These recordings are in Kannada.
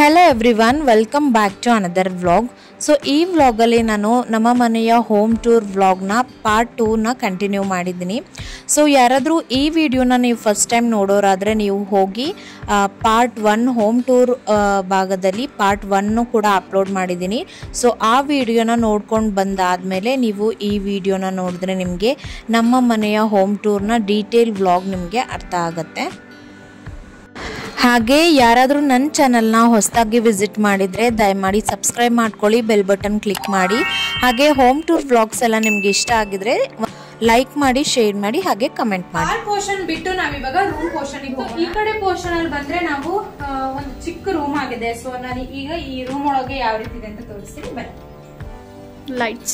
Hello everyone welcome back to another vlog so ಈ ವ್ಲಾಗಲ್ಲಿ ನಾನು ನಮ್ಮ ಮನೆಯ ಹೋಮ್ ಟೂರ್ ವ್ಲಾಗ್ನ ಪಾರ್ಟ್ ಟೂನ ಕಂಟಿನ್ಯೂ ಮಾಡಿದ್ದೀನಿ ಸೊ ಯಾರಾದರೂ ಈ ವಿಡಿಯೋನ ನೀವು ಫಸ್ಟ್ ಟೈಮ್ ನೋಡೋರಾದರೆ ನೀವು ಹೋಗಿ ಪಾರ್ಟ್ ಒನ್ ಹೋಮ್ ಟೂರ್ ಭಾಗದಲ್ಲಿ ಪಾರ್ಟ್ ಒನ್ನು ಕೂಡ ಅಪ್ಲೋಡ್ ಮಾಡಿದ್ದೀನಿ ಸೊ ಆ ವಿಡಿಯೋನ ನೋಡ್ಕೊಂಡು ಬಂದಾದಮೇಲೆ ನೀವು ಈ ವಿಡಿಯೋನ ನೋಡಿದ್ರೆ ನಿಮಗೆ ನಮ್ಮ ಮನೆಯ ಹೋಮ್ ಟೂರ್ನ ಡೀಟೇಲ್ ವ್ಲಾಗ್ ನಿಮಗೆ ಅರ್ಥ ಆಗುತ್ತೆ ಹಾಗೆ ಯಾರಾದರೂ ನನ್ನ ಚಾನಲ್ನ ಹೊಸದಾಗಿ ವಿಸಿಟ್ ಮಾಡಿದರೆ ದಯಮಾಡಿ ಸಬ್ಸ್ಕ್ರೈಬ್ ಮಾಡ್ಕೊಳ್ಳಿ ಬೆಲ್ ಬಟನ್ ಕ್ಲಿಕ್ ಮಾಡಿ ಹಾಗೆ ಹೋಮ್ ಟೂರ್ ವ್ಲಾಗ್ಸ್ ಎಲ್ಲ ನಿಮ್ಗೆ ಇಷ್ಟ ಆಗಿದ್ರೆ ಲೈಕ್ ಮಾಡಿ ಶೇರ್ ಮಾಡಿ ಹಾಗೆ ಕಮೆಂಟ್ ಮಾಡಿ ಕಾರ್ ಪೋರ್ಷನ್ ಬಿಟ್ಟು ನಾವಿವಾಗ ರೂಮ್ ಪೋರ್ಷನ್ ಇತ್ತು ಈ ಕಡೆ ಪೋರ್ಷನ್ ಅಲ್ಲಿ ಬಂದ್ರೆ ನಾವು ಆ, ಒಂದು ಚಿಕ್ಕ ರೂಮ್ ಆಗಿದೆ ಸೊ ನಾನು ಈಗ ಈ ರೂಮ್ ಒಳಗೆ ಯಾವ ರೀತಿ ಇದೆ ಅಂತ ತೋರಿಸ್ತೀನಿ ಬನ್ನಿ lights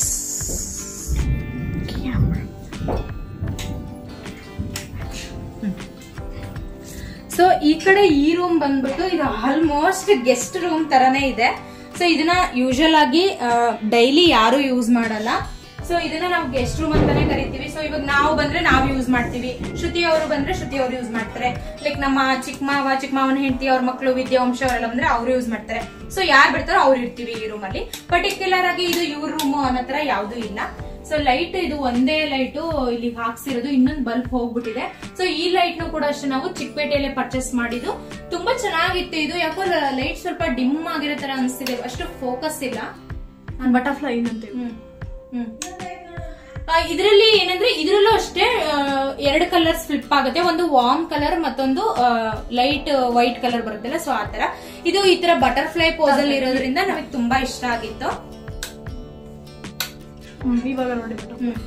ಸೊ ಈ ಕಡೆ ಈ ರೂಮ್ ಬಂದ್ಬಿಟ್ಟು ಇದು ಆಲ್ಮೋಸ್ಟ್ ಗೆಸ್ಟ್ ರೂಮ್ ತರನೇ ಇದೆ ಸೊ ಇದನ್ನ ಯೂಶಲ್ ಆಗಿ ಡೈಲಿ ಯಾರು ಯೂಸ್ ಮಾಡಲ್ಲ ಸೊ ಇದನ್ನ ನಾವು ಗೆಸ್ಟ್ ರೂಮ್ ಅಂತಾನೆ ಕರಿತೀವಿ ಸೊ ಇವಾಗ ನಾವು ಬಂದ್ರೆ ನಾವು ಯೂಸ್ ಮಾಡ್ತೀವಿ ಶ್ರುತಿ ಅವರು ಬಂದ್ರೆ ಶ್ರುತಿ ಅವರು ಯೂಸ್ ಮಾಡ್ತಾರೆ ಲೈಕ್ ನಮ್ಮ ಚಿಕ್ಕ ಮಾವ ಚಿಕ್ಕ ಮಾವನ ಹೆಂಡತಿ ಅವ್ರ ಮಕ್ಕಳು ವಿದ್ಯಾವಂಶ ಅವರೆಲ್ಲ ಬಂದ್ರೆ ಅವ್ರು ಯೂಸ್ ಮಾಡ್ತಾರೆ ಸೊ ಯಾರು ಬರ್ತಾರೋ ಅವ್ರು ಇರ್ತೀವಿ ಈ ರೂಮ್ ಅಲ್ಲಿ ಪರ್ಟಿಕ್ಯುಲರ್ ಆಗಿ ಇದು ಇವ್ರ ರೂಮ್ ಅನ್ನೋ ತರ ಯಾವ್ದು ಇಲ್ಲ ಸೊ ಲೈಟ್ ಇದು ಒಂದೇ ಲೈಟ್ ಇಲ್ಲಿ ಹಾಕ್ಸಿರೋದು ಇನ್ನೊಂದು ಬಲ್ಬ್ ಹೋಗ್ಬಿಟ್ಟಿದೆ ಸೊ ಈ ಲೈಟ್ ನು ಕೂಡ ಅಷ್ಟೇ ನಾವು ಚಿಕ್ಕಪೇಟೆಯಲ್ಲೇ ಪರ್ಚೇಸ್ ಮಾಡಿದ್ದು ತುಂಬಾ ಚೆನ್ನಾಗಿತ್ತು ಇದು ಯಾಕೋ ಲೈಟ್ ಸ್ವಲ್ಪ ಡಿಮ್ ಆಗಿರೋ ತರ ಅನಿಸ್ತಿದೆ ಅಷ್ಟು ಫೋಕಸ್ ಇಲ್ಲ butterfly ಏನಂತೆ ಹ್ಮ್ ಹ್ಮ್ ಇದರಲ್ಲಿ ಏನಂದ್ರೆ ಇದರಲ್ಲೂ ಅಷ್ಟೇ ಎರಡು ಕಲರ್ಸ್ ಫ್ಲಿಪ್ ಆಗುತ್ತೆ ಒಂದು ವಾರ್ಮ್ ಕಲರ್ ಮತ್ತೊಂದು ಲೈಟ್ ವೈಟ್ ಕಲರ್ ಬರುತ್ತಲ್ಲ ಸೊ ಆತರ ಇದು ಈ ತರ ಬಟರ್ಫ್ಲೈ ಪೋಸ್ ಅಲ್ಲಿ ಇರೋದ್ರಿಂದ ನಮಗೆ ತುಂಬಾ ಇಷ್ಟ ಆಗಿತ್ತು ಹ್ಮ್, ಇವಾಗ ನೋಡಿ madam. ಹ್ಮ್.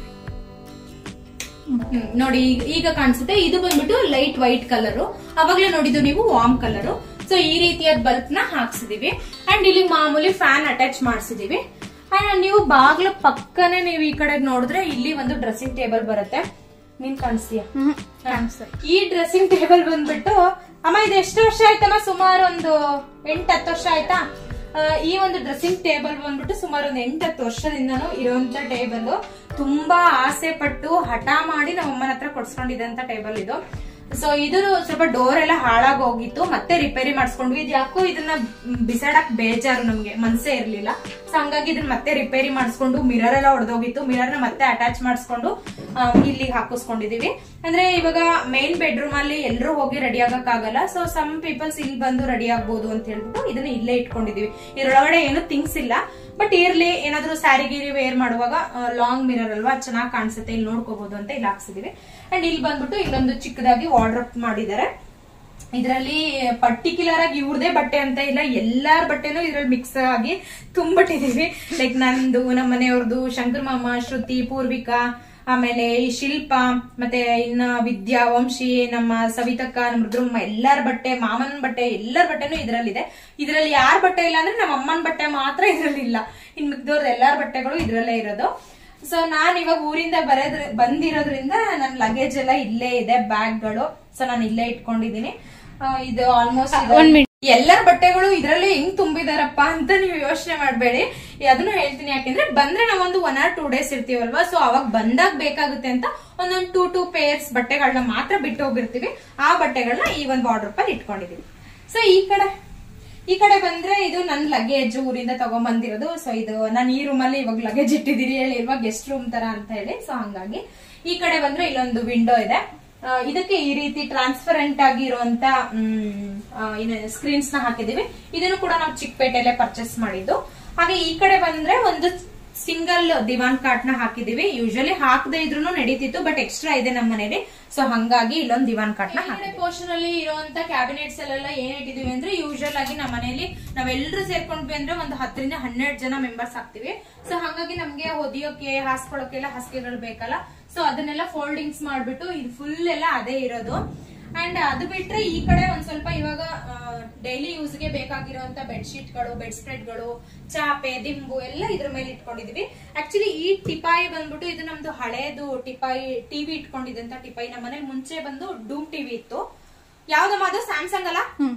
ಹ್ಮ್, ನೋಡಿ ಈಗ ಈಗ ಕಾಣಿಸುತ್ತೆ ಇದು ಬಂದ್ಬಿಟ್ಟು ಲೈಟ್ ವೈಟ್ ಕಲರ್ ಅವಾಗ್ಲೇ ನೋಡಿದ್ದು ನೀವು ವಾರ್ಮ್ ಕಲರ್ ಸೊ ಈ ರೀತಿಯಾದ ಬಲ್ಬ್ ನ ಹಾಕ್ಸಿದೀವಿ ಅಂಡ್ ಇಲ್ಲಿ ಮಾಮೂಲಿ ಫ್ಯಾನ್ ಅಟ್ಯಾಚ್ ಮಾಡಿಸಿದೀವಿ ಅಂಡ್ ನೀವು ಬಾಗ್ಲ ಪಕ್ಕನೆ ನೀವು ಈ ಕಡೆ ನೋಡಿದ್ರೆ ಇಲ್ಲಿ ಒಂದು ಡ್ರೆಸ್ಸಿಂಗ್ ಟೇಬಲ್ ಬರುತ್ತೆ ನೀನ್ ಕಾಣಿಸ್ತೀಯ ಹ್ಮ್, ಕಾಣಿಸ್ತಾ ಇದೆ. ಈ ಡ್ರೆಸ್ಸಿಂಗ್ ಟೇಬಲ್ ಬಂದ್ಬಿಟ್ಟು ಅಮ್ಮ ಇದು ಎಷ್ಟು ವರ್ಷ ಆಯ್ತಮ್ಮ ಸುಮಾರು ಒಂದು ಎಂಟ್ ಹತ್ತು ವರ್ಷ ಆಯ್ತಾ ಆ, ಈ ಒಂದು ಡ್ರೆಸ್ಸಿಂಗ್ ಟೇಬಲ್ ಬಂದ್ಬಿಟ್ಟು ಸುಮಾರು ಒಂದು ಎಂಟ್ ಹತ್ತು ವರ್ಷದಿಂದನೂ ಇರುವಂತ ಟೇಬಲ್ ತುಂಬಾ ಆಸೆ ಪಟ್ಟು ಹಠ ಮಾಡಿ ನಮ್ಮ ಅಮ್ಮನ ಹತ್ರ ಕೊಡ್ಸ್ಕೊಂಡಿದ್ದಂತ ಟೇಬಲ್ ಇದು ಸೊ ಇದು ಸ್ವಲ್ಪ ಡೋರ್ ಎಲ್ಲ ಹಾಳಾಗಿ ಹೋಗಿತ್ತು ಮತ್ತೆ ರಿಪೇರಿ ಮಾಡಿಸ್ಕೊಂಡ್ವಿ ಇದು ಯಾಕೋ ಇದನ್ನ ಬಿಸಾಡಕ್ ಬೇಜಾರು ನಮ್ಗೆ ಮನ್ಸೇ ಇರ್ಲಿಲ್ಲ ಸೊ ಹಂಗಾಗಿ ಇದನ್ನ ಮತ್ತೆ ರಿಪೇರಿ ಮಾಡಿಸ್ಕೊಂಡು ಮಿರರ್ ಎಲ್ಲ ಹೊಡೆದೋಗಿತ್ತು ಮಿರರ್ ನ ಮತ್ತೆ ಅಟ್ಯಾಚ್ ಮಾಡಿಸ್ಕೊಂಡು ಇಲ್ಲಿ ಹಾಕಿಸ್ಕೊಂಡಿದೀವಿ ಅಂದ್ರೆ ಇವಾಗ ಮೇನ್ ಬೆಡ್ರೂಮ್ ಅಲ್ಲಿ ಎಲ್ಲರೂ ಹೋಗಿ ರೆಡಿ ಆಗಕ್ ಆಗಲ್ಲ ಸೊ ಸಮ್ ಪೀಪಲ್ಸ್ ಇಲ್ಲಿ ಬಂದು ರೆಡಿ ಆಗ್ಬೋದು ಅಂತ ಹೇಳ್ಬಿಟ್ಟು ಇದನ್ನ ಇಲ್ಲೇ ಇಟ್ಕೊಂಡಿದೀವಿ ಇದ್ರೊಳಗಡೆ ಏನು ಥಿಂಗ್ಸ್ ಇಲ್ಲ ಬಟ್ ಇರ್ಲಿ ಏನಾದ್ರೂ ಸ್ಯಾರಿ ಗಿರಿ ವೇರ್ ಮಾಡುವಾಗ ಲಾಂಗ್ ಮಿರರ್ ಅಲ್ವಾ ಚೆನ್ನಾಗಿ ಕಾಣಿಸುತ್ತೆ ಇಲ್ಲಿ ನೋಡ್ಕೋಬಹುದು ಅಂತ ಇಲ್ಲಿ ಹಾಕ್ಸಿದೀವಿ ಅಂಡ್ ಇಲ್ಲಿ ಬಂದ್ಬಿಟ್ಟು ಇಲ್ಲೊಂದು ಚಿಕ್ಕದಾಗಿ ವಾರ್ಡ್ರಪ್ ಮಾಡಿದ್ದಾರೆ ಇದರಲ್ಲಿ ಪರ್ಟಿಕ್ಯುಲರ್ ಆಗಿ ಇವ್ರದೇ ಬಟ್ಟೆ ಅಂತ ಇಲ್ಲ ಎಲ್ಲಾರ ಬಟ್ಟೆನೂ ಇದ್ರಲ್ಲಿ ಮಿಕ್ಸ್ ಆಗಿ ತುಂಬಿಟ್ಟಿದೀವಿ ಲೈಕ್ ನಂದು ನಮ್ಮ ಮನೆಯವ್ರದ್ದು ಶಂಕರ್ ಮಾಮ ಶ್ರುತಿ ಪೂರ್ವಿಕಾ ಆಮೇಲೆ ಈ ಶಿಲ್ಪ ಮತ್ತೆ ಇನ್ನ ವಿದ್ಯಾ ವಂಶಿ ನಮ್ಮ ಸವಿತಕ್ಕ ನಮ್ಮ ರುದ್ರಮ್ಮ ಎಲ್ಲಾರ ಬಟ್ಟೆ ಮಾಮನ ಬಟ್ಟೆ ಎಲ್ಲರ ಬಟ್ಟೆನೂ ಇದ್ರಲ್ಲಿದೆ ಇದ್ರಲ್ಲಿ ಯಾರ ಬಟ್ಟೆ ಇಲ್ಲ ಅಂದ್ರೆ ನಮ್ಮ ಅಮ್ಮನ ಬಟ್ಟೆ ಮಾತ್ರ ಇದ್ರಲ್ಲಿ ಇಲ್ಲ ಇನ್ ಮಿಕ್ದವ್ರದ್ದು ಎಲ್ಲಾರ ಬಟ್ಟೆಗಳು ಇದ್ರಲ್ಲೇ ಇರೋದು ಸೊ ನಾನ್ ಇವಾಗ ಊರಿಂದ ಬರೋದ್ರ ಬಂದಿರೋದ್ರಿಂದ ನನ್ನ ಲಗೇಜ್ ಎಲ್ಲ ಇಲ್ಲೇ ಇದೆ ಬ್ಯಾಗ್ಗಳು ಸೊ ನಾನು ಇಲ್ಲೇ ಇಟ್ಕೊಂಡಿದೀನಿ ಆ, ಇದು ಆಲ್ಮೋಸ್ಟ್ ಎಲ್ಲರ ಬಟ್ಟೆಗಳು ಇದ್ರಲ್ಲಿ ಹೆಂಗ್ ತುಂಬಿದಾರಪ್ಪ ಅಂತ ನೀವು ಯೋಚನೆ ಮಾಡ್ಬೇಡಿ ಅದನ್ನು ಹೇಳ್ತೀನಿ ಯಾಕೆಂದ್ರೆ ಬಂದ್ರೆ ನಾವೊಂದು ಒನ್ ಆರ್ ಟೂ ಡೇಸ್ ಇರ್ತೀವಲ್ವಾ ಸೊ ಅವಾಗ ಬಂದಾಗ ಬೇಕಾಗುತ್ತೆ ಅಂತ ಒಂದೊಂದು ಟೂ ಟೂ ಪೇರ್ಸ್ ಬಟ್ಟೆಗಳನ್ನ ಮಾತ್ರ ಬಿಟ್ಟು ಹೋಗಿರ್ತೀವಿ ಆ ಬಟ್ಟೆಗಳನ್ನ ಈ ಒಂದು ವಾರ್ಡ್ರೂಪ್ ಅಲ್ಲಿ ಇಟ್ಕೊಂಡಿದೀವಿ ಸೊ ಈ ಕಡೆ ಈ ಕಡೆ ಬಂದ್ರೆ ಇದು ನನ್ ಲಗೇಜ್ ಊರಿಂದ ತಗೊಂಡ್ ಬಂದಿರೋದು ಸೊ ಇದು ನಾನು ಈ ರೂಮ್ ಅಲ್ಲಿ ಇವಾಗ ಲಗೇಜ್ ಇಟ್ಟಿದ್ದೀರಿ ಹೇಳಿ ಇವಾಗ ಗೆಸ್ಟ್ ರೂಮ್ ತರ ಅಂತ ಹೇಳಿ ಸೊ ಹಂಗಾಗಿ ಈ ಕಡೆ ಬಂದ್ರೆ ಇಲ್ಲೊಂದು ವಿಂಡೋ ಇದೆ ಆ, ಇದಕ್ಕೆ ಈ ರೀತಿ ಟ್ರಾನ್ಸ್ಪರೆಂಟ್ ಆಗಿರುವಂತ ಸ್ಕ್ರೀನ್ಸ್ ನ ಹಾಕಿದೀವಿ ಇದನ್ನು ಕೂಡ ನಾವು ಚಿಕ್ಕಪೇಟೆಯಲ್ಲೇ ಪರ್ಚೇಸ್ ಮಾಡಿದ್ದು ಹಾಗೆ ಈ ಕಡೆ ಬಂದ್ರೆ ಒಂದು ಸಿಂಗಲ್ ದಿವಾನ್ ಕಾಟ್ ನ ಹಾಕಿದೀವಿ ಯೂಶಲಿ ಹಾಕದೇ ಇದ್ರು ನಡೀತಿತ್ತು ಬಟ್ ಎಕ್ಸ್ಟ್ರಾ ಇದೆ ನಮ್ಮ ಮನೇಲಿ ಸೊ ಹಂಗಾಗಿ ಇಲ್ಲೊಂದು ದಿವಾನ್ ಕಾಟ್ ನ ಪೋರ್ಷನ್ ಅಲ್ಲಿ ಇರುವಂತ ಕ್ಯಾಬಿನೆಟ್ಸ್ ಅಲ್ಲೆಲ್ಲ ಏನ್ ಇಟ್ಟಿದೀವಿ ಅಂದ್ರೆ ಯೂಶಲ್ ಆಗಿ ನಮ್ಮ ಮನೇಲಿ ನಾವೆಲ್ಲರೂ ಸೇರ್ಕೊಂಡ್ವಿ ಅಂದ್ರೆ ಒಂದು ಹತ್ತರಿಂದ ಹನ್ನೆರಡು ಜನ ಮೆಂಬರ್ಸ್ ಆಗ್ತಿವಿ ಸೊ ಹಂಗಾಗಿ ನಮ್ಗೆ ಹೊದಿಯೋಕೆ ಹಾಸ್ಕೊಳಕ್ಕೆ ಎಲ್ಲ ಹಾಸಿಗೆಗಳು ಬೇಕಲ್ಲ ಸೊ ಅದನ್ನೆಲ್ಲ ಫೋಲ್ಡಿಂಗ್ಸ್ ಮಾಡ್ಬಿಟ್ಟು ಇದು ಫುಲ್ ಎಲ್ಲ ಅದೇ ಇರೋದು ಅಂಡ್ ಅದು ಬಿಟ್ರೆ ಈ ಕಡೆ ಒಂದ್ ಸ್ವಲ್ಪ ಇವಾಗ ಡೈಲಿ ಯೂಸ್ಗೆ ಬೇಕಾಗಿರುವಂತ ಬೆಡ್ಶೀಟ್ ಗಳು ಬೆಡ್ ಸ್ಪ್ರೆಡ್ ಗಳು ಚಾಪೆ ದಿಂಬು ಎಲ್ಲ ಇದ್ರ ಮೇಲೆ ಇಟ್ಕೊಂಡಿದೀವಿ ಆಕ್ಚುಲಿ ಈ ಟಿಪಾಯಿ ಬಂದ್ಬಿಟ್ಟು ಇದು ನಮ್ದು ಹಳೇದು ಟಿಪಾಯಿ ಟಿವಿ ಇಟ್ಕೊಂಡಿದ್ದಂತ ಟಿಪಾಯಿ ನಮ್ಮ ಮನೇಲಿ ಮುಂಚೆ ಬಂದು ಡೂಮ್ ಟಿವಿ ಇತ್ತು ಯಾವ್ದಮ್ಮ ಅದು ಸ್ಯಾಮ್ಸಂಗ್ ಅಲ್ಲ ಹ್ಮ್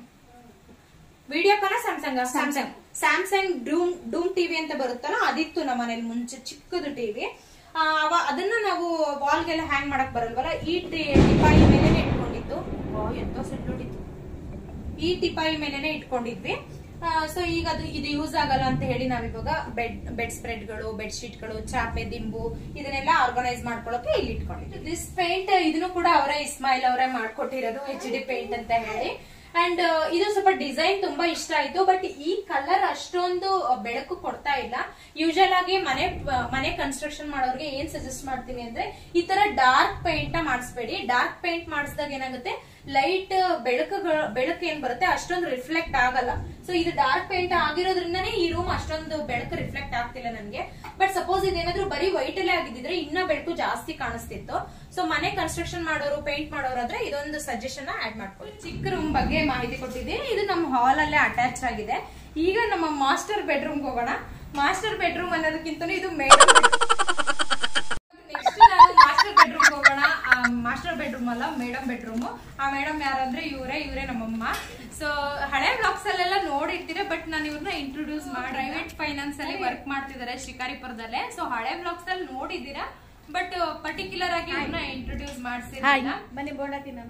ವಿಡಿಯೋಕಾನ ಸ್ಯಾಮ್ಸಂಗ್ ಸ್ಯಾಮ್ಸಂಗ್ ಸ್ಯಾಮ್ಸಂಗ್ ಡೂಮ್ ಡೂಮ್ ಟಿವಿ ಅಂತ ಬರುತ್ತಲ್ಲ ಅದಿತ್ತು ನಮ್ಮ ಮನೇಲಿ ಮುಂಚೆ ಚಿಕ್ಕದು ಟಿವಿ ಅದನ್ನ ನಾವು ವಾಲ್ಗೆಲ್ಲ ಹ್ಯಾಂಗ್ ಮಾಡಕ್ ಬರಲ್ವಲ್ಲ ಈ ಟಿ- ಟಿಪಾಯಿ ಮೇಲೆನೆ ಇಟ್ಕೊಂಡಿದ್ದು ಓ, ಎಂತ ಸೆಟ್ ಹೊಡಿತು ಈ ಟಿಪಾಯಿ ಮೇಲೆನೆ ಇಟ್ಕೊಂಡಿದ್ವಿ ಸೊ ಈಗ ಅದು ಇದು ಯೂಸ್ ಆಗಲ್ಲ ಅಂತ ಹೇಳಿ ನಾವಿವಾಗ ಬೆಡ್ ಬೆಡ್ ಸ್ಪ್ರೆಡ್ಗಳು ಬೆಡ್ ಶೀಟ್ಗಳು ಚಾಪೆ ದಿಂಬು ಇದನ್ನೆಲ್ಲ ಆರ್ಗನೈಸ್ ಮಾಡ್ಕೊಳ್ಳೋಕೆ ಇಲ್ಲಿ ಇಟ್ಕೊಂಡಿದ್ವಿ ದಿಸ್ ಪೇಂಟ್ ಇದನ್ನು ಕೂಡ ಅವರೇ ಇಸ್ಮಾಯಿಲ್ ಅವರೇ ಮಾಡ್ಕೊಟ್ಟಿರೋದು ಎಚ್ ಡಿ ಪೇಂಟ್ ಅಂತ ಹೇಳಿ ಅಂಡ್ ಇದು ಸ್ವಲ್ಪ ಡಿಸೈನ್ ತುಂಬಾ ಇಷ್ಟ ಆಯ್ತು ಬಟ್ ಈ ಕಲರ್ ಅಷ್ಟೊಂದು ಬೆಳಕು ಕೊಡ್ತಾ ಇಲ್ಲ ಯೂಶಲ್ ಆಗಿ ಮನೆ ಮನೆ ಕನ್ಸ್ಟ್ರಕ್ಷನ್ ಮಾಡೋರಿಗೆ ಏನ್ ಸಜೆಸ್ಟ್ ಮಾಡ್ತೀನಿ ಅಂದ್ರೆ ಈ ತರ ಡಾರ್ಕ್ ಪೇಂಟ್ ನ ಮಾಡಿಸ್ಬೇಡಿ ಡಾರ್ಕ್ ಪೇಂಟ್ ಮಾಡಿಸಿದಾಗ ಏನಾಗುತ್ತೆ ಲೈಟ್ ಬೆಳಕು ಬೆಳಕು ಏನ್ ಬರುತ್ತೆ ಅಷ್ಟೊಂದು ರಿಫ್ಲೆಕ್ಟ್ ಆಗಲ್ಲ ಸೊ ಇದು ಡಾರ್ಕ್ ಪೇಂಟ್ ಆಗಿರೋದ್ರಿಂದನೇ ಈ ರೂಮ್ ಅಷ್ಟೊಂದು ಬೆಳಕು ರಿಫ್ಲೆಕ್ಟ್ ಆಗ್ತಿಲ್ಲ ನನ್ಗೆ ಬಟ್ ಸಪೋಸ್ ಇದೇನಾದ್ರೂ ಬರೀ ವೈಟ್ ಅಲ್ಲೇ ಆಗಿದ್ರೆ ಇನ್ನ ಬೆಳಕು ಜಾಸ್ತಿ ಕಾಣಿಸ್ತಿತ್ತು ಸೊ ಮನೆ ಕನ್ಸ್ಟ್ರಕ್ಷನ್ ಮಾಡೋರು ಪೇಂಟ್ ಮಾಡೋರಾದ್ರೆ ಇದೊಂದು ಸಜೆಷನ್ ಆಡ್ ಮಾಡ್ಕೊಳ್ಳಿ ಚಿಕ್ಕ ರೂಮ್ ಬಗ್ಗೆ ಮಾಹಿತಿ ಕೊಟ್ಟಿದ್ದೀನಿ ಇದು ನಮ್ಮ ಹಾಲ್ ಅಲ್ಲೇ ಅಟ್ಯಾಚ್ ಆಗಿದೆ ಈಗ ನಮ್ಮ ಮಾಸ್ಟರ್ ಬೆಡ್ರೂಮ್ ಹೋಗೋಣ ಮಾಸ್ಟರ್ ಬೆಡ್ರೂಮ್ ಅನ್ನೋದಕ್ಕಿಂತ ಇದು ಮೇಡಮ್ ನೆಕ್ಸ್ಟ್ ನಾವು ಮಾಸ್ಟರ್ ಬೆಡ್ರೂಮ್ ಹೋಗೋಣ ಮಾಸ್ಟರ್ ಬೆಡ್ರೂಮ್ ಅಲ್ಲ ಮೇಡಮ್ ಬೆಡ್ರೂಮ್ ಆ ಮೇಡಮ್ ಯಾರಂದ್ರೆ ಇವರೇ ಇವರೇ ನಮ್ಮಮ್ಮ ಸೊ ಹಳೆ ಬ್ಲಾಗ್ಸ್ ಅಲ್ಲೆಲ್ಲ ನೋಡಿರ್ತೀರ ಬಟ್ ನಾನು ಇವ್ರನ್ನ ಇಂಟ್ರೊಡ್ಯೂಸ್ ಮಾಡಿ ಪ್ರೈವೇಟ್ ಫೈನಾನ್ಸ್ ಅಲ್ಲಿ ವರ್ಕ್ ಮಾಡ್ತಿದ್ದಾರೆ ಶಿಕಾರಿಪುರದಲ್ಲೇ ಸೊ ಹಳೆ ಬ್ಲಾಗ್ಸ್ ಅಲ್ಲಿ ನೋಡಿದ್ದೀರಾ ಬಟ್ ಪರ್ಟಿಕ್ಯುಲರ್ ಆಗಿ ಇವ್ರನ್ನ ಇಂಟ್ರೊಡ್ಯೂಸ್ ಮಾಡಿಸಿಲ್ಲ ಬನ್ನಿ ಬೋಂಡ ತಿನ್ನೋಣ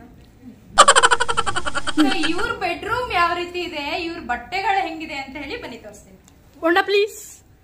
ಸೊ ಇವ್ರ ಬೆಡ್ರೂಮ್ ಯಾವ ರೀತಿ ಇದೆ ಇವ್ರ ಬಟ್ಟೆಗಳು ಹೆಂಗಿದೆ ಅಂತ ಹೇಳಿ ಬನ್ನಿ ತೋರಿಸ್ತೀನಿ ಬೋಂಡ ಪ್ಲೀಸ್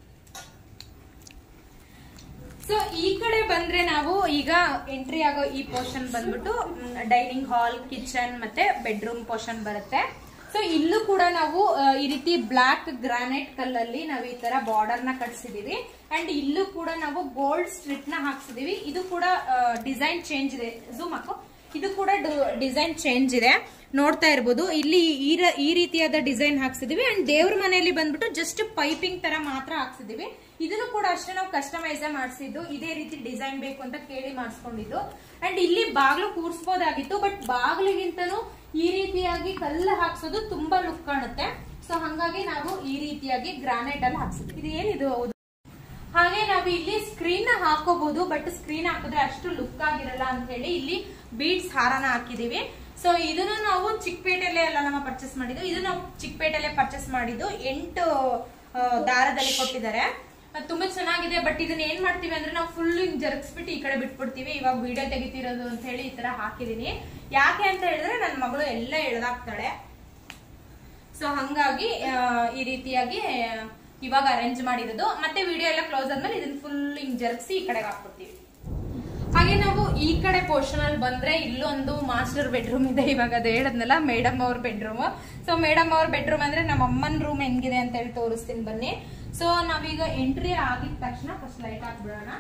ಸೊ ಈ ಕಡೆ ಬಂದ್ರೆ ನಾವು ಈಗ ಎಂಟ್ರಿ ಆಗೋ ಈ ಪೋರ್ಷನ್ ಬಂದ್ಬಿಟ್ಟು ಡೈನಿಂಗ್ ಹಾಲ್ ಕಿಚನ್ ಮತ್ತೆ ಬೆಡ್ರೂಮ್ ಪೋರ್ಷನ್ ಬರುತ್ತೆ ಸೊ ಇಲ್ಲೂ ಕೂಡ ನಾವು ಆ, ಈ ರೀತಿ ಬ್ಲಾಕ್ ಗ್ರಾನೈಟ್ ಕಲ್ಲಲ್ಲಿ ನಾವು ಈ ತರ ಬಾರ್ಡರ್ ನ ಕಟ್ಸಿದೀವಿ ಅಂಡ್ ಇಲ್ಲೂ ಕೂಡ ನಾವು ಗೋಲ್ಡ್ ಸ್ಟ್ರಿಪ್ ನ ಹಾಕ್ಸಿದೀವಿ ಇದು ಕೂಡ ಡಿಸೈನ್ ಚೇಂಜ್ ಇದೆ ಝೂಮ್ ಹಾಕೋ ಇದು ಕೂಡ ಡಿಸೈನ್ ಚೇಂಜ್ ಇದೆ ನೋಡ್ತಾ ಇರ್ಬೋದು ಇಲ್ಲಿ ಈ ರ- ಈ ರೀತಿಯಾದ ಡಿಸೈನ್ ಹಾಕ್ಸಿದೀವಿ ಅಂಡ್ ದೇವ್ರ ಮನೆಯಲ್ಲಿ ಬಂದ್ಬಿಟ್ಟು ಜಸ್ಟ್ ಪೈಪಿಂಗ್ ತರ ಮಾತ್ರ ಹಾಕ್ಸಿದೀವಿ ಇದನ್ನು ಕೂಡ ಅಷ್ಟೇ ನಾವು ಕಸ್ಟಮೈಸ್ ಮಾಡಿಸಿದ್ದು ಇದೇ ರೀತಿ ಡಿಸೈನ್ ಬೇಕು ಅಂತ ಕೇಳಿ ಮಾಡಿಸ್ಕೊಂಡಿದ್ದು ಅಂಡ್ ಇಲ್ಲಿ ಬಾಗ್ಲು ಕೂರ್ಸ್ಬೋದಾಗಿತ್ತು ಬಟ್ ಬಾಗ್ಲಿಗಿಂತನೂ ಈ ರೀತಿಯಾಗಿ ಕಲ್ಲು ಹಾಕ್ಸೋದು ತುಂಬಾ ಲುಕ್ ಕಾಣುತ್ತೆ ಸೊ ಹಂಗಾಗಿ ನಾವು ಈ ರೀತಿಯಾಗಿ ಗ್ರಾನೈಟ್ ಅಲ್ಲಿ ಹಾಕ್ಸಿದ್ವಿ ಇದು ಏನಿದು ಹೌದು ಹಾಗೆ ನಾವು ಇಲ್ಲಿ ಸ್ಕ್ರೀನ್ ನ ಹಾಕೋಬಹುದು ಬಟ್ ಸ್ಕ್ರೀನ್ ಹಾಕಿದ್ರೆ ಅಷ್ಟು ಲುಕ್ ಆಗಿರಲ್ಲ ಅಂತ ಹೇಳಿ ಇಲ್ಲಿ ಬೀಡ್ಸ್ ಹಾರನ ಹಾಕಿದೀವಿ ಸೊ ಇದನ್ನು ನಾವು ಚಿಕ್ಕಪೇಟೆಲೆ ಎಲ್ಲ ನಮ್ಮ ಪರ್ಚೇಸ್ ಮಾಡಿದ್ದು ಇದು ನಾವು ಚಿಕ್ಕಪೇಟೆಲೆ ಪರ್ಚೇಸ್ ಮಾಡಿದ್ದು ಎಂಟು ಆ, ದಾರದಲ್ಲಿ ಕೊಟ್ಟಿದ್ದಾರೆ ಅದ್ ತುಂಬಾ ಚೆನ್ನಾಗಿದೆ ಬಟ್ ಇದನ್ನ ಏನ್ ಮಾಡ್ತೀವಿ ಅಂದ್ರೆ ನಾವು ಫುಲ್ ಹಿಂಗ್ ಜರುಗಿಸ್ಬಿಟ್ಟು ಈ ಕಡೆ ಬಿಟ್ಬಿಡ್ತೀವಿ ಇವಾಗ ವಿಡಿಯೋ ತೆಗಿತಿರೋದು ಅಂತ ಹೇಳಿ ಈ ತರ ಹಾಕಿದೀನಿ ಯಾಕೆ ಅಂತ ಹೇಳಿದ್ರೆ ನನ್ನ ಮಗಳು ಎಲ್ಲ ಎಳ್ದಾಕ್ತಾಳೆ ಸೊ ಹಂಗಾಗಿ ಆ, ಈ ರೀತಿಯಾಗಿ ಆ, ಇವಾಗ ಅರೇಂಜ್ ಮಾಡಿರೋದು ಮತ್ತೆ ವಿಡಿಯೋ ಎಲ್ಲ ಕ್ಲೋಸ್ ಆದ್ಮೇಲೆ ಇದನ್ನ ಫುಲ್ ಹಿಂಗ್ ಜರುಗಿಸಿ ಈ ಕಡೆಗೆ ಹಾಕ್ಬಿಡ್ತೀವಿ ಹಾಗೆ ನಾವು ಈ ಕಡೆ ಪೋರ್ಷನ್ ಅಲ್ಲಿ ಬಂದ್ರೆ ಇಲ್ಲೊಂದು ಮಾಸ್ಟರ್ ಬೆಡ್ರೂಮ್ ಇದೆ ಇವಾಗ ಅದು ಹೇಳದ್ನಲ್ಲ ಮೇಡಮ್ ಅವ್ರ ಬೆಡ್ರೂಮ್ ಸೊ ಮೇಡಮ್ ಅವ್ರ ಬೆಡ್ರೂಮ್ ಅಂದ್ರೆ ನಮ್ಮ ಅಮ್ಮನ ರೂಮ್ ಹೆಂಗಿದೆ ಅಂತ ಹೇಳಿ ತೋರಿಸ್ತೀನಿ ಬನ್ನಿ ಸೊ ನಾವೀಗ ಎಂಟ್ರಿ ಆಗಿದ ತಕ್ಷಣ ಫಸ್ಟ್ ಲೈಟ್ ಹಾಕ್ಬಿಡೋಣ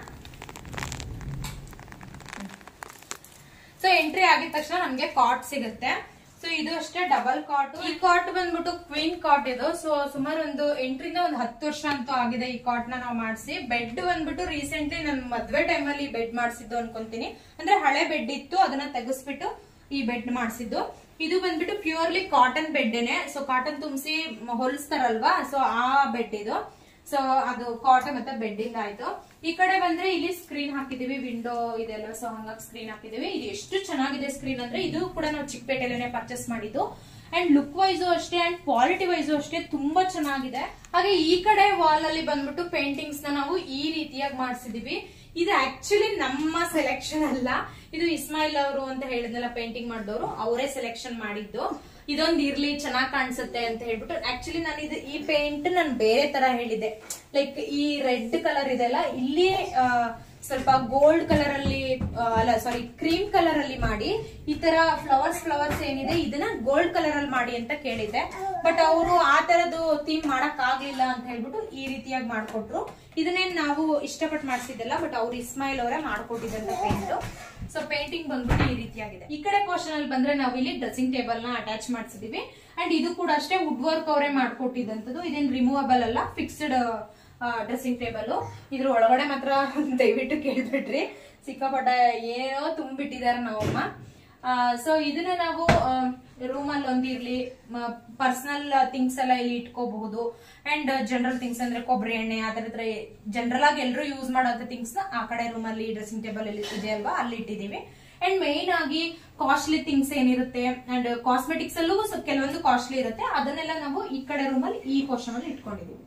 ಸೊ ಎಂಟ್ರಿ ಆಗಿದ ತಕ್ಷಣ ನಮ್ಗೆ ಕಾಟ್ ಸಿಗುತ್ತೆ ಸೊ ಇದು ಅಷ್ಟೇ ಡಬಲ್ ಕಾಟ್ ಈ ಕಾಟ್ ಬಂದ್ಬಿಟ್ಟು ಕ್ವೀನ್ ಕಾಟ್ ಇದು ಸೊ ಸುಮಾರು ಒಂದು ಎಂಟರಿಂದ ಒಂದು ಹತ್ತು ವರ್ಷ ಅಂತೂ ಆಗಿದೆ ಈ ಕಾಟ್ ನ ನಾವು ಮಾಡಿಸಿ ಬೆಡ್ ಬಂದ್ಬಿಟ್ಟು ರೀಸೆಂಟ್ಲಿ ನನ್ ಮದ್ವೆ ಟೈಮಲ್ಲಿ ಬೆಡ್ ಮಾಡಿಸಿದ್ದು ಅನ್ಕೊಂತೀನಿ ಅಂದ್ರೆ ಹಳೆ ಬೆಡ್ ಇತ್ತು ಅದನ್ನ ತೆಗೆಸ್ಬಿಟ್ಟು ಈ ಬೆಡ್ ಮಾಡಿಸಿದ್ದು ಇದು ಬಂದ್ಬಿಟ್ಟು ಪ್ಯೂರ್ಲಿ ಕಾಟನ್ ಬೆಡ್ಡೇನೆ ಸೊ ಕಾಟನ್ ತುಂಬಿಸಿ ಹೊಲಿಸ್ತಾರಲ್ವಾ ಸೊ ಆ ಬೆಡ್ ಇದು ಸೊ ಅದು ಕಾಟನ್ ಮತ್ತೆ ಬೆಡ್ ಇಂದ ಆಯ್ತು ಈ ಕಡೆ ಬಂದ್ರೆ ಇಲ್ಲಿ ಸ್ಕ್ರೀನ್ ಹಾಕಿದೀವಿ ವಿಂಡೋ ಇದೆಲ್ಲ ಸೊ ಹಂಗಾಗಿ ಸ್ಕ್ರೀನ್ ಹಾಕಿದೀವಿ ಇದು ಎಷ್ಟು ಚೆನ್ನಾಗಿದೆ ಸ್ಕ್ರೀನ್ ಅಂದ್ರೆ ಇದು ಕೂಡ ನಾವು ಚಿಕ್ಕಪೇಟೆಲೇನೆ ಪರ್ಚೇಸ್ ಮಾಡಿದ್ದು ಅಂಡ್ ಲುಕ್ ವೈಸು ಅಷ್ಟೇ ಅಂಡ್ ಕ್ವಾಲಿಟಿ ವೈಸು ಅಷ್ಟೇ ತುಂಬಾ ಚೆನ್ನಾಗಿದೆ ಹಾಗೆ ಈ ಕಡೆ ವಾಲ್ ಅಲ್ಲಿ ಬಂದ್ಬಿಟ್ಟು ಪೇಂಟಿಂಗ್ಸ್ ನ ನಾವು ಈ ರೀತಿಯಾಗಿ ಮಾಡಿಸಿದೀವಿ ಇದು ಆಕ್ಚುಲಿ ನಮ್ಮ ಸೆಲೆಕ್ಷನ್ ಅಲ್ಲ ಇದು ಇಸ್ಮಾಯಿಲ್ ಅವರು ಅಂತ ಹೇಳಿದ್ನಲ್ಲ ಪೇಂಟಿಂಗ್ ಮಾಡಿದವರು ಅವರೇ ಸೆಲೆಕ್ಷನ್ ಮಾಡಿದ್ದು ಇದೊಂದು ಇರ್ಲಿ ಚೆನ್ನಾಗ್ ಕಾಣಿಸುತ್ತೆ ಅಂತ ಹೇಳ್ಬಿಟ್ಟು ಆಕ್ಚುಲಿ ನಾನು ಇದು ಈ ಪೇಂಟ್ ನಾನು ಬೇರೆ ತರ ಹೇಳಿದೆ ಲೈಕ್ ಈ ರೆಡ್ ಕಲರ್ ಇದೆಲ್ಲ ಇಲ್ಲಿ ಆ, ಸ್ವಲ್ಪ ಗೋಲ್ಡ್ ಕಲರ್ ಅಲ್ಲಿ ಆ, ಅಲ್ಲ ಸಾರಿ ಕ್ರೀಮ್ ಕಲರ್ ಅಲ್ಲಿ ಮಾಡಿ ಈ ತರ ಫ್ಲವರ್ಸ್ ಫ್ಲವರ್ಸ್ ಏನಿದೆ ಇದನ್ನ ಗೋಲ್ಡ್ ಕಲರ್ ಅಲ್ಲಿ ಮಾಡಿ ಅಂತ ಕೇಳಿದ್ದೆ ಬಟ್ ಅವರು ಆ ತರದ್ದು ಥೀಮ್ ಮಾಡಕ್ ಆಗ್ಲಿಲ್ಲ ಅಂತ ಹೇಳ್ಬಿಟ್ಟು ಈ ರೀತಿಯಾಗಿ ಮಾಡ್ಕೊಟ್ರು ಇದನ್ನೇನ್ ನಾವು ಇಷ್ಟಪಟ್ಟು ಮಾಡ್ಸಿದ್ದಲ್ಲ ಬಟ್ ಅವ್ರು ಇಸ್ಮಾಯಿಲ್ ಅವರೇ ಮಾಡ್ಕೊಟ್ಟಿದ್ದಂತ ಪೇಂಟ್ ಸೊ ಪೇಂಟಿಂಗ್ ಬಂದ್ಬಿಟ್ಟು ಈ ರೀತಿಯಾಗಿದೆ ಈ ಕಡೆ ಪೋರ್ಷನ್ ಅಲ್ಲಿ ಬಂದ್ರೆ ನಾವು ಇಲ್ಲಿ ಡ್ರೆಸ್ಸಿಂಗ್ ಟೇಬಲ್ ನ ಅಟ್ಯಾಚ್ ಮಾಡಿಸಿದೀವಿ ಅಂಡ್ ಇದು ಕೂಡ ಅಷ್ಟೇ ವುಡ್ ವರ್ಕ್ ಅವರೇ ಮಾಡ್ಕೊಟ್ಟಿದ್ದಂಥದ್ದು ಇದೇನ್ ರಿಮೂವಬಲ್ ಅಲ್ಲ ಫಿಕ್ಸ್ಡ್ ಡ್ರೆಸ್ಸಿಂಗ್ ಟೇಬಲ್ ಇದ್ರ ಒಳಗಡೆ ಮಾತ್ರ ದಯವಿಟ್ಟು ಕೇಳ್ಬಿಟ್ರಿ ಸಿಕ್ಕಾಪಟ್ಟ ಏನೋ ತುಂಬಿಟ್ಟಿದ್ದಾರೆ ನಾವಮ್ಮ ಸೊ ಇದನ್ನ ನಾವು ರೂಮ್ ಅಲ್ಲಿ ಒಂದಿರ್ಲಿ ಪರ್ಸನಲ್ ಥಿಂಗ್ಸ್ ಎಲ್ಲ ಇಲ್ಲಿ ಇಟ್ಕೋಬಹುದು ಅಂಡ್ ಜನರಲ್ ಥಿಂಗ್ಸ್ ಅಂದ್ರೆ ಕೊಬ್ಬರಿ ಎಣ್ಣೆ ಆ ತರದ ಜನರಲ್ ಆಗಿ ಎಲ್ಲರೂ ಯೂಸ್ ಮಾಡೋಂಥ ಥಿಂಗ್ಸ್ ಆ ಕಡೆ ರೂಮ್ ಅಲ್ಲಿ ಡ್ರೆಸ್ಸಿಂಗ್ ಟೇಬಲ್ ಅಲ್ಲಿ ಇದೆ ಅಲ್ವಾ ಅಲ್ಲಿ ಇಟ್ಟಿದೀವಿ ಅಂಡ್ ಮೇನ್ ಆಗಿ ಕಾಸ್ಟ್ಲಿ ಥಿಂಗ್ಸ್ ಏನಿರುತ್ತೆ ಅಂಡ್ ಕಾಸ್ಮೆಟಿಕ್ಸ್ ಅಲ್ಲೂ ಸ್ವಲ್ಪ ಕೆಲವೊಂದು ಕಾಸ್ಟ್ಲಿ ಇರುತ್ತೆ ಅದನ್ನೆಲ್ಲ ನಾವು ಈ ಕಡೆ ರೂಮ್ ಅಲ್ಲಿ ಈ ಪೋರ್ಷನ್ ಅಲ್ಲಿ ಇಟ್ಕೊಂಡಿದೀವಿ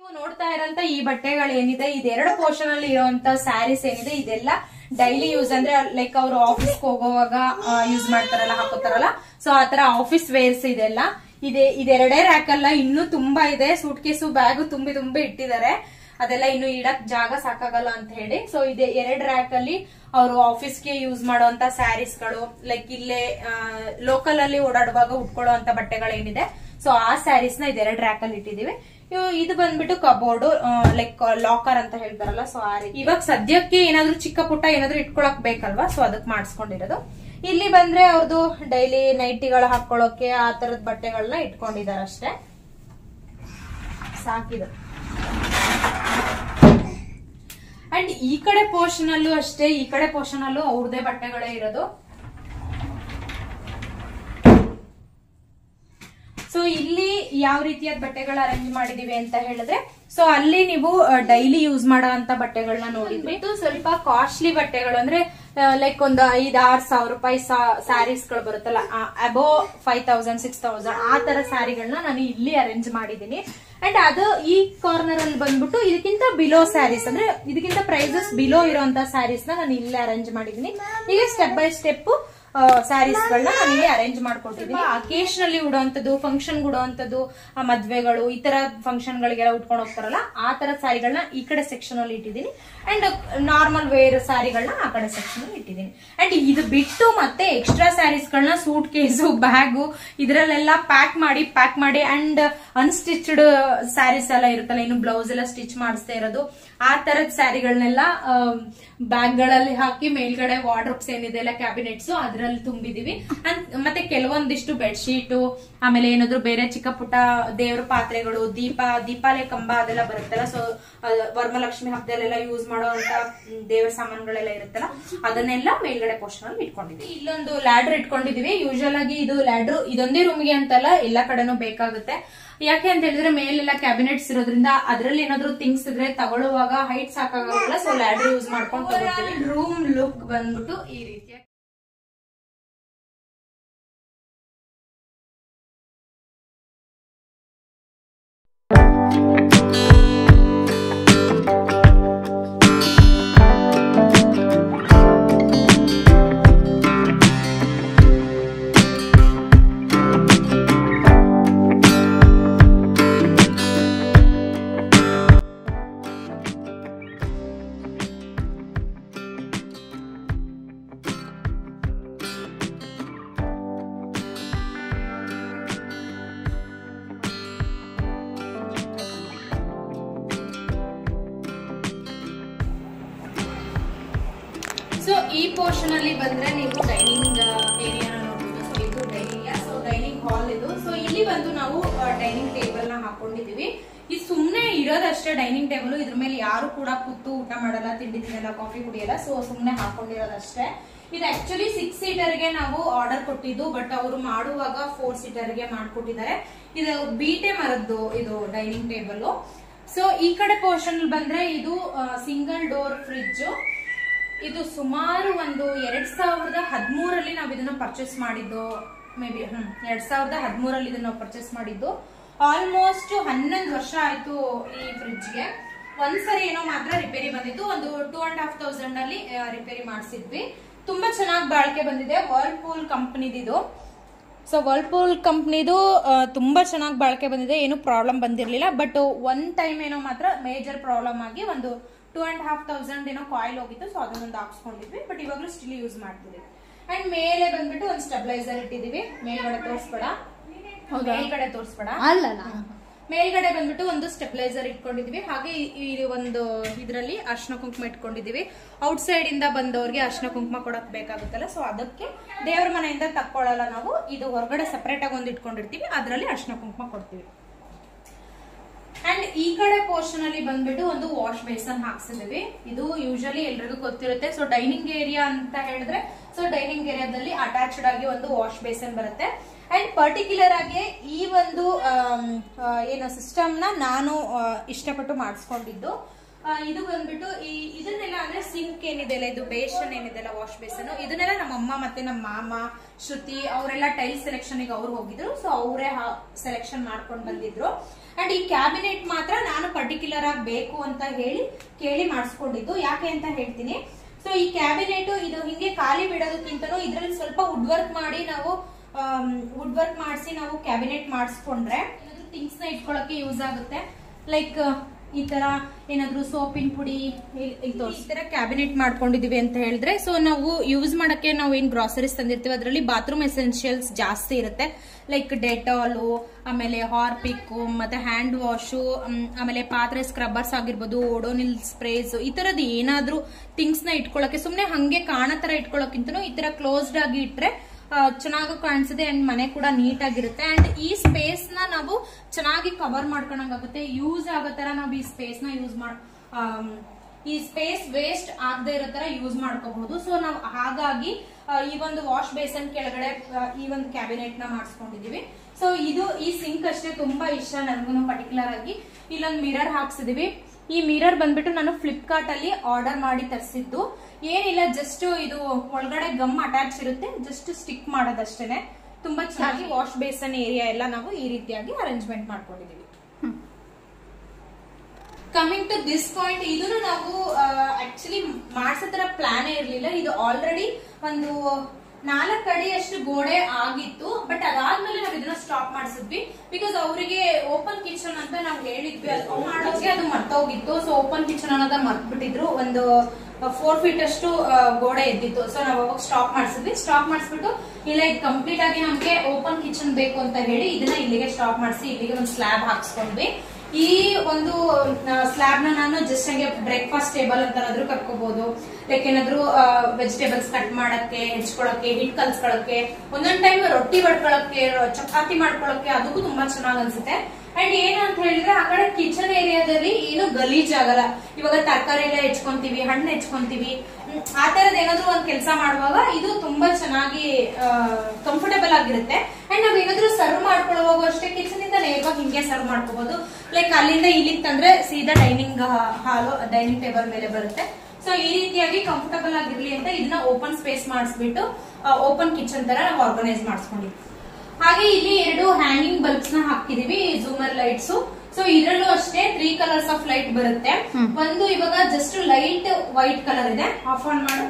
ನೋಡ್ತಾ ಇರೋಂತ ಈ ಬಟ್ಟೆಗಳು ಏನಿದೆ ಇದೆರಡು ಪೋರ್ಷನ್ ಅಲ್ಲಿ ಇರುವಂತ ಸ್ಯಾರೀಸ್ ಏನಿದೆ ಇದೆಲ್ಲ ಡೈಲಿ ಯೂಸ್ ಅಂದ್ರೆ ಲೈಕ್ ಅವರು ಆಫೀಸ್ ಹೋಗೋವಾಗ ಯೂಸ್ ಮಾಡ್ತಾರಲ್ಲ ಹಾಕೋತಾರಲ್ಲ ಸೊ ಆತರ ಆಫೀಸ್ ವೇರ್ಸ್ ಇದೆಲ್ಲ ಇದೆ ಇದೆರಡೇ ರ್ಯಾಕ್ ಅಲ್ಲ ಇನ್ನೂ ತುಂಬಾ ಇದೆ ಸೂಟ್ ಕೇಸು ಬ್ಯಾಗು ತುಂಬಿ ತುಂಬಿ ಇಟ್ಟಿದ್ದಾರೆ ಅದೆಲ್ಲ ಇನ್ನು ಇಡಕ್ ಜಾಗ ಸಾಕಾಗಲ್ಲ ಅಂತ ಹೇಳಿ ಸೊ ಇದೆ ಎರಡ್ ರ್ಯಾಕ್ ಅಲ್ಲಿ ಅವರು ಆಫೀಸ್ಗೆ ಯೂಸ್ ಮಾಡುವಂತ ಸ್ಯಾರೀಸ್ ಗಳು ಲೈಕ್ ಇಲ್ಲೇ ಲೋಕಲ್ ಅಲ್ಲಿ ಓಡಾಡುವಾಗ ಉಟ್ಕೊಳ್ಳುವಂತ ಬಟ್ಟೆಗಳೇನಿದೆ ಸೊ ಆ ಸ್ಯಾರೀಸ್ ನ ಇದೆರಡ್ ರ್ಯಾಕ್ ಅಲ್ಲಿ ಇಟ್ಟಿದೀವಿ ಇವು- ಇದು ಬಂದ್ಬಿಟ್ಟು ಕಬೋರ್ಡ್ ಲೈಕ್ ಲಾಕರ್ ಅಂತ ಹೇಳ್ತಾರಲ್ಲ ಸೊ ಆ ರೀತಿ ಇವಾಗ ಸದ್ಯಕ್ಕೆ ಏನಾದ್ರೂ ಚಿಕ್ಕ ಪುಟ್ಟ ಏನಾದ್ರೂ ಇಟ್ಕೊಳಕ್ ಬೇಕಲ್ವಾ ಸೊ ಅದಕ್ಕೆ ಮಾಡಿಸ್ಕೊಂಡಿರೋದು ಇಲ್ಲಿ ಬಂದ್ರೆ ಅವ್ರದ್ದು ಡೈಲಿ ನೈಟಿಗಳು ಹಾಕೊಳ್ಳೋಕೆ ಆ ತರದ ಬಟ್ಟೆಗಳನ್ನ ಇಟ್ಕೊಂಡಿದ್ದಾರೆ ಅಷ್ಟೇ ಸಾಕಿದೆ ಅಂಡ್ ಈ ಕಡೆ ಪೋರ್ಷನ್ ಅಲ್ಲೂ ಅಷ್ಟೇ ಈ ಕಡೆ ಪೋರ್ಷನ್ ಅಲ್ಲೂ ಅವ್ರದೇ ಬಟ್ಟೆಗಳೇ ಇರೋದು ಸೊ ಇಲ್ಲಿ ಯಾವ ರೀತಿಯಾದ ಬಟ್ಟೆಗಳ ಅರೇಂಜ್ ಮಾಡಿದೀವಿ ಅಂತ ಹೇಳಿದ್ರೆ ಸೊ ಅಲ್ಲಿ ನೀವು ಡೈಲಿ ಯೂಸ್ ಮಾಡೋ ಅಂತ ಬಟ್ಟೆಗಳನ್ನ ನೋಡಿದ್ವಿ ಇದು ಸ್ವಲ್ಪ ಕಾಸ್ಟ್ಲಿ ಬಟ್ಟೆಗಳು ಅಂದ್ರೆ ಲೈಕ್ ಒಂದು ಐದ್ ಆರ್ ಸಾವಿರ ರೂಪಾಯಿ ಸ್ಯಾರೀಸ್ ಗಳು ಬರುತ್ತಲ್ಲ above five thousand six thousand ಆ ತರ ಸ್ಯಾರಿಗಳನ್ನ ನಾನು ಇಲ್ಲಿ ಅರೇಂಜ್ ಮಾಡಿದೀನಿ ಅಂಡ್ ಅದು ಈ ಕಾರ್ನರ್ ಅಲ್ಲಿ ಬಂದ್ಬಿಟ್ಟು ಇದಕ್ಕಿಂತ ಬಿಲೋ ಸ್ಯಾರೀಸ್ ಅಂದ್ರೆ ಇದಕ್ಕಿಂತ ಪ್ರೈಸಸ್ ಬಿಲೋ ಇರುವಂತ ಸ್ಯಾರೀಸ್ ನ ನಾನು ಇಲ್ಲೇ ಅರೇಂಜ್ ಮಾಡಿದೀನಿ ಈಗ ಸ್ಟೆಪ್ ಬೈ ಸ್ಟೆಪ್ ಸ್ಯಾರೀಸ್ ಗಳನ್ನ ನನಗೆ ಅರೇಂಜ್ ಮಾಡ್ಕೊಟ್ಟಿದ್ದೀನಿ ಅಕೇಶನಲ್ಲಿ ಉಡುವಂತದ್ದು ಫಂಕ್ಷನ್ ಉಡುವಂತದ್ದು ಆ ಮದ್ವೆಗಳು ಈ ತರ ಫಂಕ್ಷನ್ ಗಳಿಗೆಲ್ಲ ಉಟ್ಕೊಂಡು ಹೋಗ್ತಾರಲ್ಲ ಆ ತರ ಸ್ಯಾರಿಗಳನ್ನ ಈ ಕಡೆ ಸೆಕ್ಷನ್ ಅಲ್ಲಿ ಇಟ್ಟಿದ್ದೀನಿ ಅಂಡ್ ನಾರ್ಮಲ್ ವೇರ್ ಸ್ಯಾರಿಗಳನ್ನ ಆ ಕಡೆ ಸೆಕ್ಷನ್ ಅಲ್ಲಿ ಇಟ್ಟಿದ್ದೀನಿ ಅಂಡ್ ಇದು ಬಿಟ್ಟು ಮತ್ತೆ ಎಕ್ಸ್ಟ್ರಾ ಸ್ಯಾರೀಸ್ ಗಳನ್ನ ಸೂಟ್ ಕೇಸು ಬ್ಯಾಗು ಇದ್ರಲ್ಲೆಲ್ಲ ಪ್ಯಾಕ್ ಮಾಡಿ ಪ್ಯಾಕ್ ಮಾಡಿ ಅಂಡ್ ಅನ್ಸ್ಟಿಚ್ಡ್ ಸ್ಯಾರೀಸ್ ಎಲ್ಲ ಇರುತ್ತಲ್ಲ ಇನ್ನು ಬ್ಲೌಸ್ ಎಲ್ಲ ಸ್ಟಿಚ್ ಮಾಡಿಸ್ತಾ ಇರೋದು ಆ ತರದ ಸ್ಯಾರಿಗಳನ್ನೆಲ್ಲ ಬ್ಯಾಗ್ ಗಳಲ್ಲಿ ಹಾಕಿ ಮೇಲ್ಗಡೆ ವಾರ್ಡ್ರೋಬ್ಸ್ ಏನಿದೆ ಎಲ್ಲ ಕ್ಯಾಬಿನೆಟ್ಸ್ ಅದ್ರಲ್ಲಿ ತುಂಬಿದೀವಿ And ಮತ್ತೆ ಕೆಲವೊಂದಿಷ್ಟು ಬೆಡ್ಶೀಟ್ ಆಮೇಲೆ ಏನಾದ್ರು ಬೇರೆ ಚಿಕ್ಕ ಪುಟ್ಟ ದೇವ್ರ ಪಾತ್ರೆಗಳು ದೀಪ ದೀಪಾಲೆ ಕಂಬ ಅದೆಲ್ಲ ಬರುತ್ತಲ್ಲ ಸೊ ವರಮಲಕ್ಷ್ಮಿ ಹಬ್ಬದಲ್ಲೆಲ್ಲ ಯೂಸ್ ಮಾಡುವಂತ ಮ್, ದೇವ್ರ ಸಾಮಾನುಗಳೆಲ್ಲ ಇರುತ್ತಲ್ಲ ಅದನ್ನೆಲ್ಲ ಮೇಲ್ಗಡೆ ಪೋರ್ಷನ್ ಅಲ್ಲಿ ಇಟ್ಕೊಂಡಿದ್ವಿ ಇಲ್ಲೊಂದು ಲ್ಯಾಡ್ರ್ ಇಟ್ಕೊಂಡಿದೀವಿ ಯೂಶಲ್ ಆಗಿ ಇದು ಲ್ಯಾಡ್ರು ಇದೊಂದೇ ರೂಮ್ಗೆ ಅಂತಲ್ಲ ಎಲ್ಲಾ ಕಡೆನೂ ಬೇಕಾಗುತ್ತೆ ಯಾಕೆ ಅಂತ ಹೇಳಿದ್ರೆ ಮೇಲೆಲ್ಲ ಕ್ಯಾಬಿನೆಟ್ಸ್ ಇರೋದ್ರಿಂದ ಅದ್ರಲ್ಲಿ ಏನಾದ್ರು ಥಿಂಗ್ಸ್ ಇದ್ರೆ ತಗೊಳ್ಳುವಾಗ ಹೈಟ್ ಸಾಕಾಗಲ್ಲ ಸೊ ಲ್ಯಾಡ್ರ್ ಯೂಸ್ ಮಾಡ್ಕೊಂಡು ತಗೋತೀವಿ ರೂಮ್ ಲುಕ್ ಬಂದ್ಬಿಟ್ಟು ಈ ರೀತಿಯ ಸೊ ಈ ಪೋರ್ಷನ್ ಅಲ್ಲಿ ಬಂದ್ರೆ ನೀವು ಡೈನಿಂಗ್ ಏರಿಯಾನ ನೋಡ್ಬೋದು ಸೊ ಇದು ಡೈನಿಂಗ್ ಸೊ ಡೈನಿಂಗ್ ಹಾಲ್ ಇದು ಸೊ ಇಲ್ಲಿ ಬಂದು ನಾವು ಡೈನಿಂಗ್ ಟೇಬಲ್ ನ ಹಾಕೊಂಡಿದೀವಿ ಇದು ಸುಮ್ನೆ ಇರೋದಷ್ಟೇ ಡೈನಿಂಗ್ ಟೇಬಲ್ ಇದ್ರ ಮೇಲೆ ಯಾರು ಕೂಡ ಕೂತು ಊಟ ಮಾಡಲ್ಲ ತಿಂಡಿ ತಿನ್ನಲ್ಲ ಕಾಫಿ ಕುಡಿಯಲ್ಲ ಸೊ ಸುಮ್ನೆ ಹಾಕೊಂಡಿರೋದಷ್ಟೇ ಇದು ಆಕ್ಚುಲಿ ಸಿಕ್ಸ್ ಸೀಟರ್ ಗೆ ನಾವು ಆರ್ಡರ್ ಕೊಟ್ಟಿದ್ದು ಬಟ್ ಅವರು ಮಾಡುವಾಗ ಫೋರ್ ಸೀಟರ್ ಗೆ ಮಾಡ್ಕೊಟ್ಟಿದ್ದಾರೆ ಇದು ಬೀಟೆ ಮರದ್ದು ಇದು ಡೈನಿಂಗ್ ಟೇಬಲ್ ಸೊ ಈ ಕಡೆ ಪೋರ್ಷನ್ ಬಂದ್ರೆ ಇದು ಸಿಂಗಲ್ ಡೋರ್ ಫ್ರಿಡ್ಜ್ ಇದು ಸುಮಾರು ಒಂದು ಎರಡ್ ಸಾವಿರದ ಹದಿಮೂರಲ್ಲಿ ನಾವು ಇದನ್ನ ಪರ್ಚೇಸ್ ಮಾಡಿದ್ದು ಮೇ ಬಿ ಹ್ಮ್ ಎರಡ್ ಸಾವಿರದ ಹದಿಮೂರಲ್ಲಿ ಇದನ್ನ ನಾವು ಪರ್ಚೇಸ್ ಮಾಡಿದ್ದು ಆಲ್ಮೋಸ್ಟ್ ಹನ್ನೊಂದು ವರ್ಷ ಆಯ್ತು ಈ ಫ್ರಿಡ್ಜ್ಗೆ ಒಂದ್ಸರಿ ಏನೋ ಮಾತ್ರ ರಿಪೇರಿ ಬಂದಿತ್ತು ಒಂದು ಟೂ ಅಂಡ್ ಹಾಫ್ ತೌಸಂಡ್ ಅಲ್ಲಿ ರಿಪೇರಿ ಮಾಡಿಸಿದ್ವಿ ತುಂಬಾ ಚೆನ್ನಾಗಿ ಬಾಳಿಕೆ ಬಂದಿದೆ ವರ್ಲ್ಪೂಲ್ ಕಂಪನಿದಿದು ಸೊ ವರ್ಲ್ಪೂಲ್ ಕಂಪ್ನಿದು ತುಂಬಾ ಚೆನ್ನಾಗಿ ಬಾಳಿಕೆ ಬಂದಿದೆ ಏನು ಪ್ರಾಬ್ಲಮ್ ಬಂದಿರಲಿಲ್ಲ ಬಟ್ ಒನ್ ಟೈಮ್ ಏನೋ ಮಾತ್ರ ಮೇಜರ್ ಪ್ರಾಬ್ಲಮ್ ಆಗಿ ಒಂದು ಟೂ ಅಂಡ್ ಹಾಫ್ ತೌಸಂಡ್ ಏನೋ ಕಾಯಿಲ್ ಹೋಗಿತ್ತು ಸೊ ಅದನ್ನೊಂದು ಹಾಕ್ಸ್ಕೊಂಡಿದ್ವಿ ಬಟ್ ಇವಾಗಲೂ ಸ್ಟಿಲ್ ಯೂಸ್ ಮಾಡ್ತಿದ್ವಿ ಅಂಡ್ ಮೇಲೆ ಬಂದ್ಬಿಟ್ಟು ಒಂದು ಸ್ಟೆಬಿಲೈಸರ್ ಇಟ್ಟಿದೀವಿ ಮೇಲ್ಗಡೆ ತೋರಿಸ್ಬೇಡ ಮೇಲ್ಗಡೆ ತೋರಿಸ್ಬೇಡ ಅಲ್ಲಲ್ಲ ಮೇಲ್ಗಡೆ ಬಂದ್ಬಿಟ್ಟು ಒಂದು ಸ್ಟೆಬಿಲೈಸರ್ ಇಟ್ಕೊಂಡಿದೀವಿ ಹಾಗೆ ಈ- ಈ ಒಂದು ಇದರಲ್ಲಿ ಅರ್ಶನ ಕುಂಕುಮ ಇಟ್ಕೊಂಡಿದೀವಿ ಔಟ್ ಸೈಡ್ ಇಂದ ಬಂದವ್ರಿಗೆ ಅರ್ಶನ ಕುಂಕುಮ ಕೊಡಕ್ ಬೇಕಾಗುತ್ತಲ್ಲ ಸೊ ಅದಕ್ಕೆ ದೇವ್ರ ಮನೆಯಿಂದ ತಕ್ಕೊಳ್ಳಲ್ಲ ನಾವು ಇದು ಹೊರಗಡೆ ಸಪರೇಟ್ ಆಗಿ ಒಂದು ಇಟ್ಕೊಂಡಿರ್ತೀವಿ ಅದರಲ್ಲಿ ಅರ್ಶನ ಕುಂಕುಮ ಕೊಡ್ತೀವಿ ಅಂಡ್ ಈ ಕಡೆ ಪೋರ್ಷನ್ ಅಲ್ಲಿ ಬಂದ್ಬಿಟ್ಟು ಒಂದು ವಾಶ್ ಬೇಸನ್ ಹಾಕ್ಸಿದೀವಿ ಇದು ಯೂಶಲಿ ಎಲ್ರಿಗೂ ಗೊತ್ತಿರುತ್ತೆ ಸೊ ಡೈನಿಂಗ್ ಏರಿಯಾ ಅಂತ ಹೇಳಿದ್ರೆ ಸೊ ಡೈನಿಂಗ್ ಏರಿಯಾದಲ್ಲಿ ಅಟ್ಯಾಚ್ಡ್ ಆಗಿ ಒಂದು ವಾಶ್ ಬೇಸನ್ ಬರುತ್ತೆ ಅಂಡ್ ಪರ್ಟಿಕ್ಯುಲರ್ ಆಗಿ ಈ ಒಂದು ಆಮ್, ಆ, ಏನು ಸಿಸ್ಟಮ್ ನ ನಾನು ಆ, ಇಷ್ಟಪಟ್ಟು ಮಾಡಿಸ್ಕೊಂಡಿದ್ದು ಆ, ಇದು ಬಂದ್ಬಿಟ್ಟು ಈ ಇದನ್ನೆಲ್ಲ ಅಂದ್ರೆ ಸಿಂಕ್ ಏನಿದೆಲ್ಲ ಇದು ಬೇಸನ್ ಏನಿದೆಲ್ಲ ವಾಶ್ ಬೇಸನ್ ಇದನ್ನೆಲ್ಲ ನಮ್ಮ ಅಮ್ಮ ಮತ್ತೆ ನಮ್ಮ ಮಾಮ ಶ್ರುತಿ ಅವರೆಲ್ಲ ಟೈಲ್ ಸೆಲೆಕ್ಷನ್ ಗೆ ಅವ್ರು ಹೋಗಿದ್ರು ಸೊ ಅವರೇ ಸೆಲೆಕ್ಷನ್ ಮಾಡ್ಕೊಂಡು ಬಂದಿದ್ರು ಅಂಡ್ ಈ ಕ್ಯಾಬಿನೆಟ್ ಮಾತ್ರ ನಾನು ಪರ್ಟಿಕ್ಯುಲರ್ ಆಗಿ ಬೇಕು ಅಂತ ಹೇಳಿ ಕೇಳಿ ಮಾಡಿಸ್ಕೊಂಡಿದ್ದು ಯಾಕೆ ಅಂತ ಹೇಳ್ತೀನಿ ಸೊ ಈ ಕ್ಯಾಬಿನೆಟ್ ಇದು ಹಿಂಗೆ ಖಾಲಿ ಬಿಡೋದಕ್ಕಿಂತನೂ ಇದ್ರಲ್ಲಿ ಸ್ವಲ್ಪ ವುಡ್ ವರ್ಕ್ ಮಾಡಿ ನಾವು ವುಡ್ ವರ್ಕ್ ಮಾಡಿಸಿ ನಾವು ಕ್ಯಾಬಿನೆಟ್ ಮಾಡಿಸ್ಕೊಂಡ್ರೆ ಥಿಂಗ್ಸ್ ನ ಇಟ್ಕೊಳಕ್ಕೆ ಯೂಸ್ ಆಗುತ್ತೆ ಲೈಕ್ ಈ ತರ ಏನಾದ್ರು ಸೋಪಿನ ಪುಡಿ ಇ- ಈ ತೋರ್ಸ್- ಈ ತರ ಕ್ಯಾಬಿನೆಟ್ ಮಾಡ್ಕೊಂಡಿದೀವಿ ಅಂತ ಹೇಳಿದ್ರೆ ಸೊ ನಾವು ಯೂಸ್ ಮಾಡಕ್ಕೆ ನಾವು ಏನ್ ಗ್ರಾಸರೀಸ್ ತಂದಿರ್ತೀವಿ ಅದರಲ್ಲಿ ಬಾತ್ರೂಮ್ ಎಸೆನ್ಷಿಯಲ್ಸ್ ಜಾಸ್ತಿ ಇರುತ್ತೆ ಲೈಕ್ ಡೆಟಾಲು ಆಮೇಲೆ ಹಾರ್ಪಿಕ್ ಮತ್ತೆ ಹ್ಯಾಂಡ್ ವಾಶು ಆಮೇಲೆ ಪಾತ್ರೆ ಸ್ಕ್ರಬ್ಬರ್ಸ್ ಆಗಿರ್ಬೋದು ಓಡೋನಿಲ್ ಸ್ಪ್ರೇಸ್ ಈ ತರದ್ ಏನಾದ್ರೂ ಥಿಂಗ್ಸ್ ನ ಇಟ್ಕೊಳಕ್ಕೆ ಸುಮ್ನೆ ಹಂಗೆ ಕಾಣೋ ತರ ಇಟ್ಕೊಳಕ್ಕಿಂತನೂ ಈ ತರ ಕ್ಲೋಸ್ಡ್ ಆಗಿ ಇಟ್ರೆ ಚೆನ್ನಾಗಿ ಕಾಣಿಸುತ್ತೆ ಅಂಡ್ ಮನೆ ಕೂಡ ನೀಟ್ ಆಗಿರುತ್ತೆ ಅಂಡ್ ಈ ಸ್ಪೇಸ್ ನ ನಾವು ಚೆನ್ನಾಗಿ ಕವರ್ ಮಾಡ್ಕೊಂಡಂಗಾಗುತ್ತೆ ಯೂಸ್ ಆಗೋ ತರ ನಾವು ಈ ಸ್ಪೇಸ್ ನ ಯೂಸ್ ಮಾಡ್ ಆಮ್, ಈ ಸ್ಪೇಸ್ ವೇಸ್ಟ್ ಆಗದೆ ಇರೋ ತರ ಯೂಸ್ ಮಾಡ್ಕೋಬಹುದು ಸೊ ನಾವು ಹಾಗಾಗಿ ಆ, ಈ ಒಂದು ವಾಶ್ ಬೇಸನ್ ಕೆಳಗಡೆ ಆ, ಈ ಒಂದು ಕ್ಯಾಬಿನೆಟ್ ನ ಮಾಡಿಸ್ಕೊಂಡಿದೀವಿ ಸೊ ಇದು ಈ ಸಿಂಕ್ ಅಷ್ಟೇ ತುಂಬಾ ಇಷ್ಟ ನನ್ಗೂ ಪರ್ಟಿಕ್ಯುಲರ್ ಆಗಿ ಇಲ್ಲೊಂದು ಮಿರರ್ ಹಾಕ್ಸಿದೀವಿ ಈ ಮಿರರ್ ಬಂದ್ಬಿಟ್ಟು ನಾನು ಫ್ಲಿಪ್ಕಾರ್ಟ್ ಅಲ್ಲಿ ಆರ್ಡರ್ ಮಾಡಿ ತರಿಸಿದ್ದು ಏನಿಲ್ಲ ಜಸ್ಟ್ ಇದು ಒಳಗಡೆ ಗಮ್ ಅಟ್ಯಾಚ್ ಇರುತ್ತೆ ಜಸ್ಟ್ ಸ್ಟಿಕ್ ಮಾಡೋದಷ್ಟೇನೆ ತುಂಬಾ ಚೆನ್ನಾಗಿ ವಾಶ್ ಬೇಸನ್ ಏರಿಯಾ ಎಲ್ಲ ನಾವು ಈ ರೀತಿಯಾಗಿ ಅರೇಂಜ್ಮೆಂಟ್ ಮಾಡ್ಕೊಂಡಿದೀವಿ ಕಮಿಂಗ್ ಟು ದಿಸ್ ಪಾಯಿಂಟ್ ಇದನ್ನು ನಾವು ಆಕ್ಚುಲಿ ಮಾಡ್ಸೋ ತರ ಪ್ಲಾನೇ ಇರ್ಲಿಲ್ಲ ಇದು ಆಲ್ರೆಡಿ ಒಂದು ನಾಲ್ಕು ಅಡಿಯಷ್ಟು ಗೋಡೆ ಆಗಿತ್ತು ಬಟ್ ಅದಾದ್ಮೇಲೆ ನಾವು ಇದನ್ನ ಸ್ಟಾಪ್ ಮಾಡಿಸಿದ್ವಿ ಬಿಕಾಸ್ ಅವರಿಗೆ ಓಪನ್ ಕಿಚನ್ ಅಂತ ನಾವು ಹೇಳಿದ್ವಿ ಅದು ಮಾಡೋಕೆ ಅದು ಮರ್ತೋಗಿತ್ತು ಸೊ ಓಪನ್ ಕಿಚನ್ ಅನ್ನೋದ ಮರ್ತ್ಬಿಟ್ಟಿದ್ರು ಒಂದು ಫೋರ್ ಫೀಟ್ ಅಷ್ಟು ಆ, ಗೋಡೆ ಇದ್ದಿತ್ತು ಸೊ ನಾವು ಅವಾಗ ಸ್ಟಾಪ್ ಮಾಡಿಸಿದ್ವಿ ಸ್ಟಾಪ್ ಮಾಡಿಸ್ಬಿಟ್ಟು ಇಲ್ಲ ಇದು ಕಂಪ್ಲೀಟ್ ಆಗಿ ನಮ್ಗೆ ಓಪನ್ ಕಿಚನ್ ಬೇಕು ಅಂತ ಹೇಳಿ ಇದನ್ನ ಇಲ್ಲಿಗೆ ಸ್ಟಾಪ್ ಮಾಡಿಸಿ ಇಲ್ಲಿಗೆ ಒಂದು ಸ್ಲ್ಯಾಬ್ ಹಾಕ್ಸ್ಕೊಂಡ್ವಿ ಈ ಒಂದು ಸ್ಲ್ಯಾಬ್ ನ ನಾನು ಜಸ್ಟ್ ಹಂಗೆ ಬ್ರೇಕ್ಫಾಸ್ಟ್ ಟೇಬಲ್ ಅಂತನಾದ್ರೂ ಕರ್ಕೋಬಹುದು ಲೈಕ್ ಏನಾದ್ರು ವೆಜಿಟೇಬಲ್ಸ್ ಕಟ್ ಮಾಡಕ್ಕೆ ಹೆಚ್ಕೊಳಕ್ಕೆ ಹಿಟ್ ಕಲ್ಸ್ಕೊಳಕ್ಕೆ ಒಂದೊಂದ್ ಟೈಮ್ ರೊಟ್ಟಿ ಬಡ್ಕೊಳಕ್ಕೆ ರ- ಚಪಾತಿ ಮಾಡ್ಕೊಳಕ್ಕೆ ಅದಕ್ಕೂ ತುಂಬಾ ಚೆನ್ನಾಗ್ ಅನ್ಸುತ್ತೆ ಅಂಡ್ ಏನು ಅಂತ ಹೇಳಿದ್ರೆ ಆ ಕಡೆ ಕಿಚನ್ ಏರಿಯಾದಲ್ಲಿ ಏನು ಗಲೀಜ್ ಆಗಲ್ಲ ಇವಾಗ ತರಕಾರಿ ಎಲ್ಲ ಹೆಚ್ಕೊಂತೀವಿ ಹಣ್ಣು ಹೆಚ್ಕೊಂತೀವಿ ಹ್ಮ್, ಆ ತರದ್ ಏನಾದ್ರು ಒಂದ್ ಕೆಲಸ ಮಾಡುವಾಗ ಇದು ತುಂಬಾ ಚೆನ್ನಾಗಿ ಕಂಫರ್ಟಬಲ್ ಆಗಿರುತ್ತೆ ಅಂಡ್ ನಾವ್ ಏನಾದ್ರು ಸರ್ವ್ ಮಾಡ್ಕೊಳ್ಳುವಾಗ ಅಷ್ಟೇ ಕಿಚನ್ ಇಂದ ನೇರವಾಗಿ ಹಿಂಗೆ ಸರ್ವ್ ಮಾಡ್ಕೋಬಹುದು ಲೈಕ್ ಅಲ್ಲಿಂದ ಇಲ್ಲಿಗೆ ತಂದ್ರೆ ಸೀದಾ ಡೈನಿಂಗ್ ಹಾಲು ಡೈನಿಂಗ್ ಟೇಬಲ್ ಮೇಲೆ ಬರುತ್ತೆ ಸೊ ಈ ರೀತಿಯಾಗಿ ಕಂಫರ್ಟಬಲ್ ಆಗಿರ್ಲಿ ಅಂತ ಇದನ್ನ ಓಪನ್ ಸ್ಪೇಸ್ ಮಾಡಿಸ್ಬಿಟ್ಟು ಓಪನ್ ಕಿಚನ್ ತರ ನಾವು ಆರ್ಗನೈಸ್ ಮಾಡಿಸ್ಕೊಂಡಿದ್ವಿ ಹಾಗೆ ಇಲ್ಲಿ ಎರಡು ಹ್ಯಾಂಗಿಂಗ್ ಬಲ್ಬ್ಸ್ ನ ಹಾಕಿದೀವಿ ಜೂಮರ್ ಲೈಟ್ಸ್ ಸೊ ಇದರಲ್ಲೂ ಅಷ್ಟೇ ತ್ರೀ ಕಲರ್ಸ್ ಆಫ್ ಲೈಟ್ ಬರುತ್ತೆ ಒಂದು ಇವಾಗ ಜಸ್ಟ್ ಲೈಟ್ ವೈಟ್ ಕಲರ್ ಇದೆ ಆಫ್ ಆನ್ ಮಾಡು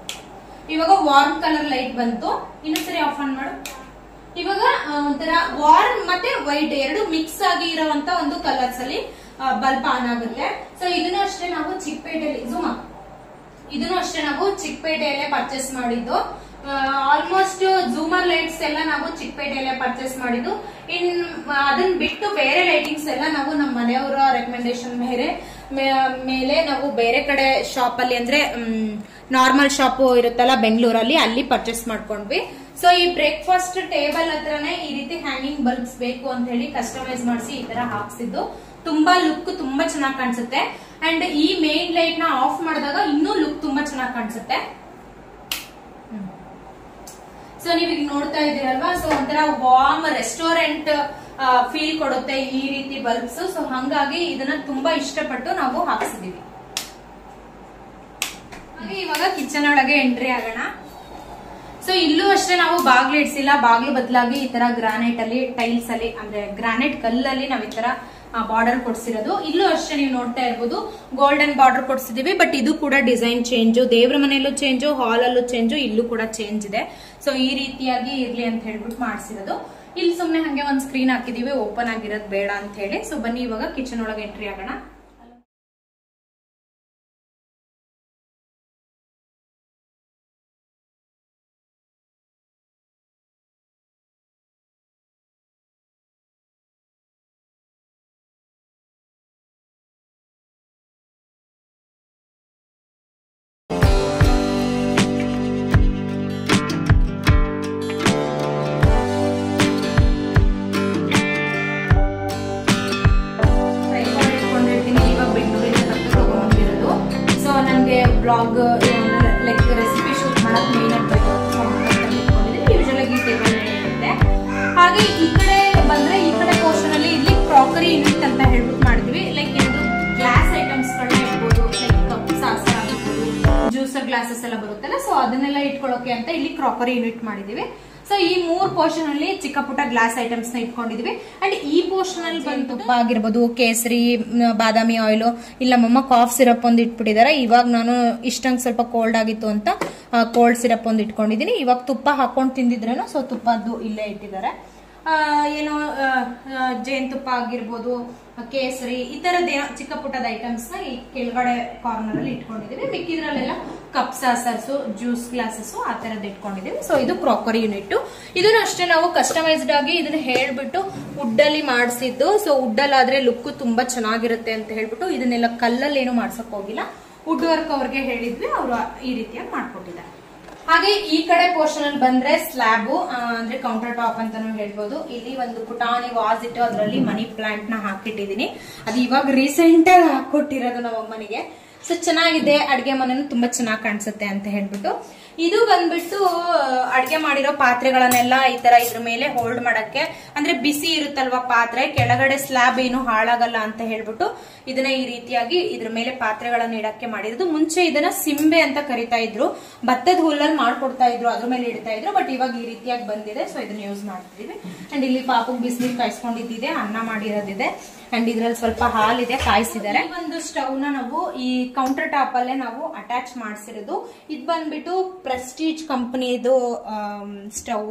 ಇವಾಗ ವಾರ್ಮ್ ಕಲರ್ ಲೈಟ್ ಬಂತು ಇನ್ನೊಂದ್ಸರಿ ಆಫ್ ಆನ್ ಮಾಡು ಇವಾಗ ಆ, ಒಂಥರ ವಾರ್ಮ್ ಮತ್ತೆ ವೈಟ್ ಎರಡು ಮಿಕ್ಸ್ ಆಗಿ ಇರುವಂತ ಒಂದು ಕಲರ್ಸ್ ಅಲ್ಲಿ ಬಲ್ಬ್ ಆನ್ ಆಗುತ್ತೆ ಸೊ ಇದನ್ನು ಅಷ್ಟೇ ನಾವು ಚಿಕ್ಕಪೇಟೆಯಲ್ಲಿ ಜೂಮ್ ಇದನ್ನು ಅಷ್ಟೇ ನಾವು ಚಿಕ್ಕಪೇಟೆಯಲ್ಲೇ ಪರ್ಚೇಸ್ ಮಾಡಿದ್ದು ಆಲ್ಮೋಸ್ಟ್ ಜೂಮರ್ ಲೈಟ್ಸ್ ಎಲ್ಲ ನಾವು ಚಿಕ್ಕಪೇಟೆಯಲ್ಲೇ ಪರ್ಚೇಸ್ ಮಾಡಿದ್ದು ಇನ್ ಆ, ಅದನ್ನ ಬಿಟ್ಟು ಬೇರೆ ಲೈಟಿಂಗ್ಸ್ ಎಲ್ಲ ನಾವು ನಮ್ಮ ಮನೆಯವರ ರೆಕಮೆಂಡೇಶನ್ ಮೇಲೆ ಮೇ- ಮೇಲೆ ನಾವು ಬೇರೆ ಕಡೆ ಶಾಪ್ ಅಲ್ಲಿ ಅಂದ್ರೆ ನಾರ್ಮಲ್ ಶಾಪ್ ಇರುತ್ತಲ್ಲ ಬೆಂಗಳೂರಲ್ಲಿ ಅಲ್ಲಿ ಪರ್ಚೇಸ್ ಮಾಡ್ಕೊಂಡ್ವಿ ಸೊ ಈ ಬ್ರೇಕ್ಫಾಸ್ಟ್ ಟೇಬಲ್ ಹತ್ರನೇ ಈ ರೀತಿ ಹ್ಯಾಂಗಿಂಗ್ ಬಲ್ಬ್ಸ್ ಬೇಕು ಅಂತ ಹೇಳಿ ಕಸ್ಟಮೈಸ್ ಮಾಡಿಸಿ ಈ ತರ ಹಾಕ್ಸಿದ್ದು ತುಂಬಾ ಲುಕ್ ತುಂಬಾ ಚೆನ್ನಾಗಿ ಕಾಣಿಸುತ್ತೆ ಅಂಡ್ ಈ ಮೇನ್ ಲೈಟ್ ನ ಆಫ್ ಮಾಡಿದಾಗ ಇನ್ನೂ ಲುಕ್ ತುಂಬಾ ಚೆನ್ನಾಗಿ ಕಾಣಿಸುತ್ತೆ ಸೊ ನೀವು ಈಗ ನೋಡ್ತಾ ಇದ್ದೀರಲ್ವಾ ಸೊ ಒಂಥರ ವಾರ್ಮ್ ರೆಸ್ಟೋರೆಂಟ್ ಫೀಲ್ ಕೊಡುತ್ತೆ ಈ ರೀತಿ ಬಲ್ಬ್ಸ್ ಸೊ ಹಂಗಾಗಿ ಇದನ್ನ ತುಂಬಾ ಇಷ್ಟಪಟ್ಟು ನಾವು ಹಾಕ್ಸಿದೀವಿ ಹಾಗೆ ಇವಾಗ ಕಿಚನ್ ಒಳಗೆ ಎಂಟ್ರಿ ಆಗೋಣ ಸೊ ಇಲ್ಲೂ ಅಷ್ಟೇ ನಾವು ಬಾಗ್ಲು ಇಡ್ಸಿಲ್ಲ ಬಾಗ್ಲು ಬದಲಾಗಿ ಈ ತರ ಗ್ರಾನೈಟ್ ಅಲ್ಲಿ ಟೈಲ್ಸ್ ಅಲ್ಲಿ ಅಂದ್ರೆ ಗ್ರಾನೈಟ್ ಕಲ್ಲಲ್ಲಿ ನಾವ್ ಈ ತರ ಬಾರ್ಡರ್ ಕೊಡ್ಸಿರೋದು ಇಲ್ಲೂ ಅಷ್ಟೇ ನೀವು ನೋಡ್ತಾ ಇರ್ಬೋದು ಗೋಲ್ಡನ್ ಬಾರ್ಡರ್ ಕೊಡ್ಸಿದೀವಿ ಬಟ್ ಇದು ಕೂಡ ಡಿಸೈನ್ ಚೇಂಜು ದೇವ್ರ ಮನೆಯಲ್ಲೂ ಚೇಂಜು ಹಾಲ್ ಅಲ್ಲೂ ಚೇಂಜು ಇಲ್ಲೂ ಕೂಡ ಚೇಂಜ್ ಇದೆ ಸೊ ಈ ರೀತಿಯಾಗಿ ಇರ್ಲಿ ಅಂತ ಹೇಳ್ಬಿಟ್ಟು ಮಾಡಿಸಿರೋದು ಇಲ್ಲಿ ಸುಮ್ನೆ ಹಂಗೆ ಒಂದ್ ಸ್ಕ್ರೀನ್ ಹಾಕಿದೀವಿ ಓಪನ್ ಆಗಿರೋದು ಬೇಡ ಅಂತ ಹೇಳಿ ಸೊ ಬನ್ನಿ ಇವಾಗ ಕಿಚನ್ ಒಳಗೆ ಎಂಟ್ರಿ ಆಗೋಣ ಟ್ರೈಪಾಡ್ ಇಟ್ಕೊಂಡಿರ್ತೀನಿ ಇವಾಗ ಬೆಂಗಳೂರಿಂದ ತಪ್ಪು ತಗೊಂಡಿರೋದು ಸೊ ನನಗೆ ಬ್ಲಾಗ್ ಲೈಕ್ ರೆಸಿಪಿ ಶೂಟ್ ಮಾಡಕ್ ಮೇನ್ ಆಗಬೇಕು ಯೂಶಲ್ ಆಗಿ ಟೇಬಲ್ ಇರುತ್ತೆ ಹಾಗೆ ಈ ಕಡೆ ಬಂದ್ರೆ ಈ ಕಡೆ ಪೋರ್ಷನ್ ಅಲ್ಲಿ ಇಲ್ಲಿ ಕ್ರಾಕರಿ ಯೂನಿಟ್ ಅಂತ ಹೇಳ್ಬಿಟ್ಟು ಮಾಡಿದ್ವಿ ಲೈಕ್ ಏನಾದ್ರು ಗ್ಲಾಸ್ ಐಟಮ್ಸ್ ಗಳನ್ನ ಇಡ್ಬೋದು ಗ್ಲಾಸಸ್ ಎಲ್ಲ ಬರುತ್ತಲ್ಲ ಸೊ ಅದನ್ನೆಲ್ಲ ಇಟ್ಕೊಳ್ಳೋಕೆ ಅಂತ ಇಲ್ಲಿ ಕ್ರಾಕರಿ ಯೂನಿಟ್ ಮಾಡಿದೀವಿ ಸೊ ಈ ಮೂರ್ ಪೋರ್ಷನ್ ಅಲ್ಲಿ ಚಿಕ್ಕ ಪುಟ್ಟ ಗ್ಲಾಸ್ ಐಟಮ್ಸ್ ನ ಇಟ್ಕೊಂಡಿದೀವಿ ಅಂಡ್ ಈ ಪೋರ್ಷನ್ ಅಲ್ಲಿ ಬಂದು ತುಪ್ಪ ಆಗಿರ್ಬೋದು ಕೇಸರಿ ಮ್, ಬಾದಾಮಿ ಆಯಿಲ್ ಇಲ್ಲ ಮಮ್ಮ ಕಾಫ್ ಸಿರಪ್ ಒಂದು ಇಟ್ಬಿಟ್ಟಿದ್ದಾರೆ ಇವಾಗ ನಾನು ಇಷ್ಟಂಗ್ ಸ್ವಲ್ಪ ಕೋಲ್ಡ್ ಆಗಿತ್ತು ಅಂತ ಕೋಲ್ಡ್ ಸಿರಪ್ ಒಂದು ಇಟ್ಕೊಂಡಿದೀನಿ ಇವಾಗ ತುಪ್ಪ ಹಾಕೊಂಡು ತಿಂದಿದ್ರೇನು ಸೊ ತುಪ್ಪದ್ದು ಇಲ್ಲೇ ಇಟ್ಟಿದ್ದಾರೆ ಆ, ಏನೋ ಆ, ಆ, ಜೇನುತುಪ್ಪ ಆಗಿರ್ಬೋದು ಆ, ಕೇಸರಿ ಈ ತರದ ಏನೋ ಚಿಕ್ಕ ಪುಟ್ಟದ ಐಟಮ್ಸ್ ನ ಈ ಕೆಳಗಡೆ ಕಾರ್ನರ್ ಅಲ್ಲಿ ಇಟ್ಕೊಂಡಿದೀವಿ ಮಿಕ್ಕಿದ್ರಲ್ಲೆಲ್ಲ ಕಪ್ ಸಾಸರ್ಸು ಜ್ಯೂಸ್ ಗ್ಲಾಸಸ್ ಆ ತರದ್ ಇಟ್ಕೊಂಡಿದೀವಿ ಸೊ ಇದು ಕ್ರಾಕರಿ ಯೂನಿಟ್ ಇದನ್ನು ಅಷ್ಟೇ ನಾವು ಕಸ್ಟಮೈಸ್ಡ್ ಆಗಿ ಇದನ್ನ ಹೇಳ್ಬಿಟ್ಟು ವುಡ್ ಅಲ್ಲಿ ಮಾಡಿಸಿದ್ದು ಸೊ ವುಡ್ ಆದ್ರೆ ಲುಕ್ ತುಂಬಾ ಚೆನ್ನಾಗಿರುತ್ತೆ ಅಂತ ಹೇಳ್ಬಿಟ್ಟು ಇದನ್ನೆಲ್ಲ ಕಲ್ಲಲ್ಲಿ ಏನು ಮಾಡ್ಸಕ್ ಹೋಗಿಲ್ಲ ವುಡ್ ವರ್ಕ್ ಅವ್ರಿಗೆ ಹೇಳಿದ್ವಿ ಅವರು ಈ ರೀತಿಯಾಗಿ ಮಾಡ್ಕೊಟ್ಟಿದ್ದಾರೆ ಹಾಗೆ ಈ ಕಡೆ ಪೋರ್ಷನ್ ಅಲ್ಲಿ ಬಂದ್ರೆ ಸ್ಲ್ಯಾಬ್ ಅಂದ್ರೆ ಕೌಂಟರ್ ಟಾಪ್ ಅಂತಾನು ಹೇಳ್ಬೋದು ಇಲ್ಲಿ ಒಂದು ಪುಟಾಣಿ ವಾಸ್ ಇಟ್ಟು ಅದರಲ್ಲಿ ಮನಿ ಪ್ಲಾಂಟ್ ನ ಹಾಕಿಟ್ಟಿದೀನಿ ಅದು ಇವಾಗ ರೀಸೆಂಟ್ ಆಗಿ ಹಾಕೊಟ್ಟಿರೋದು ನಮ್ಮ ಅಮ್ಮನಿಗೆ ಸೊ ಚೆನ್ನಾಗಿದೆ ಅಡ್ಗೆ ಮನೆನೂ ತುಂಬಾ ಚೆನ್ನಾಗಿ ಕಾಣಿಸುತ್ತೆ ಅಂತ ಹೇಳ್ಬಿಟ್ಟು ಇದು ಬಂದ್ಬಿಟ್ಟು ಅಡ್ಗೆ ಮಾಡಿರೋ ಪಾತ್ರೆಗಳನ್ನೆಲ್ಲ ಈ ತರ ಇದ್ರ ಮೇಲೆ ಹೋಲ್ಡ್ ಮಾಡಕ್ಕೆ ಅಂದ್ರೆ ಬಿಸಿ ಇರುತ್ತಲ್ವಾ ಪಾತ್ರೆ ಕೆಳಗಡೆ ಸ್ಲ್ಯಾಬ್ ಏನು ಹಾಳಾಗಲ್ಲ ಅಂತ ಹೇಳ್ಬಿಟ್ಟು ಇದನ್ನ ಈ ರೀತಿಯಾಗಿ ಇದ್ರ ಮೇಲೆ ಪಾತ್ರೆಗಳನ್ನ ಇಡಕ್ಕೆ ಮಾಡಿರೋದು ಮುಂಚೆ ಇದನ್ನ ಸಿಂಬೆ ಅಂತ ಕರಿತಾ ಇದ್ರು ಭತ್ತದ ಹುಲ್ಲಲ್ಲಿ ಮಾಡ್ಕೊಡ್ತಾ ಇದ್ರು ಅದ್ರ ಮೇಲೆ ಇಡ್ತಾ ಇದ್ರು ಬಟ್ ಇವಾಗ ಈ ರೀತಿಯಾಗಿ ಬಂದಿದೆ ಸೊ ಇದನ್ನ ಯೂಸ್ ಮಾಡ್ತಿದೀವಿ ಅಂಡ್ ಇಲ್ಲಿ ಪಾಪಗ್ ಬಿಸಿನೀರು ಕಾಯಿಸ್ಕೊಂಡಿದ್ದಿದೆ ಅನ್ನ ಮಾಡಿರೋದಿದೆ ಅಂಡ್ ಇದ್ರಲ್ಲಿ ಸ್ವಲ್ಪ ಹಾಲಿದೆ ಕಾಯಿಸಿದ್ದಾರೆ ಈ ಒಂದು ಸ್ಟವ್ ನ ನಾವು ಈ ಕೌಂಟರ್ ಟಾಪ್ ಅಲ್ಲೇ ನಾವು ಅಟ್ಯಾಚ್ ಮಾಡಿಸಿರೋದು ಇದು ಬಂದ್ಬಿಟ್ಟು ಪ್ರೆಸ್ಟೀಜ್ ಕಂಪನಿದು ಸ್ಟವ್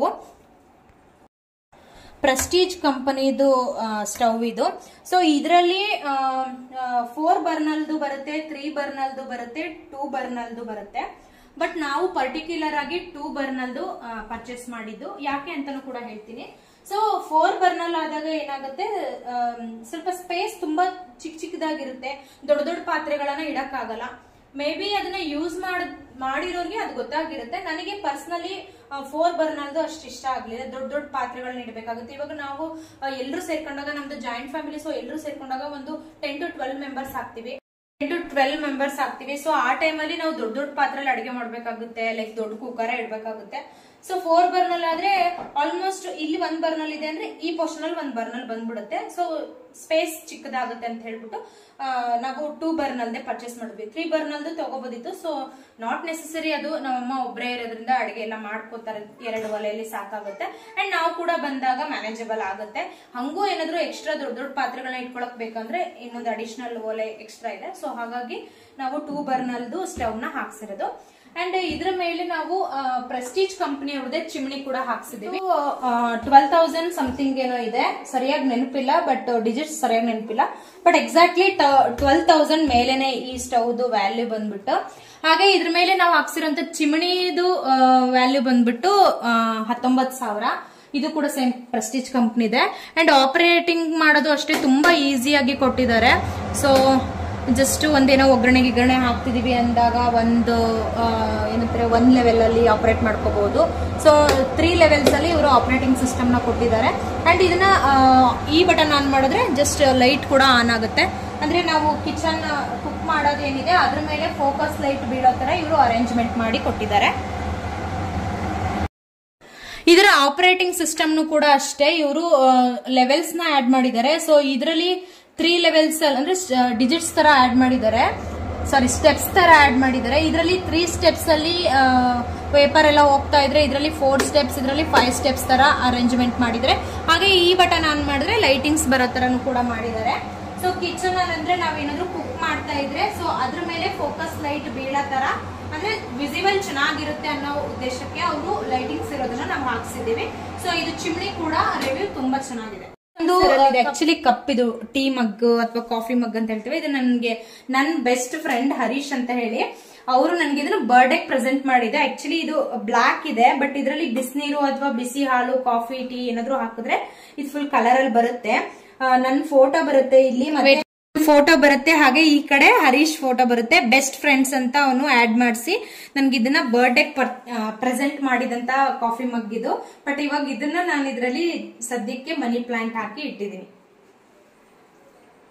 ಪ್ರೆಸ್ಟೀಜ್ ಕಂಪನಿದು ಸ್ಟವ್ ಇದು ಸೊ ಇದರಲ್ಲಿ ಫೋರ್ ಬರ್ನಲ್ದು ಬರುತ್ತೆ ತ್ರೀ ಬರ್ನಲ್ದು ಬರುತ್ತೆ ಟೂ ಬರ್ನಲ್ದು ಬರುತ್ತೆ ಬಟ್ ನಾವು ಪರ್ಟಿಕ್ಯುಲರ್ ಆಗಿ ಟೂ ಬರ್ನಲ್ದು ಪರ್ಚೇಸ್ ಮಾಡಿದ್ದು ಯಾಕೆ ಅಂತಾನು ಕೂಡ ಹೇಳ್ತೀನಿ ಸೊ ಫೋರ್ ಬರ್ನಲ್ ಆದಾಗ ಏನಾಗುತ್ತೆ ಆಮ್, ಸ್ವಲ್ಪ ಸ್ಪೇಸ್ ತುಂಬಾ ಚಿಕ್ಕ ಚಿಕ್ಕದಾಗಿರುತ್ತೆ ದೊಡ್ಡ ದೊಡ್ಡ ಪಾತ್ರೆಗಳನ್ನ ಇಡಕ್ಕಾಗಲ್ಲ ಮೇ ಬಿ ಅದನ್ನ ಯೂಸ್ ಮಾಡ್ ಮಾಡಿರೋರ್ಗೆ ಅದು ಗೊತ್ತಾಗಿರುತ್ತೆ ನನಗೆ ಪರ್ಸನಲಿ ಫೋರ್ ಬರ್ನಲ್ದು ಅಷ್ಟು ಇಷ್ಟ ಆಗ್ಲಿಲ್ಲ ದೊಡ್ಡ ದೊಡ್ಡ ಪಾತ್ರೆಗಳನ್ನ ಇಡಬೇಕಾಗುತ್ತೆ ಇವಾಗ ನಾವು ಎಲ್ಲರೂ ಸೇರ್ಕೊಂಡಾಗ ನಮ್ದು ಜಾಯಿಂಟ್ ಫ್ಯಾಮಿಲಿ ಸೊ ಎಲ್ಲರೂ ಸೇರ್ಕೊಂಡಾಗ ಒಂದು ಟೆನ್ ಟು ಟ್ವೆಲ್ ಮೆಂಬರ್ಸ್ ಆಗ್ತೀವಿ ಟೆನ್ ಟು ಟ್ವೆಲ್ ಮೆಂಬರ್ಸ್ ಆಗ್ತೀವಿ ಸೊ ಆ ಟೈಮಲ್ಲಿ ನಾವು ದೊಡ್ಡ ದೊಡ್ಡ ಪಾತ್ರೆಯಲ್ಲಿ ಅಡಿಗೆ ಮಾಡ್ಬೇಕಾಗುತ್ತೆ ಲೈಕ್ ದೊಡ್ಡ ಕುಕ್ಕರ ಇಡ್ಬೇಕಾಗುತ್ತೆ ಸೊ ಫೋರ್ ಬರ್ನಲ್ ಆದ್ರೆ ಆಲ್ಮೋಸ್ಟ್ ಇಲ್ಲಿ ಒಂದ್ ಬರ್ನಲ್ ಇದೆ ಅಂದ್ರೆ ಈ ಪೋರ್ಷನ್ ಅಲ್ಲಿ ಒಂದ್ ಬರ್ನಲ್ ಬಂದ್ಬಿಡುತ್ತೆ ಸೊ ಸ್ಪೇಸ್ ಚಿಕ್ಕದಾಗುತ್ತೆ ಅಂತ ಹೇಳ್ಬಿಟ್ಟು ಆ, ನಾವು ಟೂ ಬರ್ನಲ್ದೆ ಪರ್ಚೇಸ್ ಮಾಡಿದ್ವಿ ತ್ರೀ ಬರ್ನಲ್ದು ತಗೋಬೋದಿತ್ತು ಸೊ ನಾಟ್ ನೆಸೆಸರಿ ಅದು ನಮ್ಮಮ್ಮ ಒಬ್ಬರೇ ಇರೋದ್ರಿಂದ ಅಡಿಗೆ ಎಲ್ಲ ಮಾಡ್ಕೋತಾರೆ ಎರಡು ಒಲೆಯಲ್ಲಿ ಸಾಕಾಗುತ್ತೆ ಅಂಡ್ ನಾವು ಕೂಡ ಬಂದಾಗ ಮ್ಯಾನೇಜಬಲ್ ಆಗುತ್ತೆ ಹಂಗೂ ಏನಾದ್ರು ಎಕ್ಸ್ಟ್ರಾ ದೊಡ್ಡ ದೊಡ್ಡ ಪಾತ್ರೆಗಳನ್ನ ಇಟ್ಕೊಳಕ್ ಬೇಕಂದ್ರೆ ಇನ್ನೊಂದು ಅಡಿಷನಲ್ ಒಲೆ ಎಕ್ಸ್ಟ್ರಾ ಇದೆ ಸೊ ಹಾಗಾಗಿ ನಾವು ಟೂ ಬರ್ನಲ್ದು ಸ್ಟವ್ ನ ಹಾಕ್ಸಿರೋದು ಅಂಡ್ ಇದ್ರ ಮೇಲೆ ನಾವು ಪ್ರೆಸ್ಟೀಜ್ ಕಂಪನಿ ಅವ್ರದೇ ಚಿಮಣಿ ಕೂಡ ಹಾಕ್ಸಿದೀವಿ ಟ್ವೆಲ್ ತೌಸಂಡ್ ಸಮಥಿಂಗ್ ಏನೋ ಇದೆ ಸರಿಯಾಗಿ ನೆನಪಿಲ್ಲ ಬಟ್ ಡಿಜಿಟ್ಸ್ ಸರಿಯಾಗಿ ನೆನಪಿಲ್ಲ ಬಟ್ ಎಕ್ಸಾಕ್ಟ್ಲಿ ಟ್ವೆಲ್ ತೌಸಂಡ್ ಮೇಲೆನೆ ಈ ಸ್ಟವ್ದು ವ್ಯಾಲ್ಯೂ ಬಂದ್ಬಿಟ್ಟು ಹಾಗೆ ಇದ್ರ ಮೇಲೆ ನಾವು ಹಾಕ್ಸಿರೋಂತ ಚಿಮಣಿದು ವ್ಯಾಲ್ಯೂ ಬಂದ್ಬಿಟ್ಟು ಹತ್ತೊಂಬತ್ತು ಸಾವಿರ ಇದು ಕೂಡ ಸೇಮ್ ಪ್ರೆಸ್ಟೀಜ್ ಕಂಪ್ನಿ ಇದೆ ಅಂಡ್ ಆಪರೇಟಿಂಗ್ ಮಾಡೋದು ಅಷ್ಟೇ ತುಂಬಾ ಈಸಿಯಾಗಿ ಕೊಟ್ಟಿದ್ದಾರೆ ಸೊ ಜಸ್ಟ್ ಒಂದೇನೋ ಒಗ್ಗರಣೆ ಗಿಗ್ಗರಣೆ ಹಾಕ್ತಿದೀವಿ ಅಂದಾಗ ಒಂದು ಆ, ಏನಂತಾರೆ ಒಂದ್ ಲೆವೆಲ್ ಅಲ್ಲಿ ಆಪರೇಟ್ ಮಾಡ್ಕೋಬಹುದು ಸೊ ತ್ರೀ ಲೆವೆಲ್ಸ್ ಅಲ್ಲಿ ಇವರು ಆಪರೇಟಿಂಗ್ ಸಿಸ್ಟಮ್ ನ ಕೊಟ್ಟಿದ್ದಾರೆ ಅಂಡ್ ಇದನ್ನ ಆ, ಈ ಬಟನ್ ಆನ್ ಮಾಡಿದ್ರೆ ಜಸ್ಟ್ ಲೈಟ್ ಕೂಡ ಆನ್ ಆಗುತ್ತೆ ಅಂದ್ರೆ ನಾವು ಕಿಚನ್ ಕುಕ್ ಮಾಡೋದೇನಿದೆ ಅದ್ರ ಮೇಲೆ ಫೋಕಸ್ ಲೈಟ್ ಬೀಳೋ ತರ ಇವರು ಅರೇಂಜ್ಮೆಂಟ್ ಮಾಡಿ ಕೊಟ್ಟಿದ್ದಾರೆ ಇದರ ಆಪರೇಟಿಂಗ್ ಸಿಸ್ಟಮ್ನು ಕೂಡ ಅಷ್ಟೇ ಇವರು ಲೆವೆಲ್ಸ್ ನ ಆಡ್ ಮಾಡಿದ್ದಾರೆ ಸೊ ಇದರಲ್ಲಿ ತ್ರೀ ಲೆವೆಲ್ಸ್ ಅಂದ್ರೆ ಡಿಜಿಟ್ಸ್ ತರ ಆಡ್ ಮಾಡಿದ್ದಾರೆ ಸಾರಿ ಸ್ಟೆಪ್ಸ್ ತರ ಆಡ್ ಮಾಡಿದ್ದಾರೆ ಇದರಲ್ಲಿ ತ್ರೀ ಸ್ಟೆಪ್ಸ್ ಅಲ್ಲಿ ಪೇಪರ್ ಎಲ್ಲ ಹೋಗ್ತಾ ಇದ್ರೆ ಇದರಲ್ಲಿ ಫೋರ್ ಸ್ಟೆಪ್ಸ್ ಇದರಲ್ಲಿ ಫೈವ್ ಸ್ಟೆಪ್ಸ್ ತರ ಅರೇಂಜ್ಮೆಂಟ್ ಮಾಡಿದ್ದಾರೆ ಹಾಗೆ ಈ ಬಟನ್ ಆನ್ ಮಾಡಿದ್ರೆ ಲೈಟಿಂಗ್ಸ್ ಬರೋ ತರನು ಕೂಡ ಮಾಡಿದ್ದಾರೆ ಸೊ ಕಿಚನ್ ಅಲ್ಲಿ ಅಂದ್ರೆ ನಾವೇನಾದ್ರೂ ಕುಕ್ ಮಾಡ್ತಾ ಇದ್ರೆ ಸೊ ಅದ್ರ ಮೇಲೆ ಫೋಕಸ್ ಲೈಟ್ ಬೀಳೋ ತರ ಅಂದ್ರೆ ವಿಸಿಬಲ್ ಚೆನ್ನಾಗಿರುತ್ತೆ ಅನ್ನೋ ಉದ್ದೇಶಕ್ಕೆ ಅವರು ಲೈಟಿಂಗ್ಸ್ ಇರೋದನ್ನ ನಾವು ಹಾಕ್ಸಿದೀವಿ ಸೊ ಇದು ಚಿಮ್ನಿ ಕೂಡ ರಿವ್ಯೂ ತುಂಬಾ ಚೆನ್ನಾಗಿದೆ ಒಂದು ಆಕ್ಚುಲಿ ಕಪ್ ಇದು ಟೀ ಮಗ್ ಅಥವಾ ಕಾಫಿ ಮಗ್ ಅಂತ ಹೇಳ್ತೀವಿ ಇದು ನನ್ಗೆ ನನ್ ಬೆಸ್ಟ್ ಫ್ರೆಂಡ್ ಹರೀಶ್ ಅಂತ ಹೇಳಿ ಅವರು ನನ್ಗೆ ಇದನ್ನ ಬರ್ಡೇ ಪ್ರೆಸೆಂಟ್ ಮಾಡಿದೆ ಆಕ್ಚುಲಿ ಇದು ಬ್ಲಾಕ್ ಇದೆ ಬಟ್ ಇದರಲ್ಲಿ ಬಿಸಿನೀರು ಅಥವಾ ಬಿಸಿ ಹಾಲು ಕಾಫಿ ಟೀ ಏನಾದ್ರು ಹಾಕಿದ್ರೆ ಇದು ಫುಲ್ ಕಲರ್ ಅಲ್ಲಿ ಬರುತ್ತೆ ಆ, ನನ್ ಫೋಟೋ ಬರುತ್ತೆ ಇಲ್ಲಿ ಮತ್ತೆ ಫೋಟೋ ಬರುತ್ತೆ ಹಾಗೆ ಈ ಕಡೆ ಹರೀಶ್ ಫೋಟೋ ಬರುತ್ತೆ ಬೆಸ್ಟ್ ಫ್ರೆಂಡ್ಸ್ ಅಂತ ಅವನು ಆಡ್ ಮಾಡಿಸಿ ನನ್ಗೆ ಇದನ್ನ ಬರ್ಡೇ ಪ್ರೆಸೆಂಟ್ ಮಾಡಿದಂತ ಕಾಫಿ ಮಗ್ ಇದು ಬಟ್ ಇವಾಗ ಇದನ್ನ ನಾನು ಇದರಲ್ಲಿ ಸದ್ಯಕ್ಕೆ ಮನಿ ಪ್ಲಾಂಟ್ ಹಾಕಿ ಇಟ್ಟಿದ್ದೀನಿ ಈ ಕಡೆ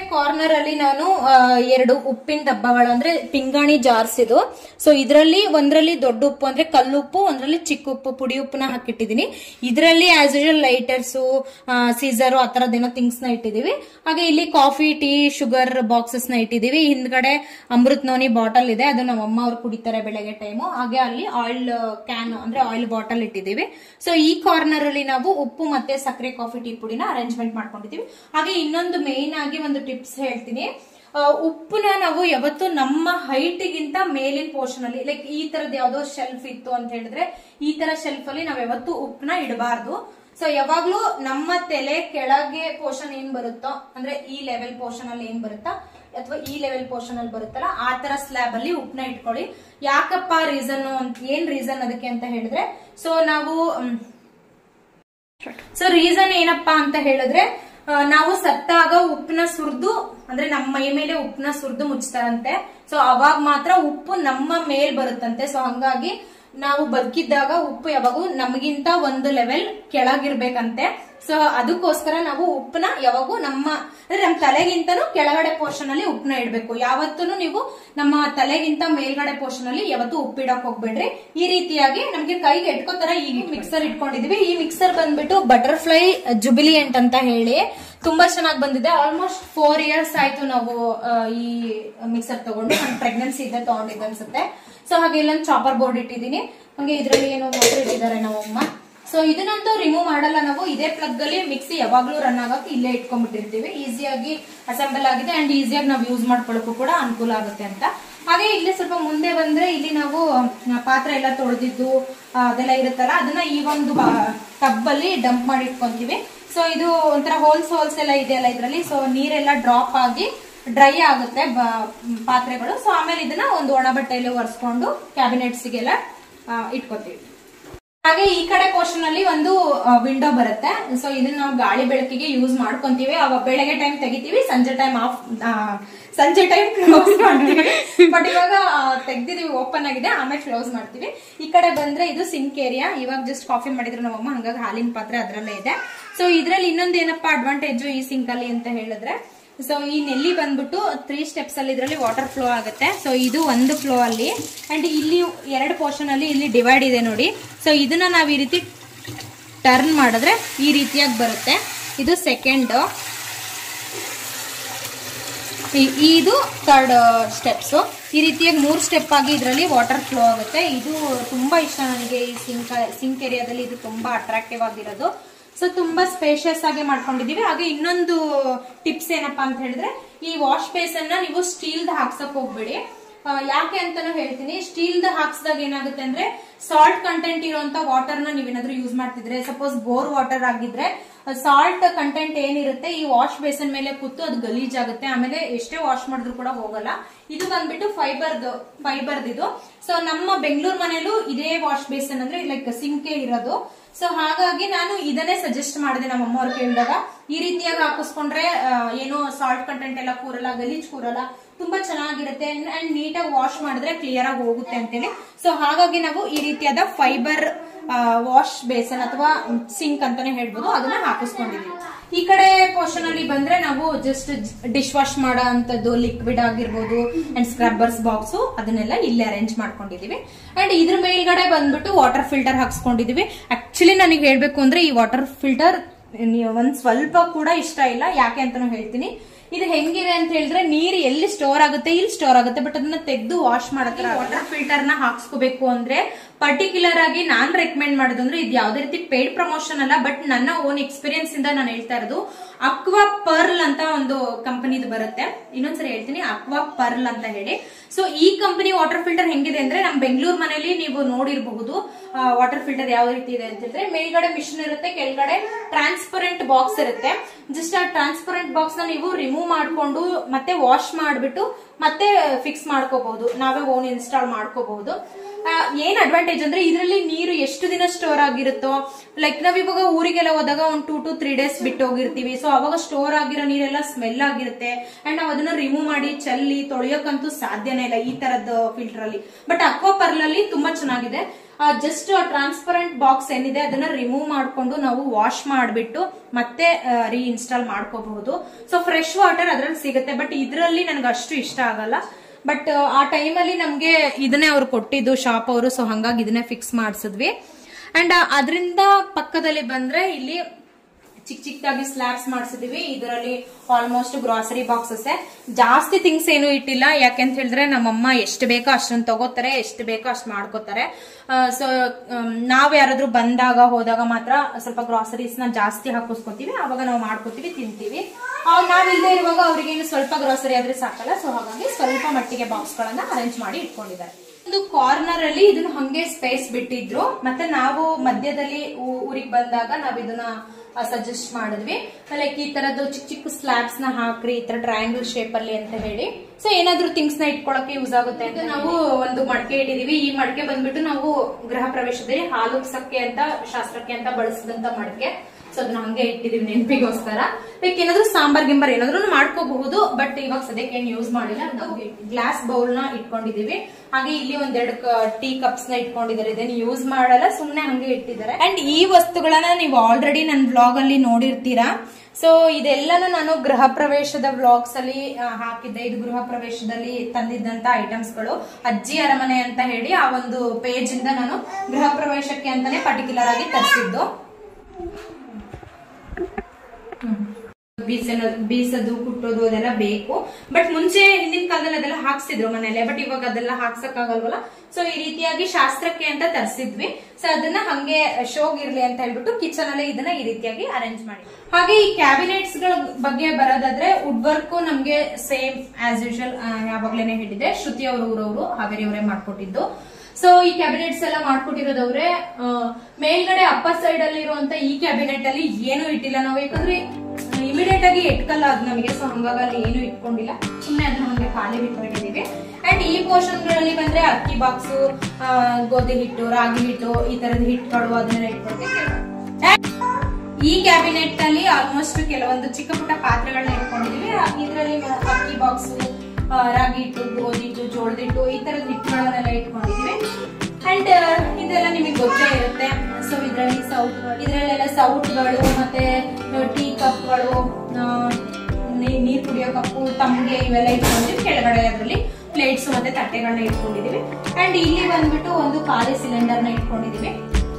ಕಾರ್ನರ್ ಅಲ್ಲಿ ನಾನು ಆ, ಎರಡು ಉಪ್ಪಿನ ಡಬ್ಬಗಳು ಅಂದ್ರೆ ಪಿಂಗಾಣಿ ಜಾರ್ಸ್ ಇದು ಸೊ ಇದರಲ್ಲಿ ಒಂದ್ರಲ್ಲಿ ದೊಡ್ಡ ಉಪ್ಪು ಅಂದ್ರೆ ಕಲ್ಲುಪ್ಪು ಒಂದ್ರಲ್ಲಿ ಚಿಕ್ಕ ಉಪ್ಪು ಪುಡಿ ಉಪ್ಪನ್ನ ಹಾಕಿಟ್ಟಿದೀನಿ ಇದರಲ್ಲಿ ಆಸ್ ಯೂಶಲ್ ಲೈಟರ್ಸ್ ಸೀಸರ್ ಆ ತರದ್ದೇನೋ ಥಿಂಗ್ಸ್ ನ ಇಟ್ಟಿದೀವಿ ಹಾಗೆ ಇಲ್ಲಿ ಕಾಫಿ ಟೀ ಶುಗರ್ ಬಾಕ್ಸಸ್ ನ ಇಟ್ಟಿದೀವಿ ಹಿಂದ್ಗಡೆ ಅಮೃತ್ ನೋನಿ ಬಾಟಲ್ ಇದೆ ಅದು ನಮ್ಮ ಅಮ್ಮ ಅವ್ರು ಕುಡಿತಾರೆ ಬೆಳಗ್ಗೆ ಟೈಮು ಹಾಗೆ ಅಲ್ಲಿ ಆಯಿಲ್ ಕ್ಯಾನ್ ಅಂದ್ರೆ ಆಯಿಲ್ ಬಾಟಲ್ ಇಟ್ಟಿದೀವಿ ಸೊ ಈ ಕಾರ್ನರ್ ಅಲ್ಲಿ ನಾವು ಉಪ್ಪು ಮತ್ತೆ ಸಕ್ಕರೆ ಕಾಫಿ ಟೀ ಪುಡಿನ ಅರೇಂಜ್ಮೆಂಟ್ ಮಾಡ್ಕೊಂಡಿದೀವಿ ಹಾಗೆ ಇನ್ನೊಂದು ಮೇನ್ ಆಗಿ ಒಂದು ಟಿಪ್ಸ್ ಹೇಳ್ತೀನಿ ಆ, ಉಪ್ಪನ್ನ ನಾವು ಯಾವತ್ತು ನಮ್ಮ height ಗಿಂತ ಮೇಲಿನ ಪೋರ್ಷನ್ ಅಲ್ಲಿ ಲೈಕ್ ಈ ತರದ್ ಯಾವ್ದೋ ಶೆಲ್ಫ್ ಇತ್ತು ಅಂತ ಹೇಳಿದ್ರೆ ಈ ತರ ಶೆಲ್ಫ್ ಅಲ್ಲಿ ನಾವ್ ಯಾವತ್ತು ಉಪ್ಪನ್ನ ಇಡಬಾರ್ದು ಸೊ ಯಾವಾಗ್ಲೂ ನಮ್ಮ ತಲೆ ಕೆಳಗೆ ಪೋರ್ಷನ್ ಏನ್ ಬರುತ್ತೋ ಅಂದ್ರೆ ಈ ಲೆವೆಲ್ ಪೋರ್ಷನ್ ಅಲ್ಲಿ ಏನ್ ಬರುತ್ತಾ ಅಥವಾ ಈ ಲೆವೆಲ್ ಪೋರ್ಷನ್ ಅಲ್ಲಿ ಬರುತ್ತಲ್ಲ ಆ ತರ ಸ್ಲ್ಯಾಬ್ ಅಲ್ಲಿ ಉಪ್ಪನ್ನ ಇಟ್ಕೊಳ್ಳಿ ಯಾಕಪ್ಪ ರೀಸನ್ ಏನ್ ರೀಸನ್ ಅದಕ್ಕೆ ಅಂತ ಹೇಳಿದ್ರೆ ಸೊ ನಾವು ಮ್, ಸೊ ರೀಸನ್ ಏನಪ್ಪಾ ಅಂತ ಹೇಳಿದ್ರೆ ಆ, ನಾವು ಸತ್ತಾಗ ಉಪ್ಪನ್ನ ಸುರಿದು ಅಂದ್ರೆ ನಮ್ಮ ಮೈ ಮೇಲೆ ಉಪ್ಪನ್ನ ಸುರಿದು ಮುಚ್ತಾರಂತೆ ಸೊ ಅವಾಗ ಮಾತ್ರ ಉಪ್ಪು ನಮ್ಮ ಮೇಲ್ ಬರುತ್ತಂತೆ ಸೊ ಹಂಗಾಗಿ ನಾವು ಬದುಕಿದ್ದಾಗ ಉಪ್ಪು ಯಾವಾಗೂ ನಮಗಿಂತ ಒಂದು ಲೆವೆಲ್ ಕೆಳಗಿರ್ಬೇಕಂತೆ ಸೊ ಅದಕ್ಕೋಸ್ಕರ ನಾವು ಉಪ್ಪನ್ನ ಯಾವಾಗೂ ನಮ್ಮ ಅಂದ್ರೆ ನಮ್ಮ ತಲೆಗಿಂತನೂ ಕೆಳಗಡೆ ಪೋರ್ಷನ್ ಅಲ್ಲಿ ಉಪ್ಪನ್ನ ಇಡ್ಬೇಕು ಯಾವತ್ತೂ ನೀವು ನಮ್ಮ ತಲೆಗಿಂತ ಮೇಲ್ಗಡೆ ಪೋರ್ಷನ್ ಅಲ್ಲಿ ಯಾವತ್ತೂ ಉಪ್ಪಿಡಕ್ ಹೋಗ್ಬೇಡ್ರಿ ಈ ರೀತಿಯಾಗಿ ನಮ್ಗೆ ಕೈಗೆ ಎಟ್ಕೋತರ ಈ ಮಿಕ್ಸರ್ ಇಟ್ಕೊಂಡಿದೀವಿ ಈ ಮಿಕ್ಸರ್ ಬಂದ್ಬಿಟ್ಟು ಬಟರ್ಫ್ಲೈ ಜುಬಿಲಿಯಂಟ್ ಅಂತ ಹೇಳಿ ತುಂಬಾ ಚೆನ್ನಾಗಿ ಬಂದಿದೆ ಆಲ್ಮೋಸ್ಟ್ ಫೋರ್ ಇಯರ್ಸ್ ಆಯ್ತು ನಾವು ಆ, ಈ ಮಿಕ್ಸರ್ ತಗೊಂಡು ನಾನು ಪ್ರೆಗ್ನೆನ್ಸಿ ಇದ್ದೆ ತಗೊಂಡಿದ್ದೆ ಅನ್ಸುತ್ತೆ ಸೊ ಹಾಗೆ ಇಲ್ಲೊಂದು ಚಾಪರ್ ಬೋರ್ಡ್ ಇಟ್ಟಿದ್ದೀನಿ ಹಂಗೆ ಇದ್ರಲ್ಲಿ ಏನೋ ಮೋಟರ್ ಇಟ್ಟಿದ್ದಾರೆ ನಮ್ಮಮ್ಮ ಸೊ ಇದನ್ನಂತೂ ರಿಮೂವ್ ಮಾಡಲ್ಲ ನಾವು ಇದೇ ಪ್ಲಗ್ ಅಲ್ಲಿ ಮಿಕ್ಸಿ ಯಾವಾಗ್ಲೂ ರನ್ ಆಗಕ್ಕೆ ಇಲ್ಲೇ ಇಟ್ಕೊಂಡ್ಬಿಟ್ಟಿರ್ತೀವಿ ಈಸಿಯಾಗಿ ಅಸೆಂಬಲ್ ಆಗಿದೆ ಅಂಡ್ ಈಸಿಯಾಗಿ ನಾವು ಯೂಸ್ ಮಾಡ್ಕೊಳ್ಳೋಕ್ಕೂ ಕೂಡ ಅನುಕೂಲ ಆಗುತ್ತೆ ಅಂತ ಹಾಗೆ ಇಲ್ಲಿ ಸ್ವಲ್ಪ ಮುಂದೆ ಬಂದ್ರೆ ಇಲ್ಲಿ ನಾವು ಆ, ಪಾತ್ರೆ ಎಲ್ಲ ತೊಳೆದಿದ್ದು ಆ, ಅದೆಲ್ಲ ಇರುತ್ತಲ್ಲ ಅದನ್ನ ಈ ಒಂದು ಟಬ್ ಅಲ್ಲಿ ಡಂಪ್ ಮಾಡಿ ಇಟ್ಕೊಂತೀವಿ ಸೊ ಇದು ಒಂಥರ ಹೋಲ್ಸ್ ಹೋಲ್ಸ್ ಎಲ್ಲ ಇದೆಯಲ್ಲ ಇದರಲ್ಲಿ ಸೊ ನೀರೆಲ್ಲ ಡ್ರಾಪ್ ಆಗಿ ಡ್ರೈ ಆಗುತ್ತೆ ಬ- ಮ್, ಪಾತ್ರೆಗಳು ಸೊ ಆಮೇಲೆ ಇದನ್ನ ಒಂದು ಒಣ ಬಟ್ಟೆಯಲ್ಲಿ ಒರೆಸ್ಕೊಂಡು ಕ್ಯಾಬಿನೆಟ್ಸ್ಗೆಲ್ಲ ಇಟ್ಕೋತೀವಿ ಹಾಗೆ ಈ ಕಡೆ ಪೋರ್ಷನ್ ಅಲ್ಲಿ ಒಂದು ವಿಂಡೋ ಬರುತ್ತೆ ಸೊ ಇದನ್ನ ನಾವು ಗಾಳಿ ಬೆಳಕಿಗೆ ಯೂಸ್ ಮಾಡ್ಕೊಂತೀವಿ ಅವಾಗ ಬೆಳಗ್ಗೆ ಟೈಮ್ ತೆಗಿತೀವಿ ಸಂಜೆ ಟೈಮ್ ಆಫ್ ಸಂಜೆ ಟೈಮ್ ಕ್ಲೋಸ್ ಮಾಡ್ತೀವಿ ಬಟ್ ಇವಾಗ ತೆಗ್ದಿದೀವಿ ಓಪನ್ ಆಗಿದೆ ಆಮೇಲೆ ಕ್ಲೋಸ್ ಮಾಡ್ತೀವಿ ಈ ಕಡೆ ಬಂದ್ರೆ ಇದು ಸಿಂಕ್ ಏರಿಯಾ ಇವಾಗ ಜಸ್ಟ್ ಕಾಫಿ ಮಾಡಿದ್ರು ನಮ್ಮಮ್ಮ ಹಂಗಾಗಿ ಹಾಲಿನ ಪಾತ್ರೆ ಅದ್ರಲ್ಲೇ ಇದೆ ಸೊ ಇದ್ರಲ್ಲಿ ಇನ್ನೊಂದು ಏನಪ್ಪಾ ಅಡ್ವಾಂಟೇಜ್ ಈ ಸಿಂಕ್ ಅಲ್ಲಿ ಅಂತ ಹೇಳಿದ್ರೆ ಸೊ ಈ ನೆಲ್ಲಿ ಬಂದ್ಬಿಟ್ಟು ತ್ರೀ ಸ್ಟೆಪ್ಸ್ ಅಲ್ಲಿ ಇದರಲ್ಲಿ ವಾಟರ್ ಫ್ಲೋ ಆಗುತ್ತೆ ಸೊ ಇದು ಒಂದು ಫ್ಲೋ ಅಲ್ಲಿ ಅಂಡ್ ಇಲ್ಲಿ ಎರಡು ಪೋರ್ಷನ್ ಅಲ್ಲಿ ಇಲ್ಲಿ ಡಿವೈಡ್ ಇದೆ ನೋಡಿ ಸೊ ಇದನ್ನ ನಾವು ಈ ರೀತಿ ಟರ್ನ್ ಮಾಡಿದ್ರೆ ಈ ರೀತಿಯಾಗಿ ಬರುತ್ತೆ ಇದು ಸೆಕೆಂಡ್ ಇದು ಥರ್ಡ್ ಸ್ಟೆಪ್ಸ್ ಈ ರೀತಿಯಾಗಿ ಮೂರು ಸ್ಟೆಪ್ ಆಗಿ ಇದರಲ್ಲಿ ವಾಟರ್ ಫ್ಲೋ ಆಗುತ್ತೆ ಇದು ತುಂಬಾ ಇಷ್ಟ ನನಗೆ ಈ ಸಿಂಕ್ ಸಿಂಕ್ ಏರಿಯಾದಲ್ಲಿ ಇದು ತುಂಬಾ ಅಟ್ರಾಕ್ಟಿವ್ ಆಗಿರೋದು ಸೊ ತುಂಬಾ ಸ್ಪೇಷಿಯಸ್ ಆಗಿ ಮಾಡ್ಕೊಂಡಿದೀವಿ ಹಾಗೆ ಇನ್ನೊಂದು ಟಿಪ್ಸ್ ಏನಪ್ಪಾ ಅಂತ ಹೇಳಿದ್ರೆ ಈ ವಾಶ್ ಬೇಸನ್ನ ನೀವು ಸ್ಟೀಲ್ದ ಹಾಕ್ಸಕ್ ಹೋಗ್ಬೇಡಿ ಆ, ಯಾಕೆ ಅಂತಾನು ಹೇಳ್ತೀನಿ ಸ್ಟೀಲ್ದ ಹಾಕ್ಸಿದಾಗ ಏನಾಗುತ್ತೆ ಅಂದ್ರೆ ಸಾಲ್ಟ್ ಕಂಟೆಂಟ್ ಇರುವಂತ ವಾಟರ್ ನ ನೀವೇನಾದ್ರೂ ಯೂಸ್ ಮಾಡ್ತಿದ್ರೆ ಸಪೋಸ್ ಬೋರ್ ವಾಟರ್ ಆಗಿದ್ರೆ ಸಾಲ್ಟ್ ಕಂಟೆಂಟ್ ಏನಿರುತ್ತೆ ಈ ವಾಶ್ ಬೇಸನ್ ಮೇಲೆ ಕೂತು ಅದು ಗಲೀಜಾಗುತ್ತೆ ಆಮೇಲೆ ಎಷ್ಟೇ ವಾಶ್ ಮಾಡಿದ್ರು ಕೂಡ ಹೋಗಲ್ಲ ಇದು ಬಂದ್ಬಿಟ್ಟು ಫೈಬರ್ದು ಫೈಬರ್ದು ಇದು ಸೊ ನಮ್ಮ ಬೆಂಗಳೂರು ಮನೇಲೂ ಇದೇ ವಾಶ್ ಬೇಸನ್ ಅಂದ್ರೆ ಲೈಕ್ ಸಿಂಕೆ ಇರೋದು ಸೊ ಹಾಗಾಗಿ ನಾನು ಇದನ್ನೇ ಸಜೆಸ್ಟ್ ಮಾಡಿದೆ ನಮ್ಮ ಅಮ್ಮ ಅವ್ರು ಕೇಳಿದಾಗ ಈ ರೀತಿಯಾಗಿ ಹಾಕಿಸ್ಕೊಂಡ್ರೆ ಆ, ಏನು ಸಾಲ್ಟ್ ಕಂಟೆಂಟ್ ಎಲ್ಲ ಕೂರಲ್ಲ ಗಲೀಜ್ ಕೂರಲ್ಲ ತುಂಬಾ ಚೆನ್ನಾಗಿರುತ್ತೆ ಅಂಡ್ ನೀಟಾಗಿ ವಾಶ್ ಮಾಡಿದ್ರೆ ಕ್ಲಿಯರ್ ಆಗಿ ಹೋಗುತ್ತೆ ಅಂತೇಳಿ ಸೊ ಹಾಗಾಗಿ ನಾವು ಈ ರೀತಿಯಾದ ಫೈಬರ್ ವಾಶ್ ಬೇಸನ್ ಅಥವಾ ಸಿಂಕ್ ಅಂತಾನೆ ಹೇಳ್ಬೋದು ಅದನ್ನ ಹಾಕಿಸ್ಕೊಂಡಿದೀವಿ ಈ ಕಡೆ ಪೋರ್ಷನ್ ಅಲ್ಲಿ ಬಂದ್ರೆ ನಾವು ಜಸ್ಟ್ ಡಿಶ್ ವಾಶ್ ಮಾಡೋ ಅಂತದ್ದು ಲಿಕ್ವಿಡ್ ಆಗಿರ್ಬೋದು ಅಂಡ್ ಸ್ಕ್ರಬ್ಬರ್ಸ್ ಬಾಕ್ಸ್ ಅದನ್ನೆಲ್ಲ ಇಲ್ಲಿ ಅರೇಂಜ್ ಮಾಡ್ಕೊಂಡಿದೀವಿ ಅಂಡ್ ಇದ್ರ ಮೇಲ್ಗಡೆ ಬಂದ್ಬಿಟ್ಟು ವಾಟರ್ ಫಿಲ್ಟರ್ ಹಾಕ್ಸ್ಕೊಂಡಿದೀವಿ ಆಕ್ಚುಲಿ ನನಗೆ ಹೇಳ್ಬೇಕು ಅಂದ್ರೆ ಈ ವಾಟರ್ ಫಿಲ್ಟರ್ ಒಂದ್ ಸ್ವಲ್ಪ ಕೂಡ ಇಷ್ಟ ಇಲ್ಲ ಯಾಕೆ ಅಂತಾನು ಹೇಳ್ತೀನಿ ಇದು ಹೆಂಗಿದೆ ಅಂತ ಹೇಳಿದ್ರೆ ನೀರು ಎಲ್ಲಿ ಸ್ಟೋರ್ ಆಗುತ್ತೆ ಇಲ್ಲಿ ಸ್ಟೋರ್ ಆಗುತ್ತೆ ಬಟ್ ಅದನ್ನ ತೆಗೆದು ವಾಶ್ ಮಾಡತ್ರ ವಾಟರ್ ಫಿಲ್ಟರ್ ನ ಹಾಕ್ಸ್ಕೋಬೇಕು ಅಂದ್ರೆ ಪರ್ಟಿಕ್ಯುಲರ್ ಆಗಿ ನಾನ್ ರೆಕಮೆಂಡ್ ಮಾಡೋದು ಅಂದ್ರೆ ಇದು ಯಾವ್ದೇ ರೀತಿ ಪೇಡ್ ಪ್ರಮೋಷನ್ ಅಲ್ಲ ಬಟ್ ನನ್ನ ಓನ್ ಎಕ್ಸ್ಪೀರಿಯನ್ಸ್ ಇಂದ ನಾನು ಹೇಳ್ತಾ ಇರೋದು ಅಕ್ವಾ ಪರ್ಲ್ ಅಂತ ಒಂದು ಕಂಪನಿದು ಬರುತ್ತೆ ಇನ್ನೊಂದ್ಸರಿ ಹೇಳ್ತೀನಿ ಅಕ್ವಾ ಪರ್ಲ್ ಅಂತ ಹೇಳಿ ಸೊ ಈ ಕಂಪನಿ ವಾಟರ್ ಫಿಲ್ಟರ್ ಹೆಂಗಿದೆ ಅಂದ್ರೆ ನಮ್ ಬೆಂಗಳೂರು ಮನೇಲಿ ನೀವು ನೋಡಿರಬಹುದು ವಾಟರ್ ಫಿಲ್ಟರ್ ಯಾವ ರೀತಿ ಇದೆ ಅಂತ ಹೇಳಿದ್ರೆ ಮೇಲ್ಗಡೆ ಮಿಷಿನ್ ಇರುತ್ತೆ ಕೆಳಗಡೆ ಟ್ರಾನ್ಸ್ಪರೆಂಟ್ ಬಾಕ್ಸ್ ಇರುತ್ತೆ ಜಸ್ಟ್ ಆ ಟ್ರಾನ್ಸ್ಪರೆಂಟ್ ಬಾಕ್ಸ್ ನ ನೀವು ರಿಮೂವ್ ಮಾಡ್ಕೊಂಡು ಮತ್ತೆ ವಾಶ್ ಮಾಡ್ಬಿಟ್ಟು ಮತ್ತೆ ಫಿಕ್ಸ್ ಮಾಡ್ಕೋಬಹುದು ನಾವೇ ಓನ್ ಇನ್ಸ್ಟಾಲ್ ಮಾಡ್ಕೋಬಹುದು ಆ, ಏನ್ ಅಡ್ವಾಂಟೇಜ್ ಅಂದ್ರೆ ಇದರಲ್ಲಿ ನೀರು ಎಷ್ಟು ದಿನ ಸ್ಟೋರ್ ಆಗಿರುತ್ತೋ ಲೈಕ್ ನಾವ್ ಇವಾಗ ಊರಿಗೆಲ್ಲ ಹೋದಾಗ ಒಂದ್ ಟೂ ಟು ತ್ರೀ ಡೇಸ್ ಬಿಟ್ಟು ಹೋಗಿರ್ತೀವಿ ಸೊ ಅವಾಗ ಸ್ಟೋರ್ ಆಗಿರೋ ನೀರೆಲ್ಲ ಸ್ಮೆಲ್ ಆಗಿರುತ್ತೆ ಅಂಡ್ ನಾವ್ ಅದನ್ನ ರಿಮೂವ್ ಮಾಡಿ ಚೆಲ್ಲಿ ತೊಳೆಯೋಕ್ಕಂತೂ ಸಾಧ್ಯನೇ ಇಲ್ಲ ಈ ತರದ ಫಿಲ್ಟರ್ ಅಲ್ಲಿ ಬಟ್ ಅಕ್ವಾ ಪರ್ಲ್ ಅಲ್ಲಿ ತುಂಬಾ ಚೆನ್ನಾಗಿದೆ ಜಸ್ಟ್ ಟ್ರಾನ್ಸ್ಪರೆಂಟ್ ಬಾಕ್ಸ್ ಏನಿದೆ ಅದನ್ನ ರಿಮೂವ್ ಮಾಡ್ಕೊಂಡು ನಾವು ವಾಶ್ ಮಾಡ್ಬಿಟ್ಟು ಮತ್ತೆ ರೀ ಇನ್ಸ್ಟಾಲ್ ಮಾಡ್ಕೋಬಹುದು ಸೊ ಫ್ರೆಶ್ ವಾಟರ್ ಅದ್ರಲ್ಲಿ ಸಿಗುತ್ತೆ ಬಟ್ ಇದರಲ್ಲಿ ನನಗೆ ಅಷ್ಟು ಇಷ್ಟ ಆಗಲ್ಲ ಬಟ್ ಆ ಟೈಮಲ್ಲಿ ನಮ್ಗೆ ಇದನ್ನೇ ಅವ್ರು ಕೊಟ್ಟಿದ್ದು ಶಾಪ್ ಅವರು ಸೊ ಹಂಗಾಗಿ ಇದನ್ನೇ ಫಿಕ್ಸ್ ಮಾಡಿಸಿದ್ವಿ ಅಂಡ್ ಅದರಿಂದ ಪಕ್ಕದಲ್ಲಿ ಬಂದ್ರೆ ಇಲ್ಲಿ ಚಿಕ್ಕ ಚಿಕ್ಕದಾಗಿ ಸ್ಲ್ಯಾಬ್ಸ್ ಮಾಡಿಸಿದೀವಿ ಇದರಲ್ಲಿ ಆಲ್ಮೋಸ್ಟ್ ಗ್ರಾಸರಿ ಬಾಕ್ಸಸ್ ಜಾಸ್ತಿ ಥಿಂಗ್ಸ್ ಏನು ಇಟ್ಟಿಲ್ಲ ಯಾಕೆಂತ ಹೇಳಿದ್ರೆ ನಮ್ಮಮ್ಮ ಎಷ್ಟು ಬೇಕೋ ಅಷ್ಟನ್ನು ತಗೋತಾರೆ ಎಷ್ಟು ಬೇಕೋ ಅಷ್ಟು ಮಾಡ್ಕೋತಾರೆ ಸೊ ನಾವ್ ಯಾರಾದ್ರೂ ಬಂದಾಗ ಹೋದಾಗ ಮಾತ್ರ ಸ್ವಲ್ಪ ಗ್ರಾಸರೀಸ್ ನ ಜಾಸ್ತಿ ಹಾಕಿಸ್ಕೊತೀವಿ ಅವಾಗ ನಾವು ಮಾಡ್ಕೋತೀವಿ ತಿಂತೀವಿ ಅವ್ ನಾವಿಲ್ಲದೆ ಇರುವಾಗ ಅವ್ರಿಗೆ ಇನ್ನು ಸ್ವಲ್ಪ ಗ್ರಾಸರಿ ಆದ್ರೆ ಸಾಕಲ್ಲ ಸೊ ಹಾಗಾಗಿ ಸ್ವಲ್ಪ ಮಟ್ಟಿಗೆ ಬಾಕ್ಸ್ ಗಳನ್ನ ಅರೇಂಜ್ ಮಾಡಿ ಇಟ್ಕೊಂಡಿದ್ದಾರೆ ಒಂದು ಕಾರ್ನರ್ ಅಲ್ಲಿ ಇದನ್ನ ಹಂಗೆ ಸ್ಪೇಸ್ ಬಿಟ್ಟಿದ್ರು ಮತ್ತೆ ನಾವು ಮಧ್ಯದಲ್ಲಿ ಊರಿಗೆ ಬಂದಾಗ ನಾವ್ ಇದನ್ನ ಸಜೆಸ್ಟ್ ಮಾಡಿದ್ವಿ ಲೈಕ್ ಈ ತರದ್ದು ಚಿಕ್ಕ ಚಿಕ್ಕ ಸ್ಲ್ಯಾಬ್ಸ್ ನ ಹಾಕ್ರಿ ಈ ತರ ಟ್ರಯಾಂಗಲ್ ಶೇಪ್ ಅಲ್ಲಿ ಅಂತ ಹೇಳಿ ಸೊ ಏನಾದ್ರೂ ಥಿಂಗ್ಸ್ ನ ಇಟ್ಕೊಳಕ್ಕೆ ಯೂಸ್ ಆಗುತ್ತೆ ಅಂತ ನಾವು ಒಂದು ಮಡಕೆ ಇಟ್ಟಿದೀವಿ ಈ ಮಡಕೆ ಬಂದ್ಬಿಟ್ಟು ನಾವು ಗೃಹ ಪ್ರವೇಶದಲ್ಲಿ ಹಾಲು ಉಗ್ಸಕ್ಕೆ ಅಂತ ಶಾಸ್ತ್ರಕ್ಕೆ ಅಂತ ಬಳಸಿದಂತ ಮಡಕೆ ಸೊ ಅದನ್ನ ಹಂಗೆ ಇಟ್ಟಿದೀವಿ ನೆನಪಿಗೋಸ್ಕರ ಲೈಕ್ ಏನಾದ್ರು ಸಾಂಬಾರ್ ಗಿಂಬಾರ್ ಏನಾದ್ರು ಮಾಡ್ಕೋಬಹುದು ಬಟ್ ಇವಾಗ ಸದ್ಯಕ್ಕೆ ಏನ್ ಯೂಸ್ ಮಾಡಿಲ್ಲ ನಾವು ಗ್ಲಾಸ್ ಬೌಲ್ ನ ಇಟ್ಕೊಂಡಿದೀವಿ ಹಾಗೆ ಇಲ್ಲಿ ಒಂದೆರಡು ಟೀ ಕಪ್ಸ್ ನ ಇಟ್ಕೊಂಡಿದ್ದಾರೆ ಇದನ್ನ ಯೂಸ್ ಮಾಡಲ್ಲ ಸುಮ್ನೆ ಹಂಗೆ ಇಟ್ಟಿದ್ದಾರೆ ಅಂಡ್ ಈ ವಸ್ತುಗಳನ್ನ ನೀವು ಆಲ್ರೆಡಿ ನನ್ನ ಬ್ಲಾಗ್ ಅಲ್ಲಿ ನೋಡಿರ್ತೀರಾ ಸೊ ಇದೆಲ್ಲನೂ ನಾನು ಗೃಹ ಪ್ರವೇಶದ ವ್ಲಾಗ್ಸ್ ಅಲ್ಲಿ ಆ, ಹಾಕಿದ್ದೆ ಇದು ಗೃಹ ಪ್ರವೇಶದಲ್ಲಿ ತಂದಿದ್ದಂತ ಐಟಮ್ಸ್ ಗಳು ಅಜ್ಜಿ ಅರಮನೆ ಅಂತ ಹೇಳಿ ಆ ಒಂದು ಪೇಜ್ ಇಂದ ನಾನು ಗೃಹ ಪ್ರವೇಶಕ್ಕೆ ಅಂತಾನೆ ಪರ್ಟಿಕ್ಯುಲರ್ ಆಗಿ ತರಿಸಿದ್ದು ಬೀಸನ ಬೀಸದು ಕುಟ್ಟೋದು ಅದೆಲ್ಲ ಬೇಕು ಬಟ್ ಮುಂಚೆ ಹಿಂದಿನ ಕಾಲದಲ್ಲಿ ಅದೆಲ್ಲ ಹಾಕ್ಸಿದ್ರು ಮನೇಲೆ ಬಟ್ ಇವಾಗ ಅದೆಲ್ಲ ಹಾಕ್ಸಕ್ ಆಗಲ್ವಲ್ಲ ಸೊ ಈ ರೀತಿಯಾಗಿ ಶಾಸ್ತ್ರಕ್ಕೆ ಅಂತ ತರಿಸಿದ್ವಿ ಸೊ ಅದನ್ನ ಹಂಗೆ ಶೋಗ್ ಇರ್ಲಿ ಅಂತ ಹೇಳ್ಬಿಟ್ಟು ಕಿಚನ್ ಅಲ್ಲೇ ಇದನ್ನ ಈ ರೀತಿಯಾಗಿ ಅರೇಂಜ್ ಮಾಡಿ ಹಾಗೆ ಈ ಕ್ಯಾಬಿನೆಟ್ಸ್ ಗಳ ಬಗ್ಗೆ ಬರೋದಾದ್ರೆ ವುಡ್ ವರ್ಕ್ ನಮ್ಗೆ ಸೇಮ್ ಆಸ್ ಯೂಶಲ್ ಯಾವಾಗ್ಲೇನೆ ಹೇಳಿದೆ ಶ್ರುತಿ ಅವರು ಊರವರು ಹಾವೇರಿ ಅವರೇ ಮಾಡ್ಕೊಟ್ಟಿದ್ದು ಸೊ ಈ ಕ್ಯಾಬಿನೆಟ್ಸ್ ಎಲ್ಲ ಮಾಡ್ಕೊಟ್ಟಿರೋದವ್ರೆ ಮೇಲ್ಗಡೆ ಅಪ್ಪರ್ ಸೈಡ್ ಅಲ್ಲಿ ಇರುವಂತ ಈ ಕ್ಯಾಬಿನೆಟ್ ಅಲ್ಲಿ ಏನು ಇಟ್ಟಿಲ್ಲ ನಾವು ಯಾಕಂದ್ರೆ ಇಮಿಡಿಯೇಟ್ ಆಗಿ ಇಟ್ಕಲ್ಲ ಅದ್ ನಮಗೆ ಸೊ ಹಂಗಾಗಿ ಅಲ್ಲಿ ಏನು ಇಟ್ಕೊಂಡಿಲ್ಲ ಸುಮ್ನೆ ಅದನ್ನ ಹಂಗೆ ಖಾಲಿ ಬಿಟ್ಬಿಟ್ಟಿದೀವಿ ಅಂಡ್ ಈ ಪೋರ್ಷನ್ ಗಳಲ್ಲಿ ಬಂದ್ರೆ ಅಕ್ಕಿ ಬಾಕ್ಸ್ ಗೋಧಿ ಹಿಟ್ಟು ರಾಗಿ ಹಿಟ್ಟು ಈ ತರದ ಹಿಟ್ಟುಗಳು ಅದನ್ನೆಲ್ಲ ಇಟ್ಕೊಳ್ತೀವಿ ಈ ಕ್ಯಾಬಿನೆಟ್ ಅಲ್ಲಿ ಆಲ್ಮೋಸ್ಟ್ ಕೆಲವೊಂದು ಚಿಕ್ಕ ಪುಟ್ಟ ಪಾತ್ರೆಗಳನ್ನ ಇಟ್ಕೊಂಡಿದೀವಿ ಇದರಲ್ಲಿ ಅಕ್ಕಿ ಬಾಕ್ಸ್ ರಾಗಿ ಹಿಟ್ಟು ಗೋಧಿ ಹಿಟ್ಟು ಜೋಳದ ಹಿಟ್ಟು ಈ ತರದ ಹಿಟ್ಟುಗಳನ್ನೆಲ್ಲ ಇಟ್ಕೊಂಡಿದೀವಿ ಅಂಡ್ ಇದೆಲ್ಲ ನಿಮಗೆ ಗೊತ್ತೇ ಇರುತ್ತೆ ಸೊ ಇದರಲ್ಲಿ ಸೌಟ್ ಇದರಲ್ಲೆಲ್ಲ ಸೌಟ್ಗಳು ಮತ್ತೆ ಟೀ ಕಪ್ಗಳು ನೀರ್ ಕುಡಿಯೋ ಕಪ್ಪು ತಮ್ಗೆ ಇವೆಲ್ಲ ಇಟ್ಕೊಂಡಿದ್ವಿ ಕೆಳಗಡೆ ಅದರಲ್ಲಿ ಪ್ಲೇಟ್ಸ್ ಮತ್ತೆ ತಟ್ಟೆಗಳನ್ನ ಇಟ್ಕೊಂಡಿದೀವಿ ಅಂಡ್ ಇಲ್ಲಿ ಬಂದ್ಬಿಟ್ಟು ಒಂದು ಖಾಲಿ ಸಿಲಿಂಡರ್ ನ ಇಟ್ಕೊಂಡಿದೀವಿ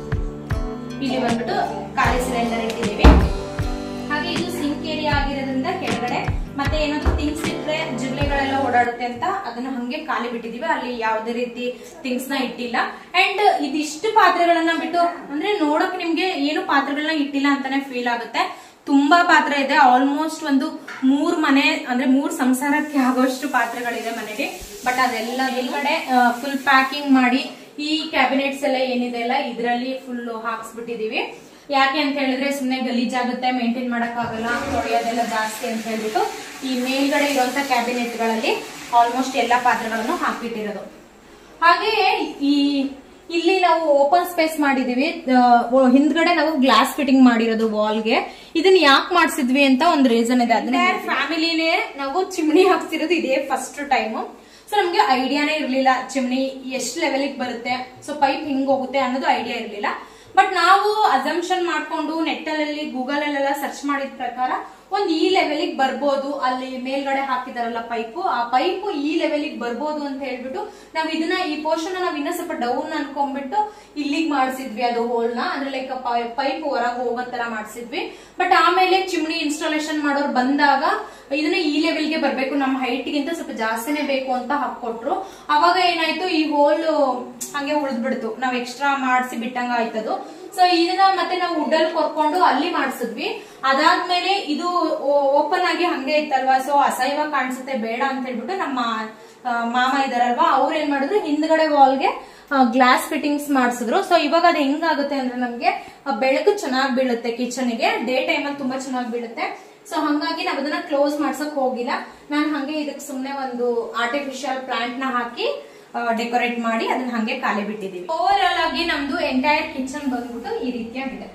ಇಲ್ಲಿ ಬಂದ್ಬಿಟ್ಟು ಖಾಲಿ ಸಿಲಿಂಡರ್ ಇಟ್ಟಿದ್ದೀವಿ ಹಾಗೆ ಇದು ಸಿಂಕ್ ಏರಿಯಾ ಆಗಿರೋದ್ರಿಂದ ಕೆಳಗಡೆ ಮತ್ತೆ ಏನಾದ್ರು ಥಿಂಗ್ಸ್ ಇಟ್ರೆ ಜಿರ್ಲೆಗಳೆಲ್ಲ ಓಡಾಡುತ್ತೆ ಅಂತ ಅದನ್ನ ಹಂಗೆ ಖಾಲಿ ಬಿಟ್ಟಿದೀವಿ ಅಲ್ಲಿ ಯಾವುದೇ ರೀತಿ ಥಿಂಗ್ಸ್ ನ ಇಟ್ಟಿಲ್ಲ ಅಂಡ್ ಇದಿಷ್ಟು ಪಾತ್ರೆಗಳನ್ನ ಬಿಟ್ಟು ಅಂದ್ರೆ ನೋಡಕ್ ನಿಮ್ಗೆ ಏನು ಪಾತ್ರೆಗಳನ್ನ ಇಟ್ಟಿಲ್ಲ ಅಂತಾನೆ ಫೀಲ್ ಆಗುತ್ತೆ ತುಂಬಾ ಪಾತ್ರೆ ಇದೆ ಆಲ್ಮೋಸ್ಟ್ ಒಂದು ಮೂರ್ ಮನೆ ಅಂದ್ರೆ ಮೂರ್ ಸಂಸಾರಕ್ಕೆ ಆಗೋಷ್ಟು ಪಾತ್ರೆಗಳಿದೆ ಮನೆಗೆ ಬಟ್ ಅದೆಲ್ಲ ಮೇಲ್ಗಡೆ ಫುಲ್ ಪ್ಯಾಕಿಂಗ್ ಮಾಡಿ ಈ ಕ್ಯಾಬಿನೆಟ್ಸ್ ಎಲ್ಲ ಏನಿದೆ ಅಲ್ಲ ಇದರಲ್ಲಿ ಫುಲ್ ಹಾಕ್ಸ್ಬಿಟ್ಟಿದೀವಿ ಯಾಕೆ ಅಂತ ಹೇಳಿದ್ರೆ ಸುಮ್ನೆ ಗಲೀಜಾಗುತ್ತೆ ಮೇಂಟೈನ್ ಮಾಡಕ್ಕಾಗಲ್ಲ ತೊಳೆಯೋದೆಲ್ಲ ಜಾಸ್ತಿ ಅಂತ ಹೇಳ್ಬಿಟ್ಟು ಈ ಮೇಲ್ಗಡೆ ಇರುವಂತ ಕ್ಯಾಬಿನೆಟ್ ಗಳಲ್ಲಿ ಆಲ್ಮೋಸ್ಟ್ ಎಲ್ಲಾ ಪಾತ್ರೆಗಳನ್ನು ಹಾಕ್ಬಿಟ್ಟಿರೋದು ಹಾಗೆ ಈ ಇಲ್ಲಿ ನಾವು ಓಪನ್ ಸ್ಪೇಸ್ ಮಾಡಿದೀವಿ ಆ, ಓ- ಹಿಂದ್ಗಡೆ ನಾವು ಗ್ಲಾಸ್ ಫಿಟ್ಟಿಂಗ್ ಮಾಡಿರೋದು ವಾಲ್ಗೆ ಇದನ್ನ ಯಾಕೆ ಮಾಡಿಸಿದ್ವಿ ಅಂತ ಒಂದು ರೀಸನ್ ಇದೆ ಅದನ್ನ ಫ್ಯಾಮಿಲಿನೇ ನಾವು ಚಿಮ್ನಿ ಹಾಕ್ಸಿರೋದು ಇದೇ ಫಸ್ಟ್ ಟೈಮ್ ಸೊ ನಮ್ಗೆ ಐಡಿಯಾನೇ ಇರ್ಲಿಲ್ಲ ಚಿಮ್ನಿ ಎಷ್ಟು ಲೆವೆಲ್ಗೆ ಬರುತ್ತೆ ಸೊ ಪೈಪ್ ಹಿಂಗ್ ಹೋಗುತ್ತೆ ಅನ್ನೋದು ಐಡಿಯಾ ಇರ್ಲಿಲ್ಲ ಬಟ್ ನಾವು ಅಸಂಪ್ಷನ್ ಮಾಡ್ಕೊಂಡು ನೆಟ್ಟಲ್ಲಿ ಗೂಗಲ್ ಅಲ್ಲೆಲ್ಲ ಸರ್ಚ್ ಮಾಡಿದ ಪ್ರಕಾರ ಒಂದ್ ಈ ಲೆವೆಲಿಗೆ ಬರ್ಬೋದು ಅಲ್ಲಿ ಮೇಲ್ಗಡೆ ಹಾಕಿದಾರಲ್ಲ ಪೈಪು ಆ ಪೈಪು ಈ ಲೆವೆಲಿಗೆ ಬರ್ಬೋದು ಅಂತ ಹೇಳ್ಬಿಟ್ಟು ನಾವ್ ಇದನ್ನ ಈ ಪೋರ್ಷನ್ ನಾವ್ ಇನ್ನೂ ಸ್ವಲ್ಪ ಡೌನ್ ಅನ್ಕೊಂಡ್ಬಿಟ್ಟು ಇಲ್ಲಿಗೆ ಮಾಡಿಸಿದ್ವಿ ಅದು ಹೋಲ್ ನ ಅಂದ್ರೆ ಲೈಕ್ ಪೈಪ್ ಹೊರಗೆ ಹೋಗೋ ತರ ಮಾಡಿಸಿದ್ವಿ ಬಟ್ ಆಮೇಲೆ ಚಿಮ್ನಿ ಇನ್ಸ್ಟಾಲೇಷನ್ ಮಾಡೋರು ಬಂದಾಗ ಇದನ್ನ ಈ ಲೆವೆಲ್ಗೆ ಬರ್ಬೇಕು ನಮ್ಮ ಹೈಟ್ ಗಿಂತ ಸ್ವಲ್ಪ ಜಾಸ್ತಿನೇ ಬೇಕು ಅಂತ ಹಾಕೊಟ್ರು ಅವಾಗ ಏನಾಯ್ತು ಈ ಹೋಲ್ ಹಂಗೆ ಉಳಿದ್ಬಿಡ್ತು ನಾವ್ ಎಕ್ಸ್ಟ್ರಾ ಮಾಡಿಸಿ ಬಿಟ್ಟಂಗ ಆಯ್ತದು ಸೊ ಇದನ್ನ ಮತ್ತೆ ನಾವು ಉಡ್ಡಲ್ ಕೊರ್ಕೊಂಡು ಅಲ್ಲಿ ಮಾಡಿಸಿದ್ವಿ ಅದಾದ್ಮೇಲೆ ಇದು ಓಪನ್ ಆಗಿ ಹಂಗೆ ಇತ್ತಲ್ವಾ ಸೊ ಅಸಹ್ಯವ ಕಾಣಿಸುತ್ತೆ ಬೇಡ ಅಂತ ಹೇಳ್ಬಿಟ್ಟು ನಮ್ಮ ಆ, ಮಾಮ ಇದಾರಲ್ವಾ ಅವ್ರು ಏನ್ ಮಾಡಿದ್ರು ಹಿಂದ್ಗಡೆ ವಾಲ್ಗೆ ಗ್ಲಾಸ್ ಫಿಟ್ಟಿಂಗ್ಸ್ ಮಾಡಿಸಿದ್ರು ಸೊ ಇವಾಗ ಅದು ಹೆಂಗಾಗುತ್ತೆ ಅಂದ್ರೆ ನಮ್ಗೆ ಆ, ಬೆಳಕು ಚೆನ್ನಾಗಿ ಬೀಳುತ್ತೆ ಕಿಚನ್ ಗೆ ಡೇ ಟೈಮ್ ಅಲ್ಲಿ ತುಂಬಾ ಚೆನ್ನಾಗಿ ಬೀಳುತ್ತೆ ಸೊ ಹಂಗಾಗಿ ನಾವ್ ಅದನ್ನ ಕ್ಲೋಸ್ ಮಾಡ್ಸಕ್ ಹೋಗಿಲ್ಲ ನಾನು ಹಂಗೆ ಇದಕ್ಕೆ ಸುಮ್ನೆ ಒಂದು ಆರ್ಟಿಫಿಷಿಯಲ್ ಪ್ಲಾಂಟ್ ನ ಹಾಕಿ ಡೆಕೋರೇಟ್ ಮಾಡಿ ಅದನ್ನ ಹಂಗೆ ಖಾಲಿ ಬಿಟ್ಟಿದೀವಿ ಓವರ್ ಆಲ್ ಆಗಿ ನಮ್ದು ಎಂಟೈರ್ ಕಿಚನ್ ಬಂದ್ಬಿಟ್ಟು ಈ ರೀತಿಯಾಗಿದೆ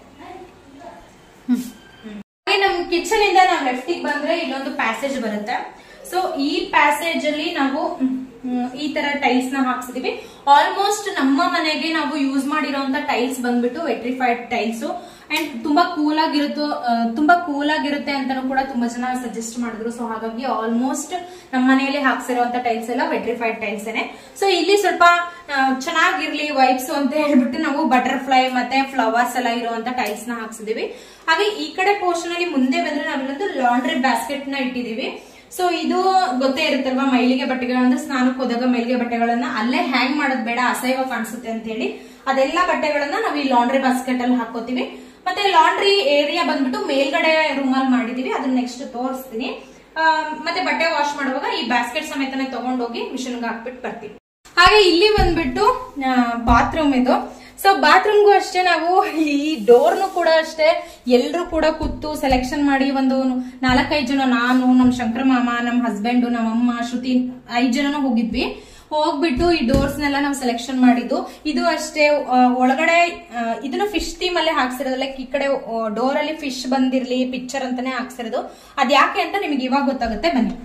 ಹಾಗೆ ನಮ್ ಕಿಚನ್ ಇಂದ ನಾವು ಲೆಫ್ಟ್ ಬಂದ್ರೆ ಇಲ್ಲೊಂದು ಪ್ಯಾಸೇಜ್ ಬರುತ್ತೆ ಸೊ ಈ ಪ್ಯಾಸೇಜ್ ಅಲ್ಲಿ ನಾವು ಮ್, ಈ ತರ ಟೈಲ್ಸ್ ನ ಹಾಕ್ಸಿದೀವಿ ಆಲ್ಮೋಸ್ಟ್ ನಮ್ಮ ಮನೆಗೆ ನಾವು ಯೂಸ್ ಮಾಡಿರೋಂತ ಟೈಲ್ಸ್ ಬಂದ್ಬಿಟ್ಟು ವೆಟ್ರಿಫೈಡ್ ಟೈಲ್ಸ್ ಅಂಡ್ ತುಂಬಾ ಕೂಲ್ ಆಗಿರುತ್ತೋ ಆ, ತುಂಬಾ ಕೂಲ್ ಆಗಿರುತ್ತೆ ಅಂತಾನು ಕೂಡ ತುಂಬಾ ಜನ ಸಜೆಸ್ಟ್ ಮಾಡಿದ್ರು ಸೊ ಹಾಗಾಗಿ ಆಲ್ಮೋಸ್ಟ್ ನಮ್ಮ ಮನೆಯಲ್ಲಿ ಹಾಕ್ಸಿರುವಂತ ಟೈಲ್ಸ್ ಎಲ್ಲ ವೆಟ್ರಿಫೈಡ್ ಟೈಲ್ಸ್ ಸೊ ಇಲ್ಲಿ ಸ್ವಲ್ಪ ಆ, ಚೆನ್ನಾಗಿರ್ಲಿ ವೈಬ್ಸ್ ಅಂತ ಹೇಳ್ಬಿಟ್ಟು ನಾವು ಬಟರ್ಫ್ಲೈ ಮತ್ತೆ ಫ್ಲವರ್ಸ್ ಎಲ್ಲ ಇರುವಂತ ಟೈಲ್ಸ್ ನ ಹಾಕ್ಸಿದೀವಿ ಹಾಗೆ ಈ ಕಡೆ ಪೋರ್ಷನ್ ಅಲ್ಲಿ ಮುಂದೆ ಬಂದ್ರೆ ನಾವಿಲ್ಲೊಂದು ಲಾಂಡ್ರಿ ಬ್ಯಾಸ್ಕೆಟ್ ನ ಇಟ್ಟಿದೀವಿ ಸೊ ಇದು ಗೊತ್ತೇ ಇರುತ್ತಲ್ವಾ ಮೈಲಿಗೆ ಬಟ್ಟೆಗಳು ಅಂದ್ರೆ ಸ್ನಾನಕ್ಕೆ ಹೋದಾಗ ಮೈಲಿಗೆ ಬಟ್ಟೆಗಳನ್ನ ಅಲ್ಲೇ ಹ್ಯಾಂಗ್ ಮಾಡೋದ್ ಬೇಡ ಅಸಹ್ಯ ಕಾಣಿಸುತ್ತೆ ಅಂತ ಹೇಳಿ ಅದೆಲ್ಲ ಬಟ್ಟೆಗಳನ್ನ ನಾವು ಈ ಲಾಂಡ್ರಿ ಬಾಸ್ಕೆಟ್ ಅಲ್ಲಿ ಹಾಕೋತೀವಿ ಮತ್ತೆ ಲಾಂಡ್ರಿ ಏರಿಯಾ ಬಂದ್ಬಿಟ್ಟು ಮೇಲ್ಗಡೆ ರೂಮ್ ಅಲ್ಲಿ ಮಾಡಿದೀವಿ ಅದನ್ನ ನೆಕ್ಸ್ಟ್ ತೋರಿಸ್ತೀನಿ ಆ, ಮತ್ತೆ ಬಟ್ಟೆ ವಾಶ್ ಮಾಡುವಾಗ ಈ ಬ್ಯಾಸ್ಕೆಟ್ ಸಮೇತನೇ ತಗೊಂಡೋಗಿ ಮಿಷನ್ಗೆ ಹಾಕ್ಬಿಟ್ಟು ಬರ್ತೀವಿ ಹಾಗೆ ಇಲ್ಲಿ ಬಂದ್ಬಿಟ್ಟು ಬಾತ್ರೂಮ್ ಇದು ಸೊ ಬಾತ್ರೂಮ್ಗೂ ಅಷ್ಟೇ ನಾವು ಈ ಡೋರ್ನು ಕೂಡ ಅಷ್ಟೇ ಎಲ್ರು ಕೂಡ ಕೂತು ಸೆಲೆಕ್ಷನ್ ಮಾಡಿ ಒಂದು ನಾಲ್ಕೈದು ಜನ ನಾನು ನಮ್ ಶಂಕರ ಮಾಮ ನಮ್ ಹಸ್ಬೆಂಡ್ ನಮ್ಮ ಅಮ್ಮ ಶ್ರುತಿ ಐದ್ ಜನನು ಹೋಗಿದ್ವಿ ಹೋಗ್ಬಿಟ್ಟು ಈ ಡೋರ್ಸ್ ನೆಲ್ಲ ನಾವು ಸೆಲೆಕ್ಷನ್ ಮಾಡಿದ್ದು ಇದು ಅಷ್ಟೇ ಆ, ಒಳಗಡೆ ಆ, ಇದನ್ನು ಫಿಶ್ ಥೀಮ್ ಅಲ್ಲೇ ಹಾಕ್ಸಿರೋದು ಲೈಕ್ ಈ ಕಡೆ ಡೋರ್ ಅಲ್ಲಿ ಫಿಶ್ ಬಂದಿರ್ಲಿ ಪಿಕ್ಚರ್ ಅಂತಾನೆ ಹಾಕ್ಸಿರೋದು ಅದ್ ಯಾಕೆ ಅಂತ ನಿಮಗೆ ಇವಾಗ ಗೊತ್ತಾಗುತ್ತೆ ಬನ್ನಿ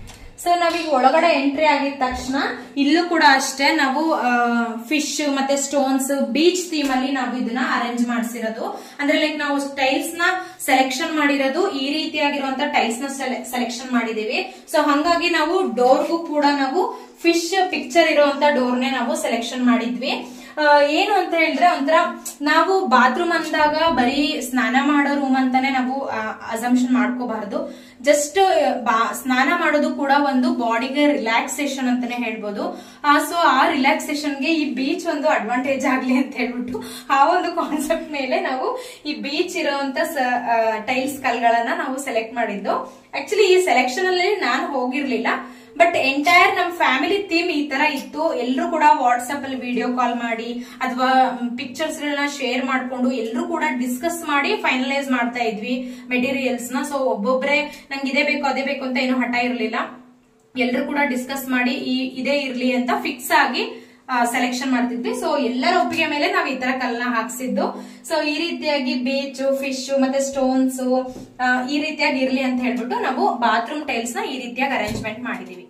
ಸೊ ನಾವೀಗ ಒಳಗಡೆ ಎಂಟ್ರಿ ಆಗಿದ ತಕ್ಷಣ ಇಲ್ಲೂ ಕೂಡ ಅಷ್ಟೇ ನಾವು ಫಿಶ್ ಮತ್ತೆ ಸ್ಟೋನ್ಸ್ ಬೀಚ್ ಥೀಮ್ ಅಲ್ಲಿ ನಾವು ಇದನ್ನ ಅರೇಂಜ್ ಮಾಡಿಸಿರೋದು ಅಂದ್ರೆ ಲೈಕ್ ನಾವು ಟೈಲ್ಸ್ ನ ಸೆಲೆಕ್ಷನ್ ಮಾಡಿರೋದು ಈ ರೀತಿಯಾಗಿರುವಂತ ಟೈಲ್ಸ್ ನ ಸೆಲೆಕ್ಷನ್ ಮಾಡಿದೀವಿ ಸೊ ಹಂಗಾಗಿ ನಾವು ಡೋರ್ಗೂ ಕೂಡ ನಾವು ಫಿಶ್ ಪಿಕ್ಚರ್ ಇರುವಂತ ಡೋರ್ನೆ ನಾವು ಸೆಲೆಕ್ಷನ್ ಮಾಡಿದ್ವಿ ಆ, ಏನು ಅಂತ ಹೇಳಿದ್ರೆ ಒಂಥರ ನಾವು ಬಾತ್ರೂಮ್ ಅಂದಾಗ ಬರೀ ಸ್ನಾನ ಮಾಡೋ ರೂಮ್ ಅಂತಾನೆ ನಾವು ಅಸಂಪ್ಷನ್ ಮಾಡ್ಕೋಬಾರ್ದು ಜಸ್ಟ್ ಸ್ನಾನ ಮಾಡೋದು ಕೂಡ ಒಂದು ಬಾಡಿಗೆ ರಿಲ್ಯಾಕ್ಸೇಷನ್ ಅಂತಾನೆ ಹೇಳ್ಬೋದು ಸೊ ಆ ರಿಲ್ಯಾಕ್ಸೇಷನ್ಗೆ ಈ ಬೀಚ್ ಒಂದು ಅಡ್ವಾಂಟೇಜ್ ಆಗ್ಲಿ ಅಂತ ಹೇಳ್ಬಿಟ್ಟು ಆ ಒಂದು ಕಾನ್ಸೆಪ್ಟ್ ಮೇಲೆ ನಾವು ಈ ಬೀಚ್ ಇರುವಂತ ಟೈಲ್ಸ್ ಕಲ್ಗಳನ್ನ ನಾವು ಸೆಲೆಕ್ಟ್ ಮಾಡಿದ್ದು ಆಕ್ಚುಲಿ ಈ ಸೆಲೆಕ್ಷನ್ ಅಲ್ಲಿ ನಾನು ಹೋಗಿರ್ಲಿಲ್ಲ ಬಟ್ ಎಂಟೈರ್ ನಮ್ ಫ್ಯಾಮಿಲಿ ಥೀಮ್ ಈ ತರ ಇತ್ತು ಎಲ್ಲರೂ ಕೂಡ ವಾಟ್ಸ್ಆಪ್ ಅಲ್ಲಿ ವಿಡಿಯೋ ಕಾಲ್ ಮಾಡಿ ಅಥವಾ ಪಿಕ್ಚರ್ಸ್ ಗಳನ್ನ ಶೇರ್ ಮಾಡ್ಕೊಂಡು ಎಲ್ಲರೂ ಕೂಡ ಡಿಸ್ಕಸ್ ಮಾಡಿ ಫೈನಲೈಸ್ ಮಾಡ್ತಾ ಇದ್ವಿ ಮೆಟೀರಿಯಲ್ಸ್ ನ ಸೊ ಒಬ್ಬೊಬ್ರೆ ನಂಗೆ ಇದೇ ಬೇಕು ಅದೇ ಬೇಕು ಅಂತ ಏನು ಹಠ ಇರ್ಲಿಲ್ಲ ಎಲ್ಲರೂ ಕೂಡ ಡಿಸ್ಕಸ್ ಮಾಡಿ ಈ ಇದೇ ಇರ್ಲಿ ಅಂತ ಫಿಕ್ಸ್ ಆಗಿ ಸೆಲೆಕ್ಷನ್ ಮಾಡ್ತಿದ್ವಿ ಸೊ ಎಲ್ಲರ ಒಪ್ಪಿಗೆ ಮೇಲೆ ನಾವು ಈ ತರ ಕಲ್ಲನ್ನ ಹಾಕ್ಸಿದ್ದು ಸೊ ಈ ರೀತಿಯಾಗಿ ಬೀಚ್ ಫಿಶ್ ಮತ್ತೆ ಸ್ಟೋನ್ಸ್ ಈ ರೀತಿಯಾಗಿ ಇರ್ಲಿ ಅಂತ ಹೇಳ್ಬಿಟ್ಟು ನಾವು ಬಾತ್ರೂಮ್ ಟೈಲ್ಸ್ ನ ಈ ರೀತಿಯಾಗಿ ಅರೇಂಜ್ಮೆಂಟ್ ಮಾಡಿದೀವಿ